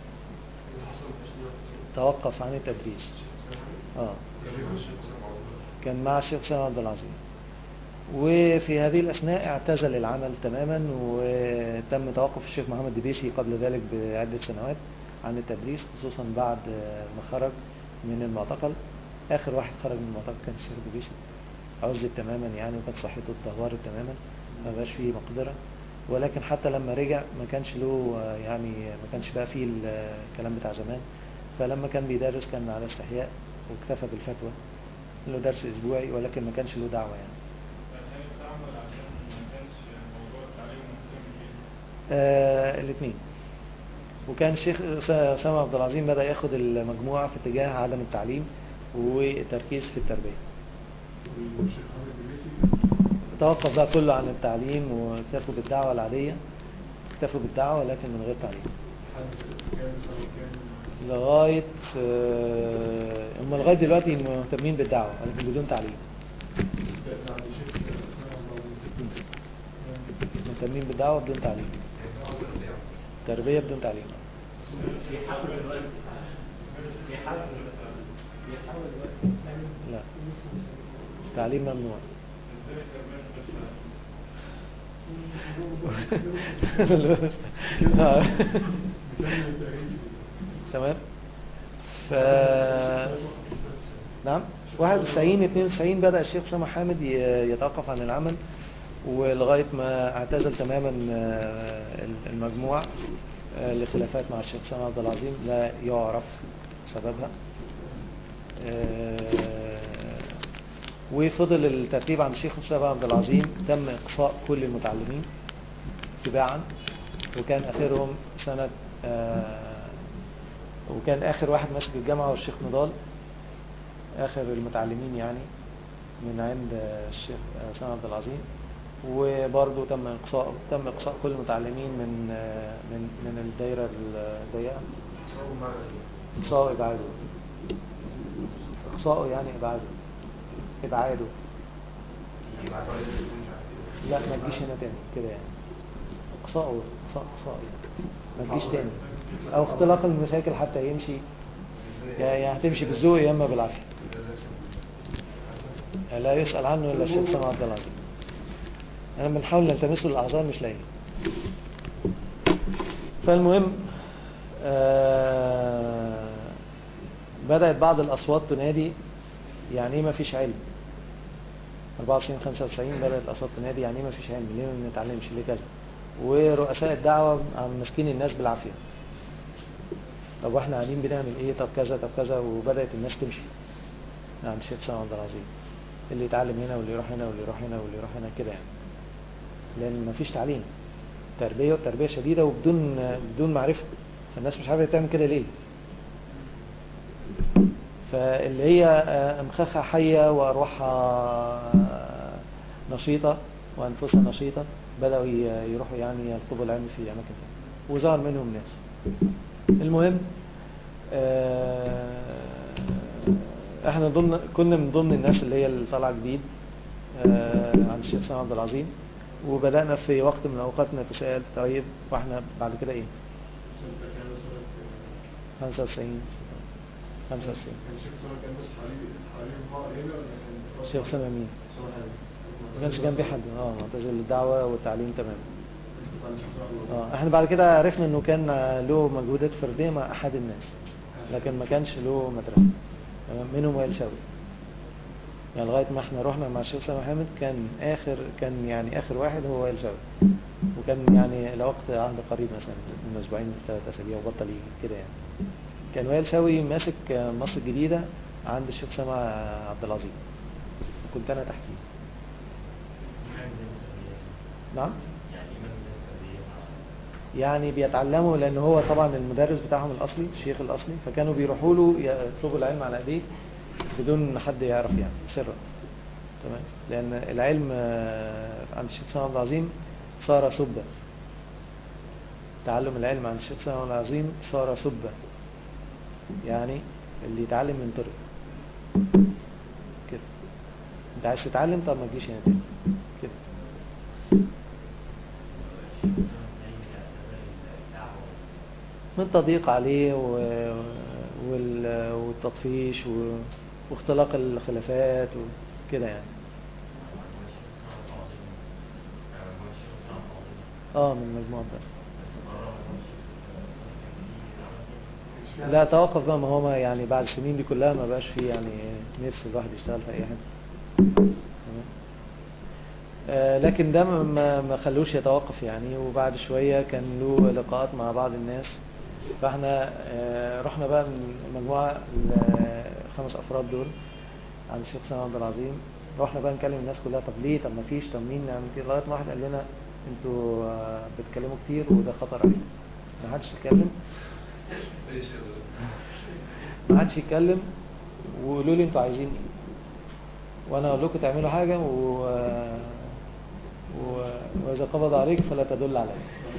توقف عن التدريس اه كان مع الشيخ سامع عبد العظيم وفي هذه الأثناء اعتزل العمل تماما وتم توقف الشيخ محمد دبيسي قبل ذلك بعدة سنوات عن التدريس خصوصا بعد ما خرج من المعتقل آخر واحد خرج من المعتقل كان الشيخ دبيسي عزل تماما يعني وكانت صحته اتدهورت تماما ما بقاش فيه مقدرة ولكن حتى لما رجع ما كانش له يعني ما كانش بقى فيه الكلام بتاع زمان فلما كان بيدرس كان على استحياء واكتفى بالفتوى له درس اسبوعي ولكن ما كانش له دعوة يعني عشان التعامل عشان ما كانش موضوع التعليم مهتم بيه آه الاثنين وكان الشيخ س- سامع عبد العظيم بدأ ياخد المجموعة في اتجاه عدم التعليم وتركيز في التربية والشيخ محمد الدريسي توقف بقى كله عن التعليم واكتفوا بالدعوة العادية اكتفوا بالدعوة لكن من غير تعليم حد كام سنة كام لغاية آه، هم لغاية دلوقتي مهتمين بالدعوة لكن بدون تعليم ده عند الشيخ محمد مهتمين بالدعوة بدون تعليم تربية بدون تعليم في حفل دلوقتي في حفل في حفل دلوقتي لا تعليم ممنوع آه. تمام ف نعم 91 92 بدأ الشيخ سامح حامد ي- يتوقف عن العمل ولغاية ما اعتزل تماما آه، المجموع آه، لخلافات مع الشيخ سامح عبد العظيم لا يعرف سببها آه، وفضل الترتيب عند الشيخ مصطفى عبد العظيم تم إقصاء كل المتعلمين تباعا وكان آخرهم سنة آه، وكان آخر واحد ماسك الجامعة هو الشيخ نضال آخر المتعلمين يعني من عند الشيخ آه، سامح عبد العظيم وبرضه تم إقصاء تم إقصاء كل المتعلمين من آه، من من الدايرة الضيقة إقصاء إبعاده إقصاءه يعني إبعاده إبعاده لا ما تجيش هنا تاني كده يعني إقصاءه إقصاء إقصاء يعني ما تجيش تاني أو اختلاق المشاكل حتى يمشي يا يا هتمشي بالذوق يا إما بالعافية لا يسأل عنه إلا الشيخ سامع عبد العظيم أنا بنحاول نلتمسه الأعذار مش لاقي فالمهم آه بدأت بعض الأصوات تنادي يعني ايه ما فيش علم 94 95 بدأت الأصوات تنادي يعني ايه ما فيش علم ليه ما نتعلمش ليه كذا ورؤساء الدعوة عم ماسكين الناس بالعافية طب واحنا قاعدين بنعمل ايه طب كذا طب كذا وبدأت الناس تمشي عند الشيخ سامع عبد العظيم اللي يتعلم هنا واللي يروح هنا واللي يروح هنا واللي يروح هنا كده يعني لأن مفيش تعليم تربية وتربية شديدة وبدون بدون معرفة فالناس مش عارفة تعمل كده ليه فاللي هي آه، أمخاخها حية وأرواحها آه، نشيطة وأنفسها نشيطة بدأوا ي- يروحوا يعني يطلبوا العلم في أماكن تانية وظهر منهم ناس المهم آه، احنا ضمن كنا من ضمن الناس اللي هي اللي طالعه جديد آه، عند الشيخ سامع عبد العظيم وبدأنا في وقت من الأوقات نتساءل طيب واحنا بعد كده ايه 95 95 كان الشيخ سامح كان بس حواليه حواليه بقى هنا ولا كان الشيخ سامع مين ما كانش جنبي حد اه معتزل الدعوة والتعليم تمام اه احنا بعد كده عرفنا انه كان له مجهودات فردية مع احد الناس لكن ما كانش له مدرسة تمام منهم وائل شوقي يعني لغاية ما احنا رحنا مع الشيخ سامح حامد كان اخر كان يعني اخر واحد هو وائل شوقي وكان يعني لوقت عهد قريب مثلا من اسبوعين ثلاث اسابيع وبطل يجي كده يعني كان وائل شوقي ماسك مصر الجديدة عند الشيخ سامع عبد العظيم كنت انا تحتيه نعم يعني بيتعلموا لان هو طبعا المدرس بتاعهم الاصلي الشيخ الاصلي فكانوا بيروحوا له يطلبوا العلم على ايديه بدون حد يعرف يعني سرا تمام لان العلم آه، عند الشيخ سلام عبد العظيم صار سبا تعلم العلم عند الشيخ سلام عبد العظيم صار سبا يعني اللي يتعلم من طرق كده انت عايز تتعلم طب ما تجيش هنا تاني كده من تضييق عليه و... وال... والتطفيش و... واختلاق الخلافات وكده يعني اه من المجموعة بقى لا توقف بقى ما هو ما يعني بعد السنين دي كلها ما بقاش فيه يعني نفس الواحد يشتغل في اي حاجة تمام آه، لكن ده ما- ما ما خلوش يتوقف يعني وبعد شوية كان له لقاءات مع بعض الناس فاحنا آه، رحنا بقى من المجموعة الخمس أفراد دول عند الشيخ سلام عبد العظيم رحنا بقى نكلم الناس كلها طب ليه طب ما فيش طب مين نعمل كده لغاية ما واحد قال لنا انتوا آه، بتتكلموا كتير وده خطر عليكم ما حدش يتكلم ما حدش يتكلم وقولوا لي انتوا عايزين ايه وانا اقول لكم تعملوا حاجة و... و... واذا قبض عليك فلا تدل عليك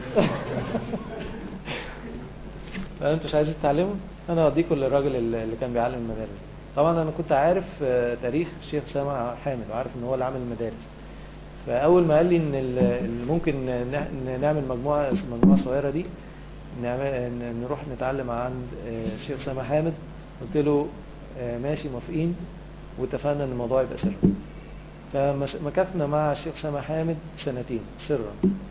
فانتوا مش عايزين تتعلموا انا اوديكم للراجل اللي اللي كان بيعلم المدارس طبعا انا كنت عارف آه، تاريخ الشيخ سامع حامد وعارف ان هو اللي عامل المدارس فاول ما قال لي ان ال- ال- ممكن ن- نعمل مجموعه مجموعه صغيره دي نعمل ن- نروح نتعلم عند آه، الشيخ سامع حامد قلت له آه، ماشي موافقين واتفقنا ان الموضوع يبقى سر فمكثنا مع الشيخ سامع حامد سنتين سرا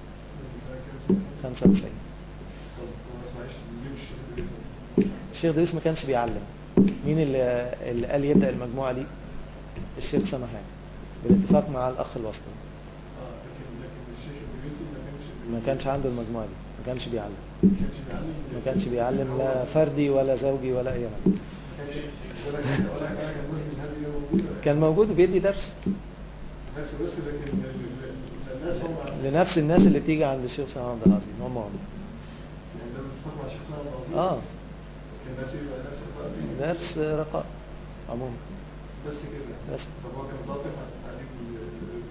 95 طب ما اسمعيش ليه مش شايف الاسم؟ الشيخ دريس ما كانش بيعلم مين اللي, اللي قال يبدأ المجموعة دي الشيخ سامح حامد بالاتفاق مع الأخ الوسطي اه لكن لكن الشيخ الدريسي ما كانش ما كانش عنده المجموعة دي ما كانش بيعلم ما كانش بيعلم ما كانش بيعلم لا فردي ولا زوجي ولا أي حاجة ما كانش ولا كان ولا كان كان مسلم هذه موجوده كان موجود وبيدي درس نفس بس لكن ال- ال- الناس هم لنفس الناس اللي بتيجي عند الشيخ سامح عبد العظيم هم هم يعني ده بتفهم مع الشيخ سلام العظيم اه كان ناس يبقى ناس يبقى درس رقاء عموما بس كده بس. طب هو كان ضاغط على التعليم ال-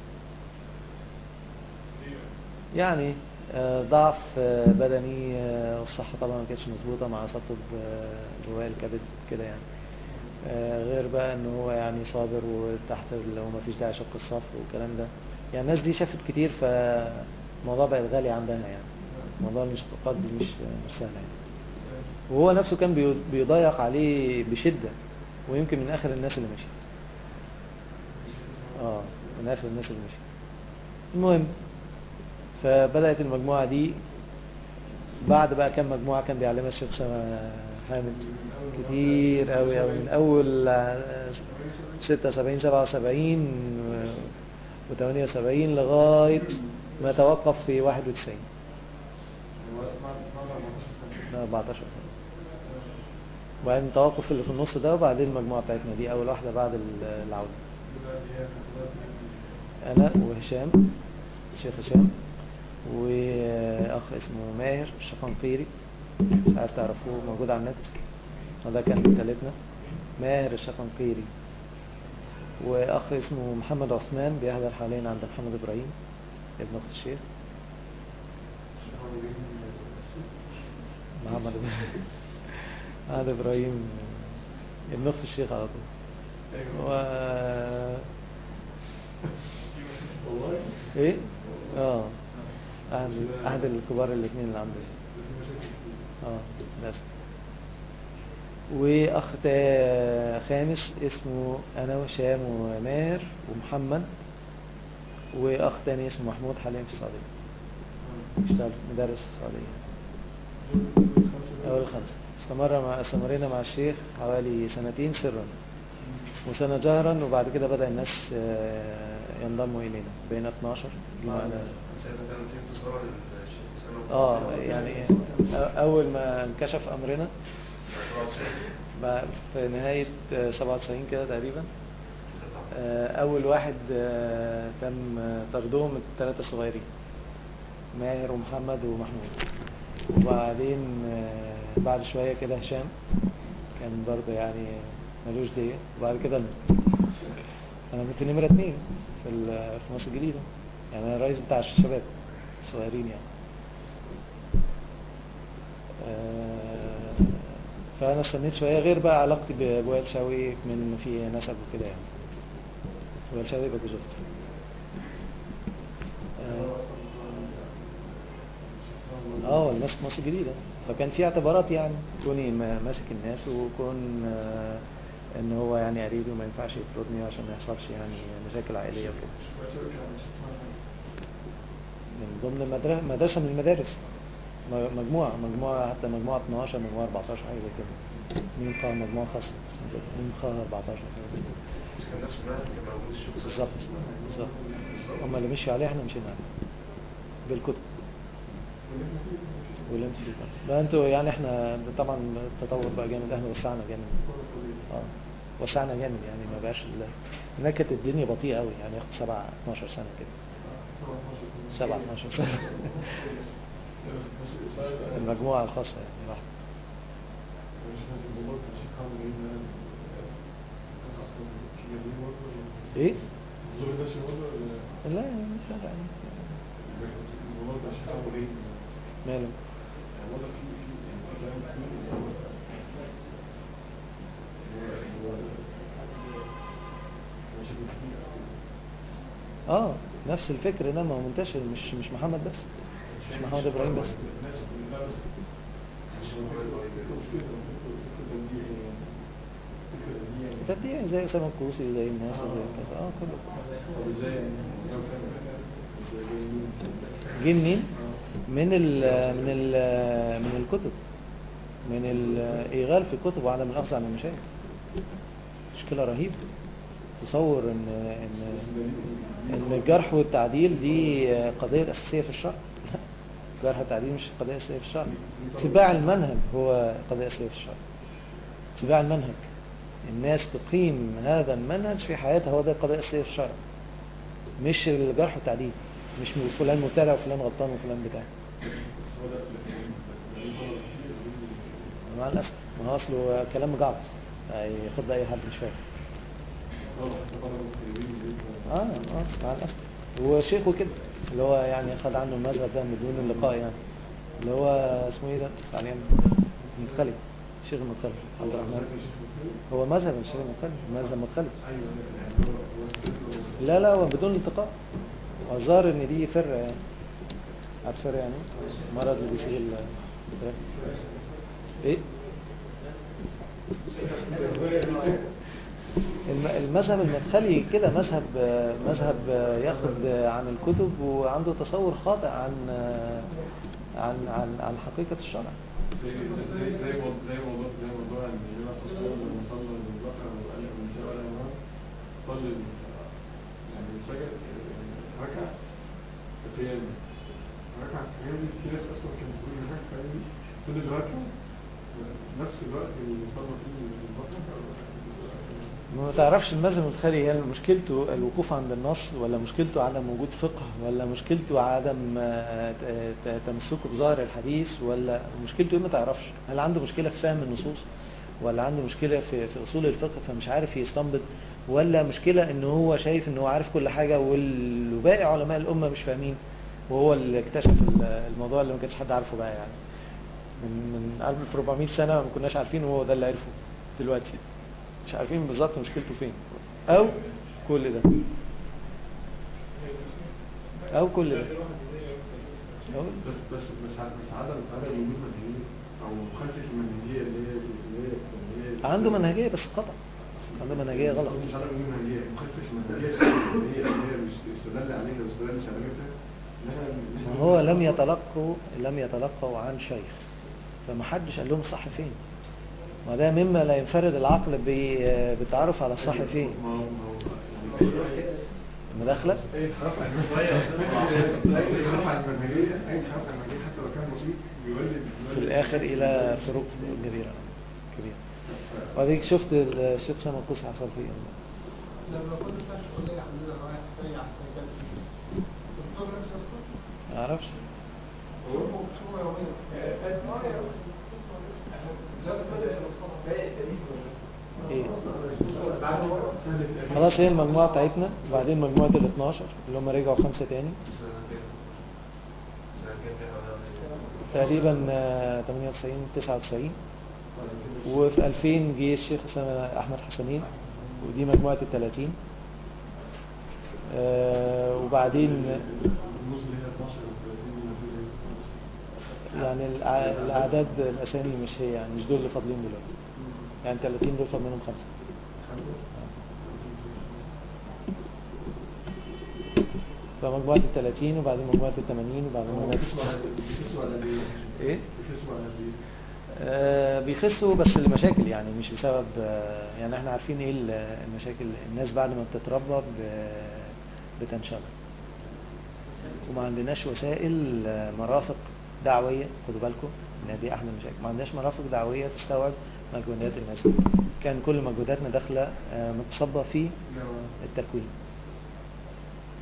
يعني آه، ضعف آه، بدني آه، والصحة طبعا ما كانتش مظبوطة مع سقط جواه الكبد كده يعني آه، غير بقى ان هو يعني صابر وتحت لو ما فيش داعي شق الصف والكلام ده يعني الناس دي شافت كتير فالموضوع بقى غالي عندها يعني موضوع المشتقات دي مش مش سهل يعني وهو نفسه كان بي- بيضايق عليه بشدة ويمكن من اخر الناس اللي مشيت اه من اخر الناس اللي مشيت المهم فبدأت المجموعة دي بعد بقى كم مجموعة كان بيعلمها الشيخ سما حامد كتير قوي قوي من أول آه، 76 77 و 78 لغاية ما توقف في 91 هو بعد بعد 14 سنه لا 14 سنة وبعدين التوقف اللي في النص ده وبعدين المجموعة بتاعتنا دي أول واحدة بعد ال- العودة دلوقتي هي دلوقتي أنا وهشام الشيخ هشام وأخ اسمه ماهر الشقنقيري مش عارف تعرفوه موجود على النت وده كان تالتنا ماهر الشقنقيري وأخ اسمه محمد عثمان بيحضر حاليا عند محمد إبراهيم ابن أخت الشيخ محمد محمد إبراهيم ابن أخت الشيخ على طول و... والله ايه اه احد احد الكبار الاثنين اللي عندي اه بس واخ تا- خامس اسمه انا وهشام وماهر ومحمد واخ تاني اسمه محمود حاليا في السعوديه بيشتغل مدرس في السعوديه اول خمسه استمر مع استمرينا مع الشيخ حوالي سنتين سرا وسنة جهرا وبعد كده بدأ الناس آه، ينضموا إلينا بين 12 جه معانا ساعتها كان في انتصار للشيخ سلام اه يعني أ- أول ما انكشف أمرنا 97 بقى في نهاية آه، 97 كده تقريبا آه، أول واحد آه، تم آه، طردهم الثلاثة الصغيرين ماهر ومحمد ومحمود وبعدين آه، بعد شوية كده هشام كان برضه يعني ملوش دية وبعد كده أنا. أنا كنت نمرة اتنين في ال- في مصر الجديدة يعني أنا الرئيس بتاع الشباب الصغيرين يعني آه، فأنا استنيت شوية غير بقى علاقتي بوائل شاوي من في نسب وكده يعني وائل شاوي يبقى جوز أختي اه اه الناس في مصر الجديدة فكان في اعتبارات يعني كوني ما- ماسك الناس وكون آه، ان هو يعني قريبي وما ينفعش يطردني عشان ما يحصلش يعني مشاكل عائلية وكده من ضمن المدرسة مدرسة من المدارس م- مجموعة مجموعة حتى مجموعة 12 مجموعة 14 حاجة زي كده ميم خا مجموعة خاصة اسمها كده ميم خا 14 حاجة زي كده بس كان نفس المنهج كان موجود الشيخ سلام بالظبط بالظبط هم اللي مشوا عليه احنا مشينا عليه بالكتب واللي انتوا فيه طبعا. لا انتوا يعني احنا طبعا التطور بقى جامد احنا وسعنا جامد اه وسعنا جامد يعني ما بقاش ال- هناك كانت الدنيا بطيئة قوي يعني ياخد 7 12 سنة كده 7 12 سنة المجموعة الخاصة يعني واحدة ايه الزور ده شغل ولا لا مش هذا يعني الموضوع ده شغال ايه؟ ماله الموضوع في في يعني في كلام كتير هو هو ماشي كتير اه نفس الفكر ده ما هو منتشر مش مش محمد بس مش محمد ابراهيم بس نفس لا بس مش مش كده تبديع يعني فكرة دي يعني تبديع زي اسامه الكوسي زي الناس زي كذا اه كله طب ازاي يعني لو كان ازاي جايين جه منين؟ من ال من ال من الكتب من الايغال في الكتب وعدم الاخذ عن المشايخ مشكله رهيبه تصور ان ان ان الجرح والتعديل دي قضيه اساسيه في الشرع لا الجرح والتعديل مش قضيه اساسيه في الشرع اتباع المنهج هو قضيه اساسيه في الشرع اتباع المنهج الناس تقيم هذا المنهج في حياتها هو ده قضيه اساسيه في الشرع مش الجرح والتعديل مش من فلان مبتدع وفلان غلطان وفلان بتاع بس هو ده يعني طلب كتير مع الاسف ما هو اصله كلام مجعلص ياخد اي حد مش فاهم طلب حتى طلب التدريب اللي اه اه مع الاسف وشيخه كده اللي هو يعني خد عنه المذهب ده بدون اللقاء يعني اللي هو اسمه ايه ده يعني مدخلي شيخ المدخلي عبد الرحمن هو مذهب الشيخ المدخلي مذهب مدخلي ايوه يعني هو هو استدلوا لا لا هو بدون التقاء الظاهر ان دي فرقه يعني عارف فرقه يعني مرض اللي بيسيب ال ايه الم- المذهب المدخلي كده مذهب مذهب ياخد عن الكتب وعنده تصور خاطئ عن عن عن عن حقيقة الشرع زي زي زي مو- زي موضوع زي موضوع ان النبي صلى الله عليه وسلم لما صلى البقره وقال من شاء ولا يمام صلى ال- يعني سجد ركع قيام ركع قيام في ناس اصلا كانت بتقول ركع قيام طول الركعه نفس الوقت اللي صلى فيه البقره ما تعرفش المذهب المدخلي هي مشكلته الوقوف عند النص ولا مشكلته عدم وجود فقه ولا مشكلته عدم آه، ت- ت- تمسكه بظاهر الحديث ولا مشكلته ايه ما تعرفش هل عنده مشكلة في فهم النصوص ولا عنده مشكلة في, في اصول الفقه فمش عارف يستنبط ولا مشكلة ان هو شايف ان هو عارف كل حاجة والباقي علماء الامة مش فاهمين وهو اللي اكتشف ال- الموضوع اللي ما كانش حد عارفه بقى يعني من من 1400 سنة ما كناش عارفين وهو ده اللي عرفه دلوقتي مش عارفين بالظبط مشكلته فين او كل ده او كل ده أو بس بس بس ع- بس عدم عدم وجود منهجيه او مخالفه المنهجيه اللي هي اللي هي اللي هي عنده منهجية بس خطأ عنده منهجية غلط مش عدم وجود منهجيه مخالفه المنهجيه اللي هي اللي هي مش استدل عليها واستدل سلامتها انها ما هو لم يتلقوا لم يتلقوا عن شيخ فما حدش قال لهم الصح فين ما ده مما لا ينفرد العقل ب- بالتعرف على الصح فين ما هو ما هو يعني المداخلة اي انحراف عن اي انحراف عن المنهجيه اي انحراف عن المنهجيه حتى لو كان بسيط بيولد في الآخر إلى فروق كبيرة كبيرة وبعدين شفت الشيخ سامي القصي حصل فيه إيه. لما كنت في الشغلية عندنا رايح جاي على السيكات الدكتور نفسه يا اسطى ما أعرفش هو شو يوميا إيه خلاص هي المجموعة بتاعتنا وبعدين مجموعة ال 12 اللي هم رجعوا خمسة تاني تقريبا آه، 98 99 وفي 2000 جه الشيخ أسامة أحمد حسنين ودي مجموعة ال 30 آه، وبعدين النص اللي هي 12 و 30 يعني الأع- الأعداد الأسامي مش هي يعني مش دول اللي فاضلين دلوقتي يعني 30 دول فاضل منهم خمسة فمجموعة ال 30 وبعدين مجموعة ال 80 وبعدين مجموعة ال بيخسوا على قد ايه؟ إيه؟ بيخسوا على قد ايه؟ آه، بيخسوا بس لمشاكل يعني مش بسبب آه، يعني احنا عارفين ايه ال- المشاكل الناس بعد ما بتتربى ب- بتنشغل وما عندناش وسائل آه، مرافق دعوية خدوا بالكم ان دي احد المشاكل ما عندناش مرافق دعوية تستوعب مجهودات الناس دي. كان كل مجهوداتنا داخلة آه، متصبة في التكوين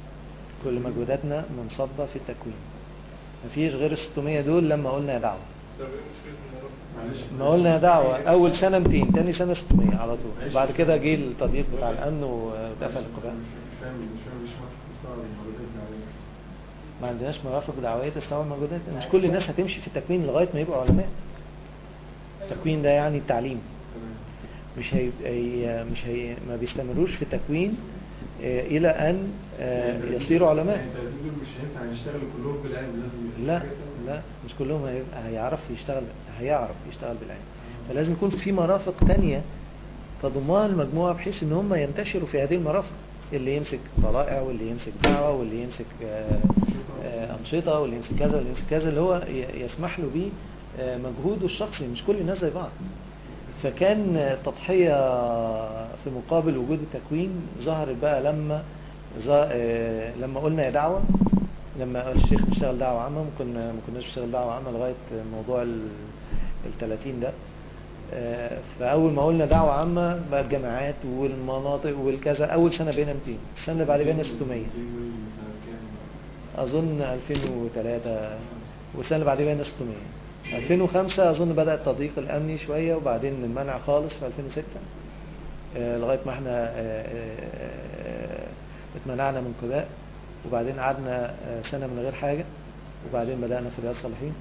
كل مجهوداتنا منصبة في التكوين مفيش غير ال 600 دول لما قلنا يا دعوة طب ايه مشكلة المرافق؟ معلش ما قلنا دعوة أول سنة 200 تاني سنة 600 على طول وبعد كده جه التضييق بتاع الأمن واتقفل القبائل مش فاهم مش فاهم مش مستوعب المعلومات الدعوية ما عندناش مرافق دعوية تستوعب الموجودات مش كل الناس هتمشي في التكوين لغاية ما يبقوا علماء التكوين ده يعني التعليم تمام مش هي هي- مش هي ما بيستمروش في التكوين آه، إلى أن آه، يصيروا علماء يعني التلاتين دول مش هينفع يشتغلوا كلهم بالعلم لازم يبقى في لا حاجة تانية. لا مش كلهم هيبقى هيعرف يشتغل هيعرف يشتغل بالعلم فلازم يكون في مرافق تانية تضمها المجموعة بحيث ان هم ينتشروا في هذه المرافق اللي يمسك طلائع واللي يمسك دعوة واللي يمسك آه، آه، أنشطة واللي يمسك كذا واللي يمسك كذا اللي هو ي- يسمح له بيه آه، مجهوده الشخصي مش كل الناس زي بعض فكان التضحية في مقابل وجود التكوين ظهرت بقى لما ظ- آه، لما قلنا يا دعوة لما قال الشيخ نشتغل دعوة عامة ما كنا ما كناش نشتغل دعوة عامة لغاية موضوع ال ال 30 ده آه، فأول ما قلنا دعوة عامة بقى الجامعات والمناطق والكذا أول سنة بقينا 200 السنة اللي بعد بقينا 600 دي من سنة كام؟ أظن 2003 والسنة اللي بعدها بقينا 600 2005 أظن بدأ التضييق الأمني شوية وبعدين المنع خالص في 2006 آه، لغاية ما احنا آه، آه، اتمنعنا من قباء وبعدين قعدنا آه، سنة من غير حاجة وبعدين بدأنا في رياض صالحين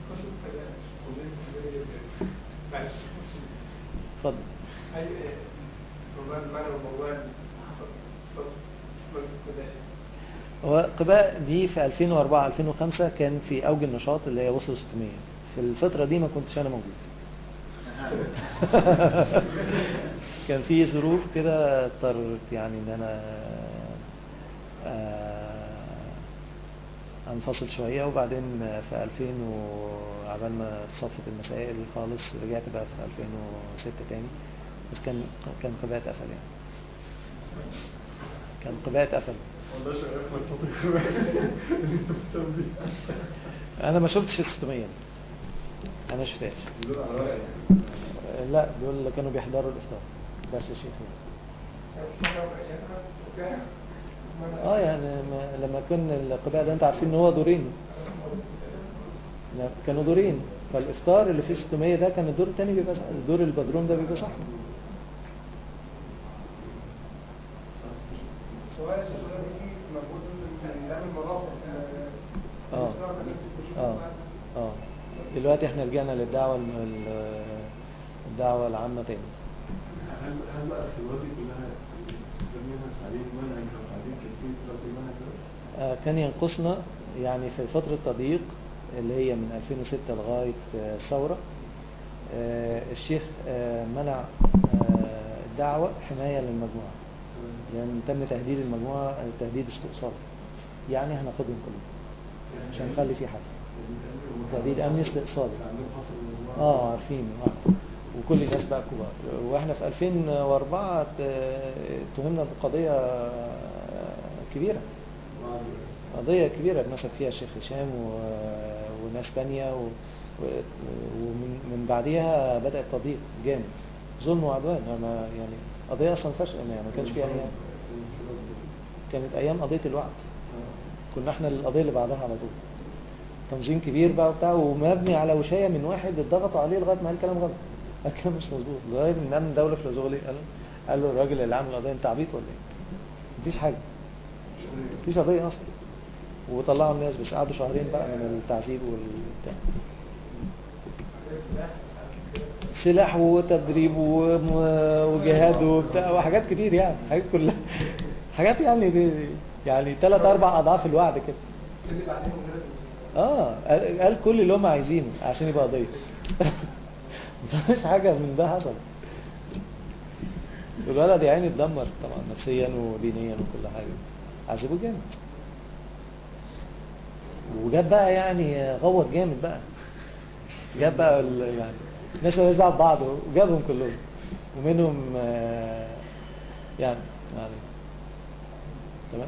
معلش اتفضل اي موضوع المعنى والموضوع اللي حصل في البداية هو قباء دي في 2004 2005 كان في أوج النشاط اللي هي وصل 600 في الفترة دي ما كنتش أنا موجود كان في ظروف كده اضطرت يعني ان انا آه، انفصل شوية وبعدين في 2000 وعبال ما صفت المسائل خالص رجعت بقى في 2006 تاني بس كان كان قباء اتقفل يعني كان قباء اتقفل والله شغال في الفترة كويس اللي انت بتهتم بيه انا ما شفتش ال 600 انا ما شفتهاش دول على ورق يعني آه، لا دول اللي كانوا بيحضروا الافطار بس يا شيخ اه يعني ما- لما كنا القباء ده انت عارفين ان هو دورين لا، كانوا دورين فالافطار اللي فيه 600 ده كان الدور الثاني بيبقى صح- الدور البدروم ده بيبقى صح سواء الشغل دي موجود من نعمل مرافق اه اه اه دلوقتي احنا رجعنا للدعوة الم- ال- الدعوة العامة تاني هل هل بقى الخبرات دي كلها بنسميها تعليم منهج او تعليم كيفيه تطبيق المنهج ده؟ آه، كان ينقصنا يعني في فترة تضييق اللي هي من 2006 لغاية آه، الثورة آه، الشيخ آه، منع آه، الدعوة حماية للمجموعة لأن تم تهديد المجموعة آه، تهديد استئصال يعني هناخدهم كلهم مش هنخلي في حد تهديد أمني استئصالي عندهم حصل الموضوع اه عارفين آه. وكل الناس بقى كبار واحنا في 2004 ت- اتهمنا بقضية آه، كبيرة قضية كبيرة اتمسك فيها الشيخ هشام و- وناس تانية و- و- ومن من بعديها بدأ التضييق جامد ظلم وعدوان أنا يعني قضية أصلا فشل يعني ما كانش فيها أيام كانت أيام قضية الوعد كنا احنا القضية اللي بعدها على طول تنظيم كبير بقى وبتاع ومبني على وشاية من واحد اتضغطوا عليه لغاية ما قال كلام غلط قال كلام مش مظبوط لغاية ان امن دولة في الازغلي قال قال له الراجل اللي عامل القضية انت عبيط ولا ايه؟ مفيش حاجة مفيش قضية اصلا وطلعوا الناس بس قعدوا شهرين بقى من التعذيب والبتاع سلاح وتدريب وم- وجهاد وبتاع وحاجات كتير يعني حاجات كلها حاجات يعني دي- يعني ثلاث اربع اضعاف الوعد كده اللي بعدين غير اه قال قال كل اللي هم عايزينه عشان يبقى قضيه مفيش حاجه من ده حصل الولد يا عيني اتدمر طبعا نفسيا ودينيا وكل حاجه عذبوه جامد وجاب بقى يعني غوط جامد بقى جاب بقى ال- يعني الناس مالهاش دعوه ببعض وجابهم كلهم ومنهم آه، يعني يعني تمام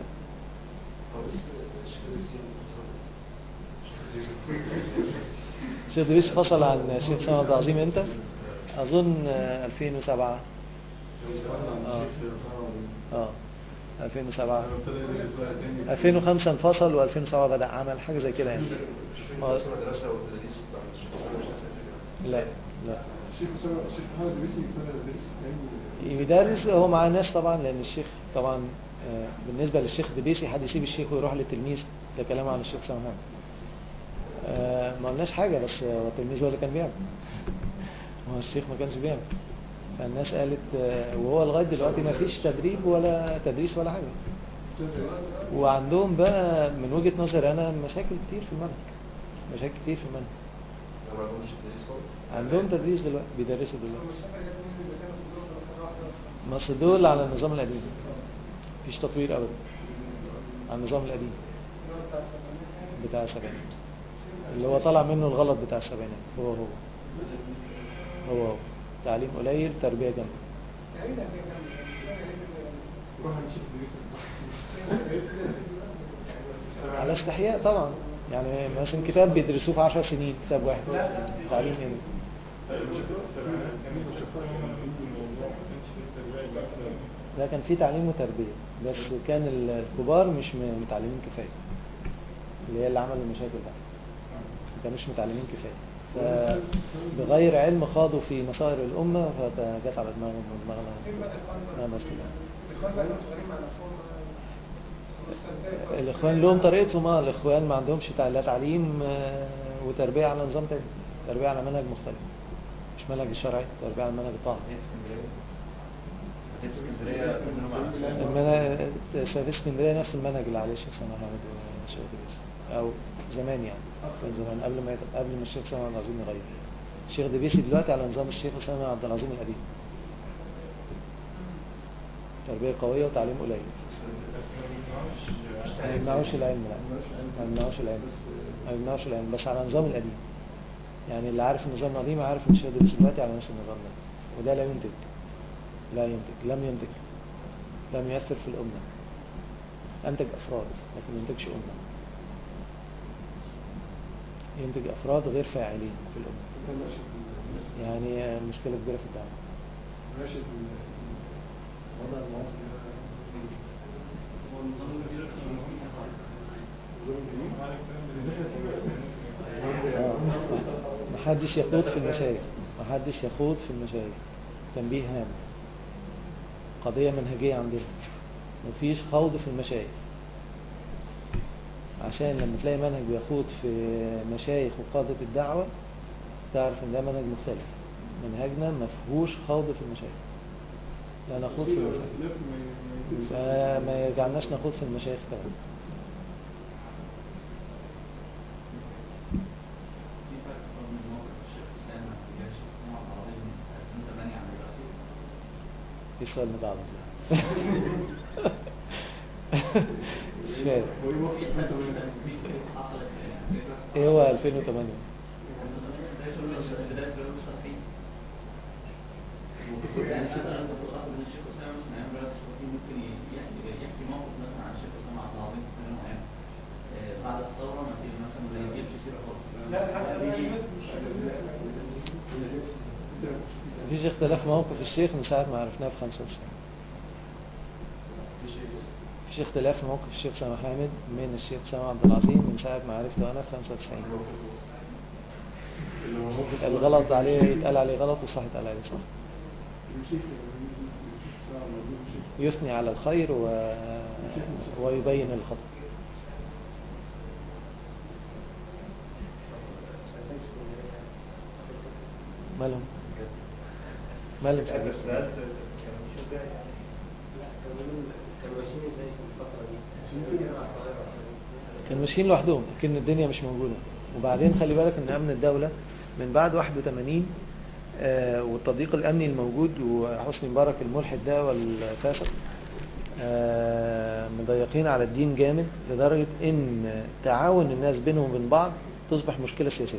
الشيخ دريس فصل عن الشيخ سند العظيم امتى؟ اظن آه، 2007 اه اه 2007 ابتدى يدرس بقى تاني 2005 انفصل و2007 بدأ عمل حاجة زي كده يعني آه، بس مدرسة والتدريس بتاع الشيخ حسام مش نفس الفكرة. لا لا الشيخ أسامة الشيخ محمد دريسي ابتدى يدرس تاني يدرس هو معاه ناس طبعا لان الشيخ طبعا آه، بالنسبه للشيخ دبيسي حد يسيب الشيخ ويروح للتلميذ ده كلام عن الشيخ سمهان آه، ما قلناش حاجه بس هو التلميذ هو اللي كان بيعمل هو الشيخ ما كانش بيعمل فالناس قالت آه، وهو لغايه دلوقتي ما فيش تدريب ولا تدريس ولا حاجه وعندهم بقى من وجهه نظري انا مشاكل كتير في المنهج مشاكل كتير في المنهج ما عندهمش تدريس خالص عندهم تدريس دلوقتي بيدرسوا دلوقتي مش فاكر جت منين اللي كانوا كلهم في مرة واحدة أصلا. مصر دول على النظام القديم مفيش تطوير ابدا على النظام القديم اللي هو بتاع السبعينات. بتاع السبعينات اللي هو طلع منه الغلط بتاع السبعينات هو هو هو هو تعليم قليل تربية جامدة يعني إيه ده كان- كان- كان- روح عند الشيخ دريسي على استحياء طبعا يعني مثلا كتاب بيدرسوه في 10 سنين كتاب واحد تعليم يعني ده كان فيه تعليم وتربية بس كان الكبار مش م- متعلمين كفاية اللي هي اللي عملوا المشاكل ده ما كانوش متعلمين كفاية فبغير علم خاضوا في مصائر الأمة فجت على دماغهم ودماغنا فين بقى الإخوان بقى؟ لا مسكين الإخوان بقى كانوا شغالين مع نفسهم خلاص صدقوا. الإخوان لهم طريقتهم اه الإخوان ما عندهمش تع- لا تعليم آه، وتربية على نظام تاني تربية على منهج مختلف مش منهج الشرعي تربية على منهج الطاعة المنهج في اسكندرية نفس المنهج اللي عليه الشيخ سامح حامد والشيخ إدريس أو زمان يعني كان زمان قبل ما يت- قبل ما الشيخ سامح عبد العظيم يغير الشيخ دبيسي دلوقتي على نظام الشيخ سامح عبد العظيم القديم تربية قوية وتعليم قليل ما يمنعوش العلم لا ما يمنعوش العلم ما يمنعوش العلم بس على النظام القديم يعني اللي عارف النظام القديم عارف ان الشيخ دبيسي دلوقتي على نفس النظام ده وده لا ينتج لا ينتج لم ينتج لم يؤثر في الأمة أنتج أفراد لكن ما ينتجش أمة ينتج أفراد غير فاعلين في الأمة كان ماشي في يعني مشكلة كبيرة في الدعوة ماشي في الوضع المعاصر هو النظام الجديد كان مسلم آه. محدش يخوض في المشايخ محدش يخوض في المشايخ تنبيه هام قضية منهجية عندنا مفيش خوض في المشايخ عشان لما تلاقي منهج بيخوض في مشايخ وقادة الدعوة تعرف ان ده منهج مختلف منهجنا مفهوش خوض في المشايخ لا نخوض في المشايخ اختلاف ما- ما يتنسى. فما يجعلناش نخوض في المشايخ كمان في فرق بين موقف الشيخ حسام تجاه الشيخ محمد العظيم 2008 عن دلوقتي ايه السؤال ده على طول مش فاهم هو ايه موقف في انت حاجة من- في حاجة حصلت يعني ايه هو 2008 بداية بداية بداية رياض الصالحين يعني مثلا انت تلاحظ ان الشيخ اسامه مثلا ايام رياض الصالحين ممكن يحكي يحكي موقف مثلا عن الشيخ اسامه عبد العظيم في سنه معينه آه، بعد الثوره ما في مثلا ما يجيبش سيره خالص لا حتى الإخوان مش مفيش اختلاف موقف الشيخ من ساعة ما عرفناه في 95 مفيش اختلاف في موقف الشيخ سامح حامد من الشيخ سامح عبد العظيم من ساعة ما عرفته أنا في 95 اللي هو موقف الغلط عليه يتقال عليه غلط والصح يتقال عليه صح الشيخ الشيخ ساعة موجود الشيخ يثني على الخير و... ويبين الخطأ مالهم مالهم سعيد؟ كانوا ماشيين لوحدهم لكن الدنيا مش موجودة وبعدين خلي بالك ان امن الدولة من بعد 81 آه، والتضييق الامني الموجود وحسني مبارك الملحد ده والفاسق آه، مضيقين على الدين جامد لدرجة ان تعاون الناس بينهم وبين بعض تصبح مشكلة سياسية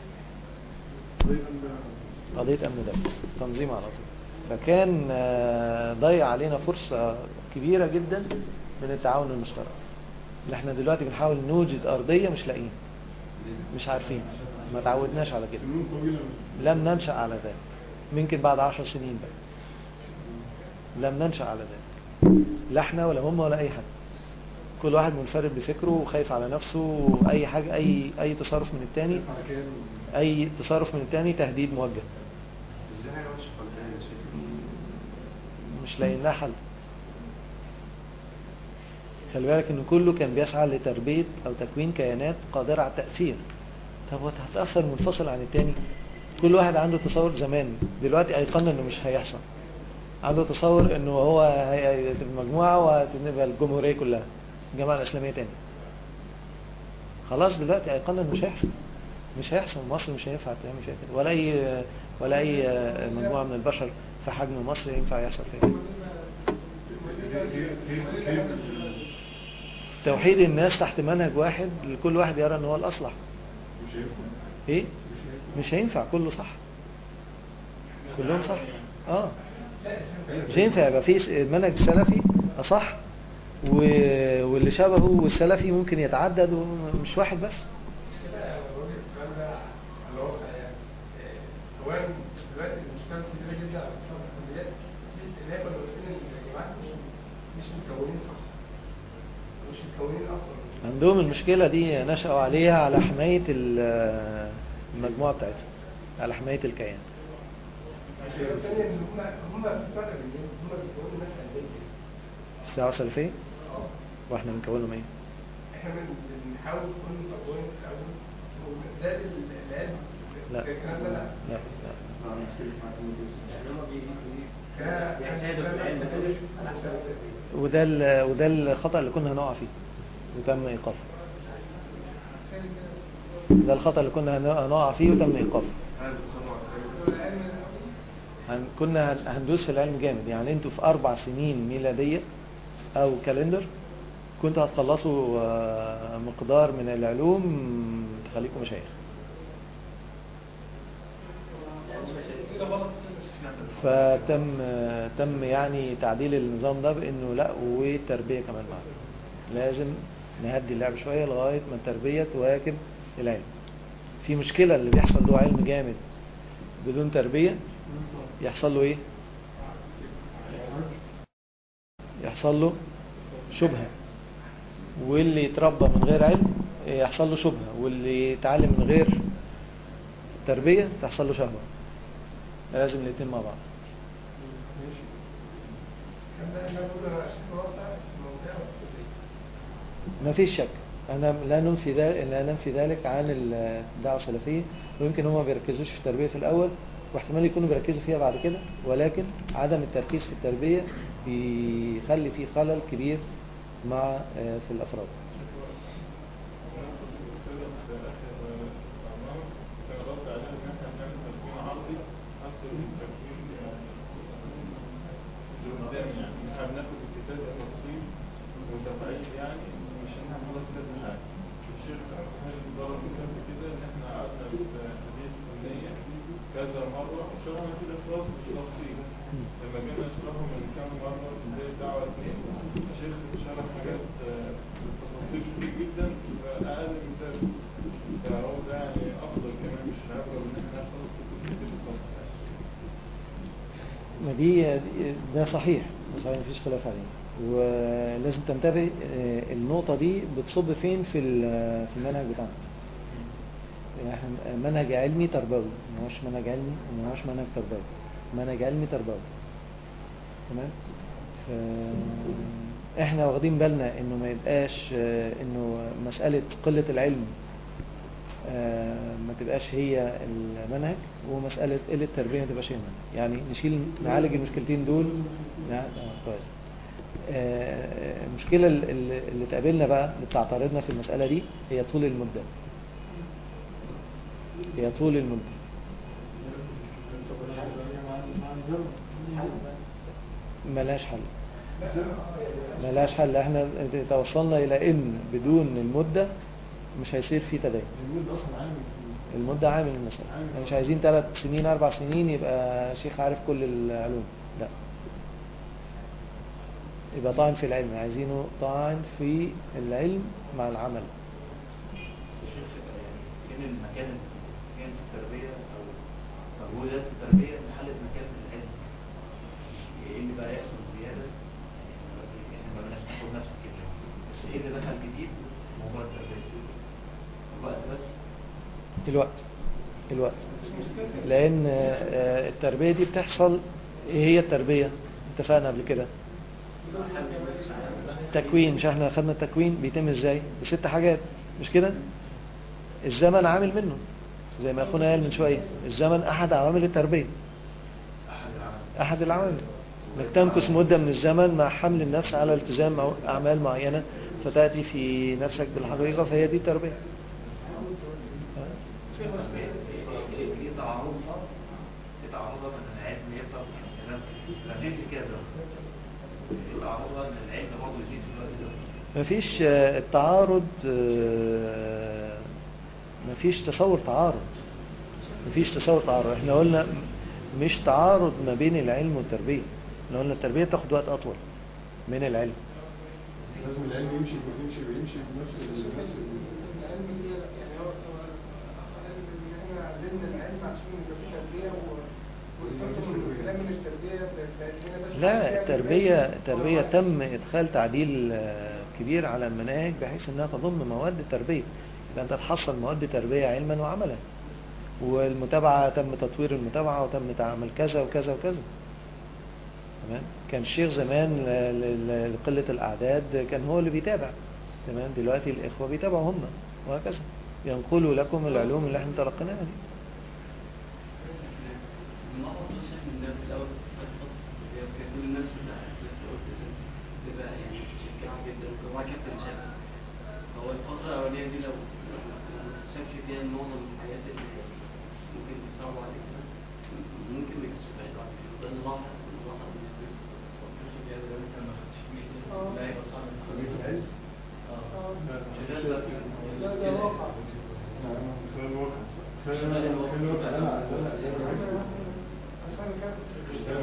قضية امن دولة تنظيم على طول فكان آه، ضيع علينا فرصة كبيرة جدا من التعاون المشترك اللي احنا دلوقتي بنحاول نوجد ارضية مش لاقيين مش عارفين ما تعودناش على كده سنين طويلة لم ننشأ على ذلك ممكن بعد عشر سنين بقى لم ننشأ على ذلك لا احنا ولا هم ولا اي حد كل واحد منفرد بفكره وخايف على نفسه واي حاجه اي اي تصرف من التاني على كده اي تصرف من التاني تهديد موجه ازاي هيعمل شغلانه انا شايف إن- مش لاقيين لها حل خلي بالك ان كله كان بيسعى لتربيه او تكوين كيانات قادره على التاثير طب وانت هتاثر منفصل عن التاني كل واحد عنده تصور زمان دلوقتي ايقنا انه مش هيحصل عنده تصور انه هو هي- هتبقى مجموعه وهتبقى الجمهوريه كلها الجماعه الاسلاميه تاني خلاص دلوقتي ايقنا انه مش هيحصل مش هيحصل مصر مش هينفع تعمل فيها كده ولا اي ولا اي مجموعه من البشر في حجم مصر ينفع يحصل فيها كده توحيد الناس تحت منهج واحد لكل واحد يرى ان هو الاصلح مش هينفع ايه مش هينفع كله صح كلهم صح اه مش هينفع يبقى في منهج سلفي اصح و... واللي شبهه والسلفي ممكن يتعدد ومش واحد بس كده الراجل الكلام ده على الواقع يعني آه، اولا دلوقتي المشكله كبيره جدا على مستوى الكليات ان هي كنا واقفين الجامعات مش مش مكونين صح مش مكونين اصلا عندهم المشكلة دي نشأوا عليها على حماية ال- المجموعة بتاعتهم على حماية الكيان الحاجه الثانيه ان هم هم في فرق بينهم هم بيكونوا ناس قلبيه الساعة سلفية اه واحنا بنكونهم ايه احنا بن- بنحاول نكون مكونين في الاول وبالذات العلم لا الكلام ده لا لا لا انا مختلف معاك في النقطة دي. يعني هم بي- كان- بيعتادوا في العلم كده على حسب وده ال- وده الخطأ اللي كنا هنقع فيه وتم ايقافه ده الخطأ اللي كنا هن- هنقع فيه وتم ايقافه هل بتخضعوا على الكلام ده؟ هن كنا هن- هندوس في العلم جامد يعني انتوا في اربع سنين ميلادية او كالندر كنتوا هتخلصوا آه، مقدار من العلوم تخليكم مشايخ فتم تم يعني تعديل النظام ده بانه لا والتربيه كمان معانا لازم نهدي اللعب شويه لغايه ما التربيه تواكب العلم في مشكله اللي بيحصل له علم جامد بدون تربيه يحصل له ايه يحصل له شبهه واللي يتربى من غير علم يحصل له شبهه واللي يتعلم من غير تربيه تحصل له شهوه لازم الاثنين مع بعض كان ده احنا بنقول انا اشوف الواقع في المنطقه وفي البيت ما فيش شك انا لا ننفي ذلك لا ننفي ذلك عن الدعوه السلفيه ويمكن هم ما بيركزوش في التربيه في الاول واحتمال يكونوا بيركزوا فيها بعد كده ولكن عدم التركيز في التربيه بيخلي في خلل كبير مع آه، في الافراد يعني مش ان احنا خلاص كذا حاجه الشيخ خالد ضرب مثال كده ان احنا قعدنا في هذه الكليه كذا مره شرحنا في الاخلاص بالتفصيل لما جينا نشرحه من كام مره في بدايه دعوه اثنين الشيخ شرح حاجات آه، بالتفاصيل كتير جدا فاقل من ذلك فهو ده يعني افضل كمان مش هافضل ان احنا نخلص كتير بالتفصيل ما دي ده صحيح ده صحيح مفيش خلاف عليه ولازم تنتبه آه، النقطة دي بتصب فين في ال- في المنهج بتاعنا احنا منهج علمي تربوي ما هوش منهج علمي وما هوش منهج تربوي منهج علمي تربوي تمام ف- احنا واخدين بالنا انه ما يبقاش آه، انه مسألة قلة العلم آه، ما تبقاش هي المنهج ومسألة قلة التربية ما تبقاش هي المنهج يعني نشيل نعالج المشكلتين دول نع- آه، كويس آه، المشكلة ال- ال- اللي تقابلنا بقى اللي بتعترضنا في المسألة دي هي طول المدة هي طول المدة ملهاش حل ملهاش حل احنا توصلنا الى ان بدون المدة مش هيصير في تدين المدة اصلا عامل المدة عامل المسألة احنا مش عايزين ثلاث سنين اربع سنين يبقى شيخ عارف كل العلوم لا يبقى طعن في العلم عايزينه طعن في العلم مع العمل الشيخ يعني فين المكان فين في التربية أو مجهودات في التربية محل مكان في العلم إيه اللي بقى يحصل زيادة يعني ما بلاش تاخد نفسك كده بس ايه اللي دخل جديد موضوع التربيه الوقت بس الوقت الوقت لان آه، التربية دي بتحصل ايه هي التربية اتفقنا قبل كده التكوين مش احنا خدنا التكوين بيتم ازاي بست حاجات مش كده الزمن عامل منه زي ما اخونا قال من شوية الزمن احد عوامل التربية احد العوامل انك تمكث مدة من الزمن مع حمل النفس على التزام مع اعمال معينة فتأتي في نفسك بالحقيقة فهي دي التربية ايه تعارضها ايه تعارضها من العلم يفضل كلام رميت كذا ايه تعارضها ان العلم برضه يزيد في الوقت ده مفيش آه، التعارض آه، مفيش تصور تعارض مفيش تصور تعارض احنا قلنا مش تعارض ما بين العلم والتربية احنا قلنا التربية تاخد وقت اطول من العلم لازم العلم يمشي يمشي يمشي بنفس ال- نفس ال- العلم دي يعني هو هو قال ان احنا علمنا العلم عشان يبقى فيه تربيه و والفكر من الكلام من التربيه بقت هنا بس لا التربية التربية تم إدخال تعديل آه، كبير على المناهج بحيث أنها تضم مواد التربية يبقى أنت تحصل مواد تربية علما وعملا والمتابعة تم تطوير المتابعة وتم تعمل كذا وكذا وكذا تمام كان الشيخ زمان ل- ل- لقلة الأعداد كان هو اللي بيتابع تمام دلوقتي الإخوة بيتابعوا هم وهكذا ينقلوا لكم العلوم اللي احنا تلقيناها دي النقط بس احنا من في الاول فترة هي كان كل الناس اللي في الاورتيزم بتبقى يعني متشجعة جدا وكمان كابتن شاب هو الفترة الأولانية دي لو لو لو سبت فيها معظم الحاجات اللي ممكن يصعبوا عليك ده، ممكن ما يكتسبهاش بعد كده ده اللي لاحظ اللي لاحظ من الناس لو انت ما خدتش فيه لا يبقى صعب تربية العلم اه لا، شغال ده ده واقع خلال الواقع خلال الواقع أنا أنا عشان كده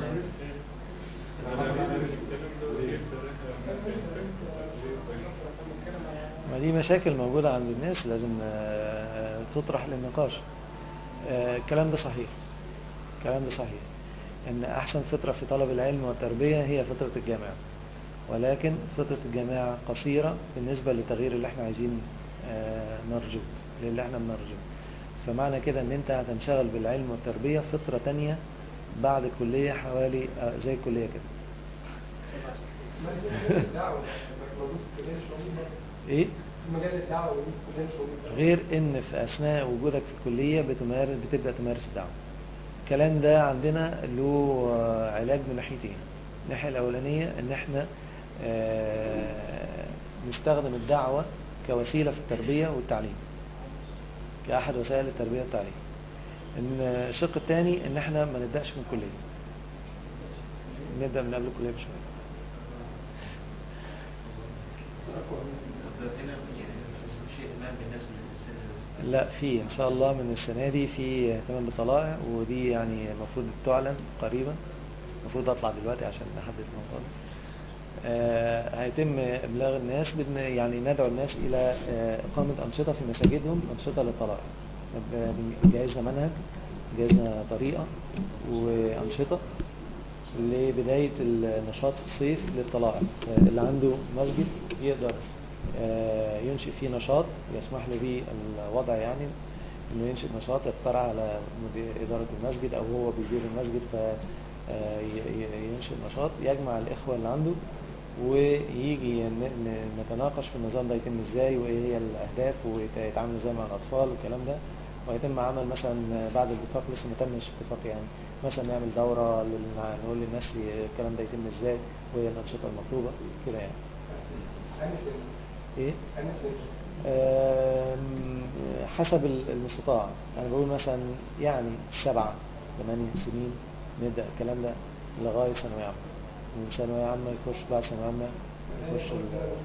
ما دي مشاكل موجودة عند الناس لازم آه، تطرح للنقاش آه، الكلام ده صحيح الكلام ده صحيح ان احسن فترة في طلب العلم والتربية هي فترة الجامعة ولكن فترة الجامعة قصيرة بالنسبة للتغيير اللي احنا عايزين آه، نرجو للي احنا بنرجو فمعنى كده ان انت هتنشغل بالعلم والتربية فترة تانية بعد الكلية حوالي آه، زي الكلية كده ما في مجال الدعوه انك موجود في كليه شؤون ايه في مجال الدعوه موجود في كليه شؤون غير ان في اثناء وجودك في الكليه بتمارس بتبدا تمارس الدعوه الكلام ده عندنا له آه، علاج من ناحيتين الناحيه الاولانيه ان احنا آه، نستخدم الدعوه كوسيله في التربيه والتعليم كاحد وسائل التربيه والتعليم ان الشق الثاني ان احنا ما نبداش من الكليه نبدا من قبل الكليه بشويه ده هنا يعني بس شيء ما بالنسبه للسن لا في ان شاء الله من السنه دي في اهتمام بالطلائع ودي يعني المفروض تعلن قريبا المفروض اطلع دلوقتي عشان نحدد الموضوع ده آه، هيتم ابلاغ الناس بان يعني ندعو الناس الى آه، اقامه انشطه في مساجدهم انشطه للطلائع نبقى جهزنا منهج جهزنا طريقه وانشطه لبداية النشاط في الصيف للطلائع آه، اللي عنده مسجد يقدر آه، ينشئ فيه نشاط يسمح له به الوضع يعني انه ينشئ نشاط يقترح على مدير إدارة المسجد او هو بيدير المسجد فينشئ نشاط يجمع الإخوة اللي عنده ويجي ن- ن- نتناقش في النظام ده يتم ازاي وايه هي الاهداف ويتعامل ازاي مع الاطفال والكلام ده ويتم عمل مثلا بعد الاتفاق لسه ما تمش اتفاق يعني مثلا نعمل دورة لل- نقول للناس الكلام ده يتم ازاي وايه الانشطة المطلوبة كده يعني أنا سن ايه أنا سن آم، حسب ال- المستطاع انا بقول مثلا يعني سبعة ثمانية سنين نبدأ الكلام ده لغاية ثانوية عامة من ثانوية عامة يخش بعد ثانوية عامة يخش ال-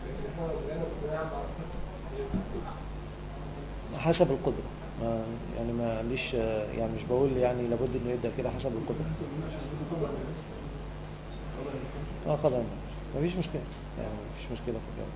حسب القدرة ما يعني ما ليش يعني مش بقول يعني لابد انه يبدأ كده حسب القدرة اه قدر ما فيش مشكلة يعني ما فيش مشكلة في الجو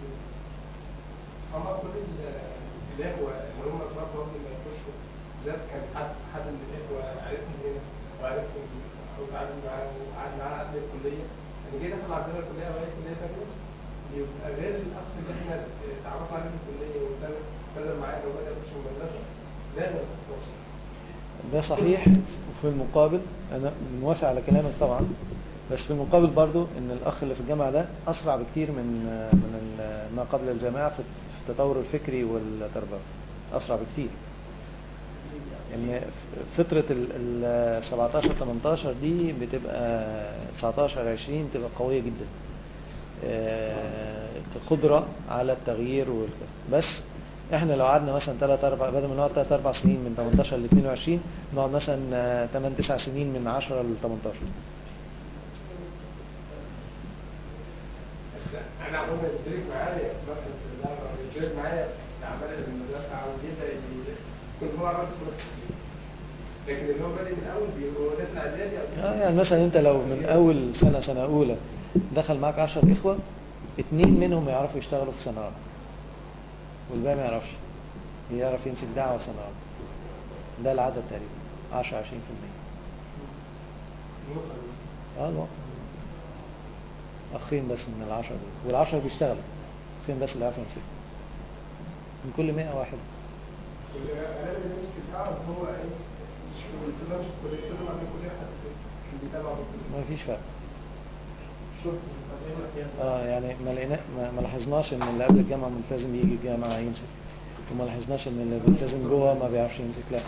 هم كل ال- الإخوة اللي هم اتربوا قبل ما يخشوا ذات كان حد حد من الإخوة عرفهم هنا وعرفهم أو اتعامل معاه وقعد معاه قبل الكلية وجي دخل عندنا الكليه او اي كليه ثانيه يبقى غير الاخ اللي احنا اتعرفنا عليه في الكليه وابتدى معانا وبدا يخش المدرسه لازم فرصه ده صحيح وفي المقابل انا موافق على كلامك طبعا بس في المقابل برضو ان الاخ اللي في الجامعه ده اسرع بكتير من من ال- ما قبل الجامعه في في التطور الفكري والتربوي اسرع بكتير ان فتره ال ال 17 18 دي بتبقى 19 20 بتبقى قويه جدا آه، كقدره على التغيير والكذا بس احنا لو قعدنا مثلا 3 4 بدل ما نقعد 3 4 سنين من 18 ل 22 نقعد مثلا 8 9 سنين من 10 ل 18 انا عموما يشترك معايا مثلا في اللعبه او يشترك معايا في اعمال المدرسه او يبدا ي- يكون هو عمل كل حاجه لكن اللي هو بادئ من الاول بيبقى داخل اعدادي او آه يعني مثلا انت لو من اول سنه سنه اولى دخل معاك 10 اخوه اتنين منهم يعرفوا يشتغلوا في سنه رابعه والباقي ما يعرفش يعرف يمسك دعوه سنه رابعه ده العدد تقريبا 10 20% اه الواقع اخين بس من العشرة دول والعشرة بيشتغلوا اخين بس اللي يعرفوا يمسكوا من كل 100 واحد انا اللي مش بتاعه هو ايه مش في الالتزام مش في الكليه الالتزام عند الكليه حد كان بيتابع بالكليه ما فيش فرق شرط طبيعي اه يعني ما لقينا ما ما لاحظناش ان اللي قبل الجامعه ملتزم يجي الجامعه يمسك وما لاحظناش ان اللي ملتزم جوه ما بيعرفش يمسك لا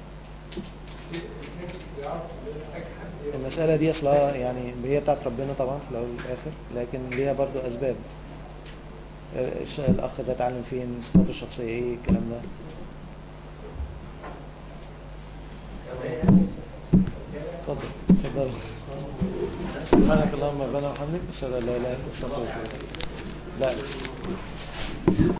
المسألة دي أصلها يعني هي بتاعت ربنا طبعا في الأول والآخر لكن ليها برضو أسباب الش- الأخ ده اتعلم فين صفاته الشخصية إيه الكلام ده اتفضل اتفضل سبحانك اللهم ربنا وبحمدك أشهد أن لا إله إلا أنت أستغفرك وأتوب إليك لا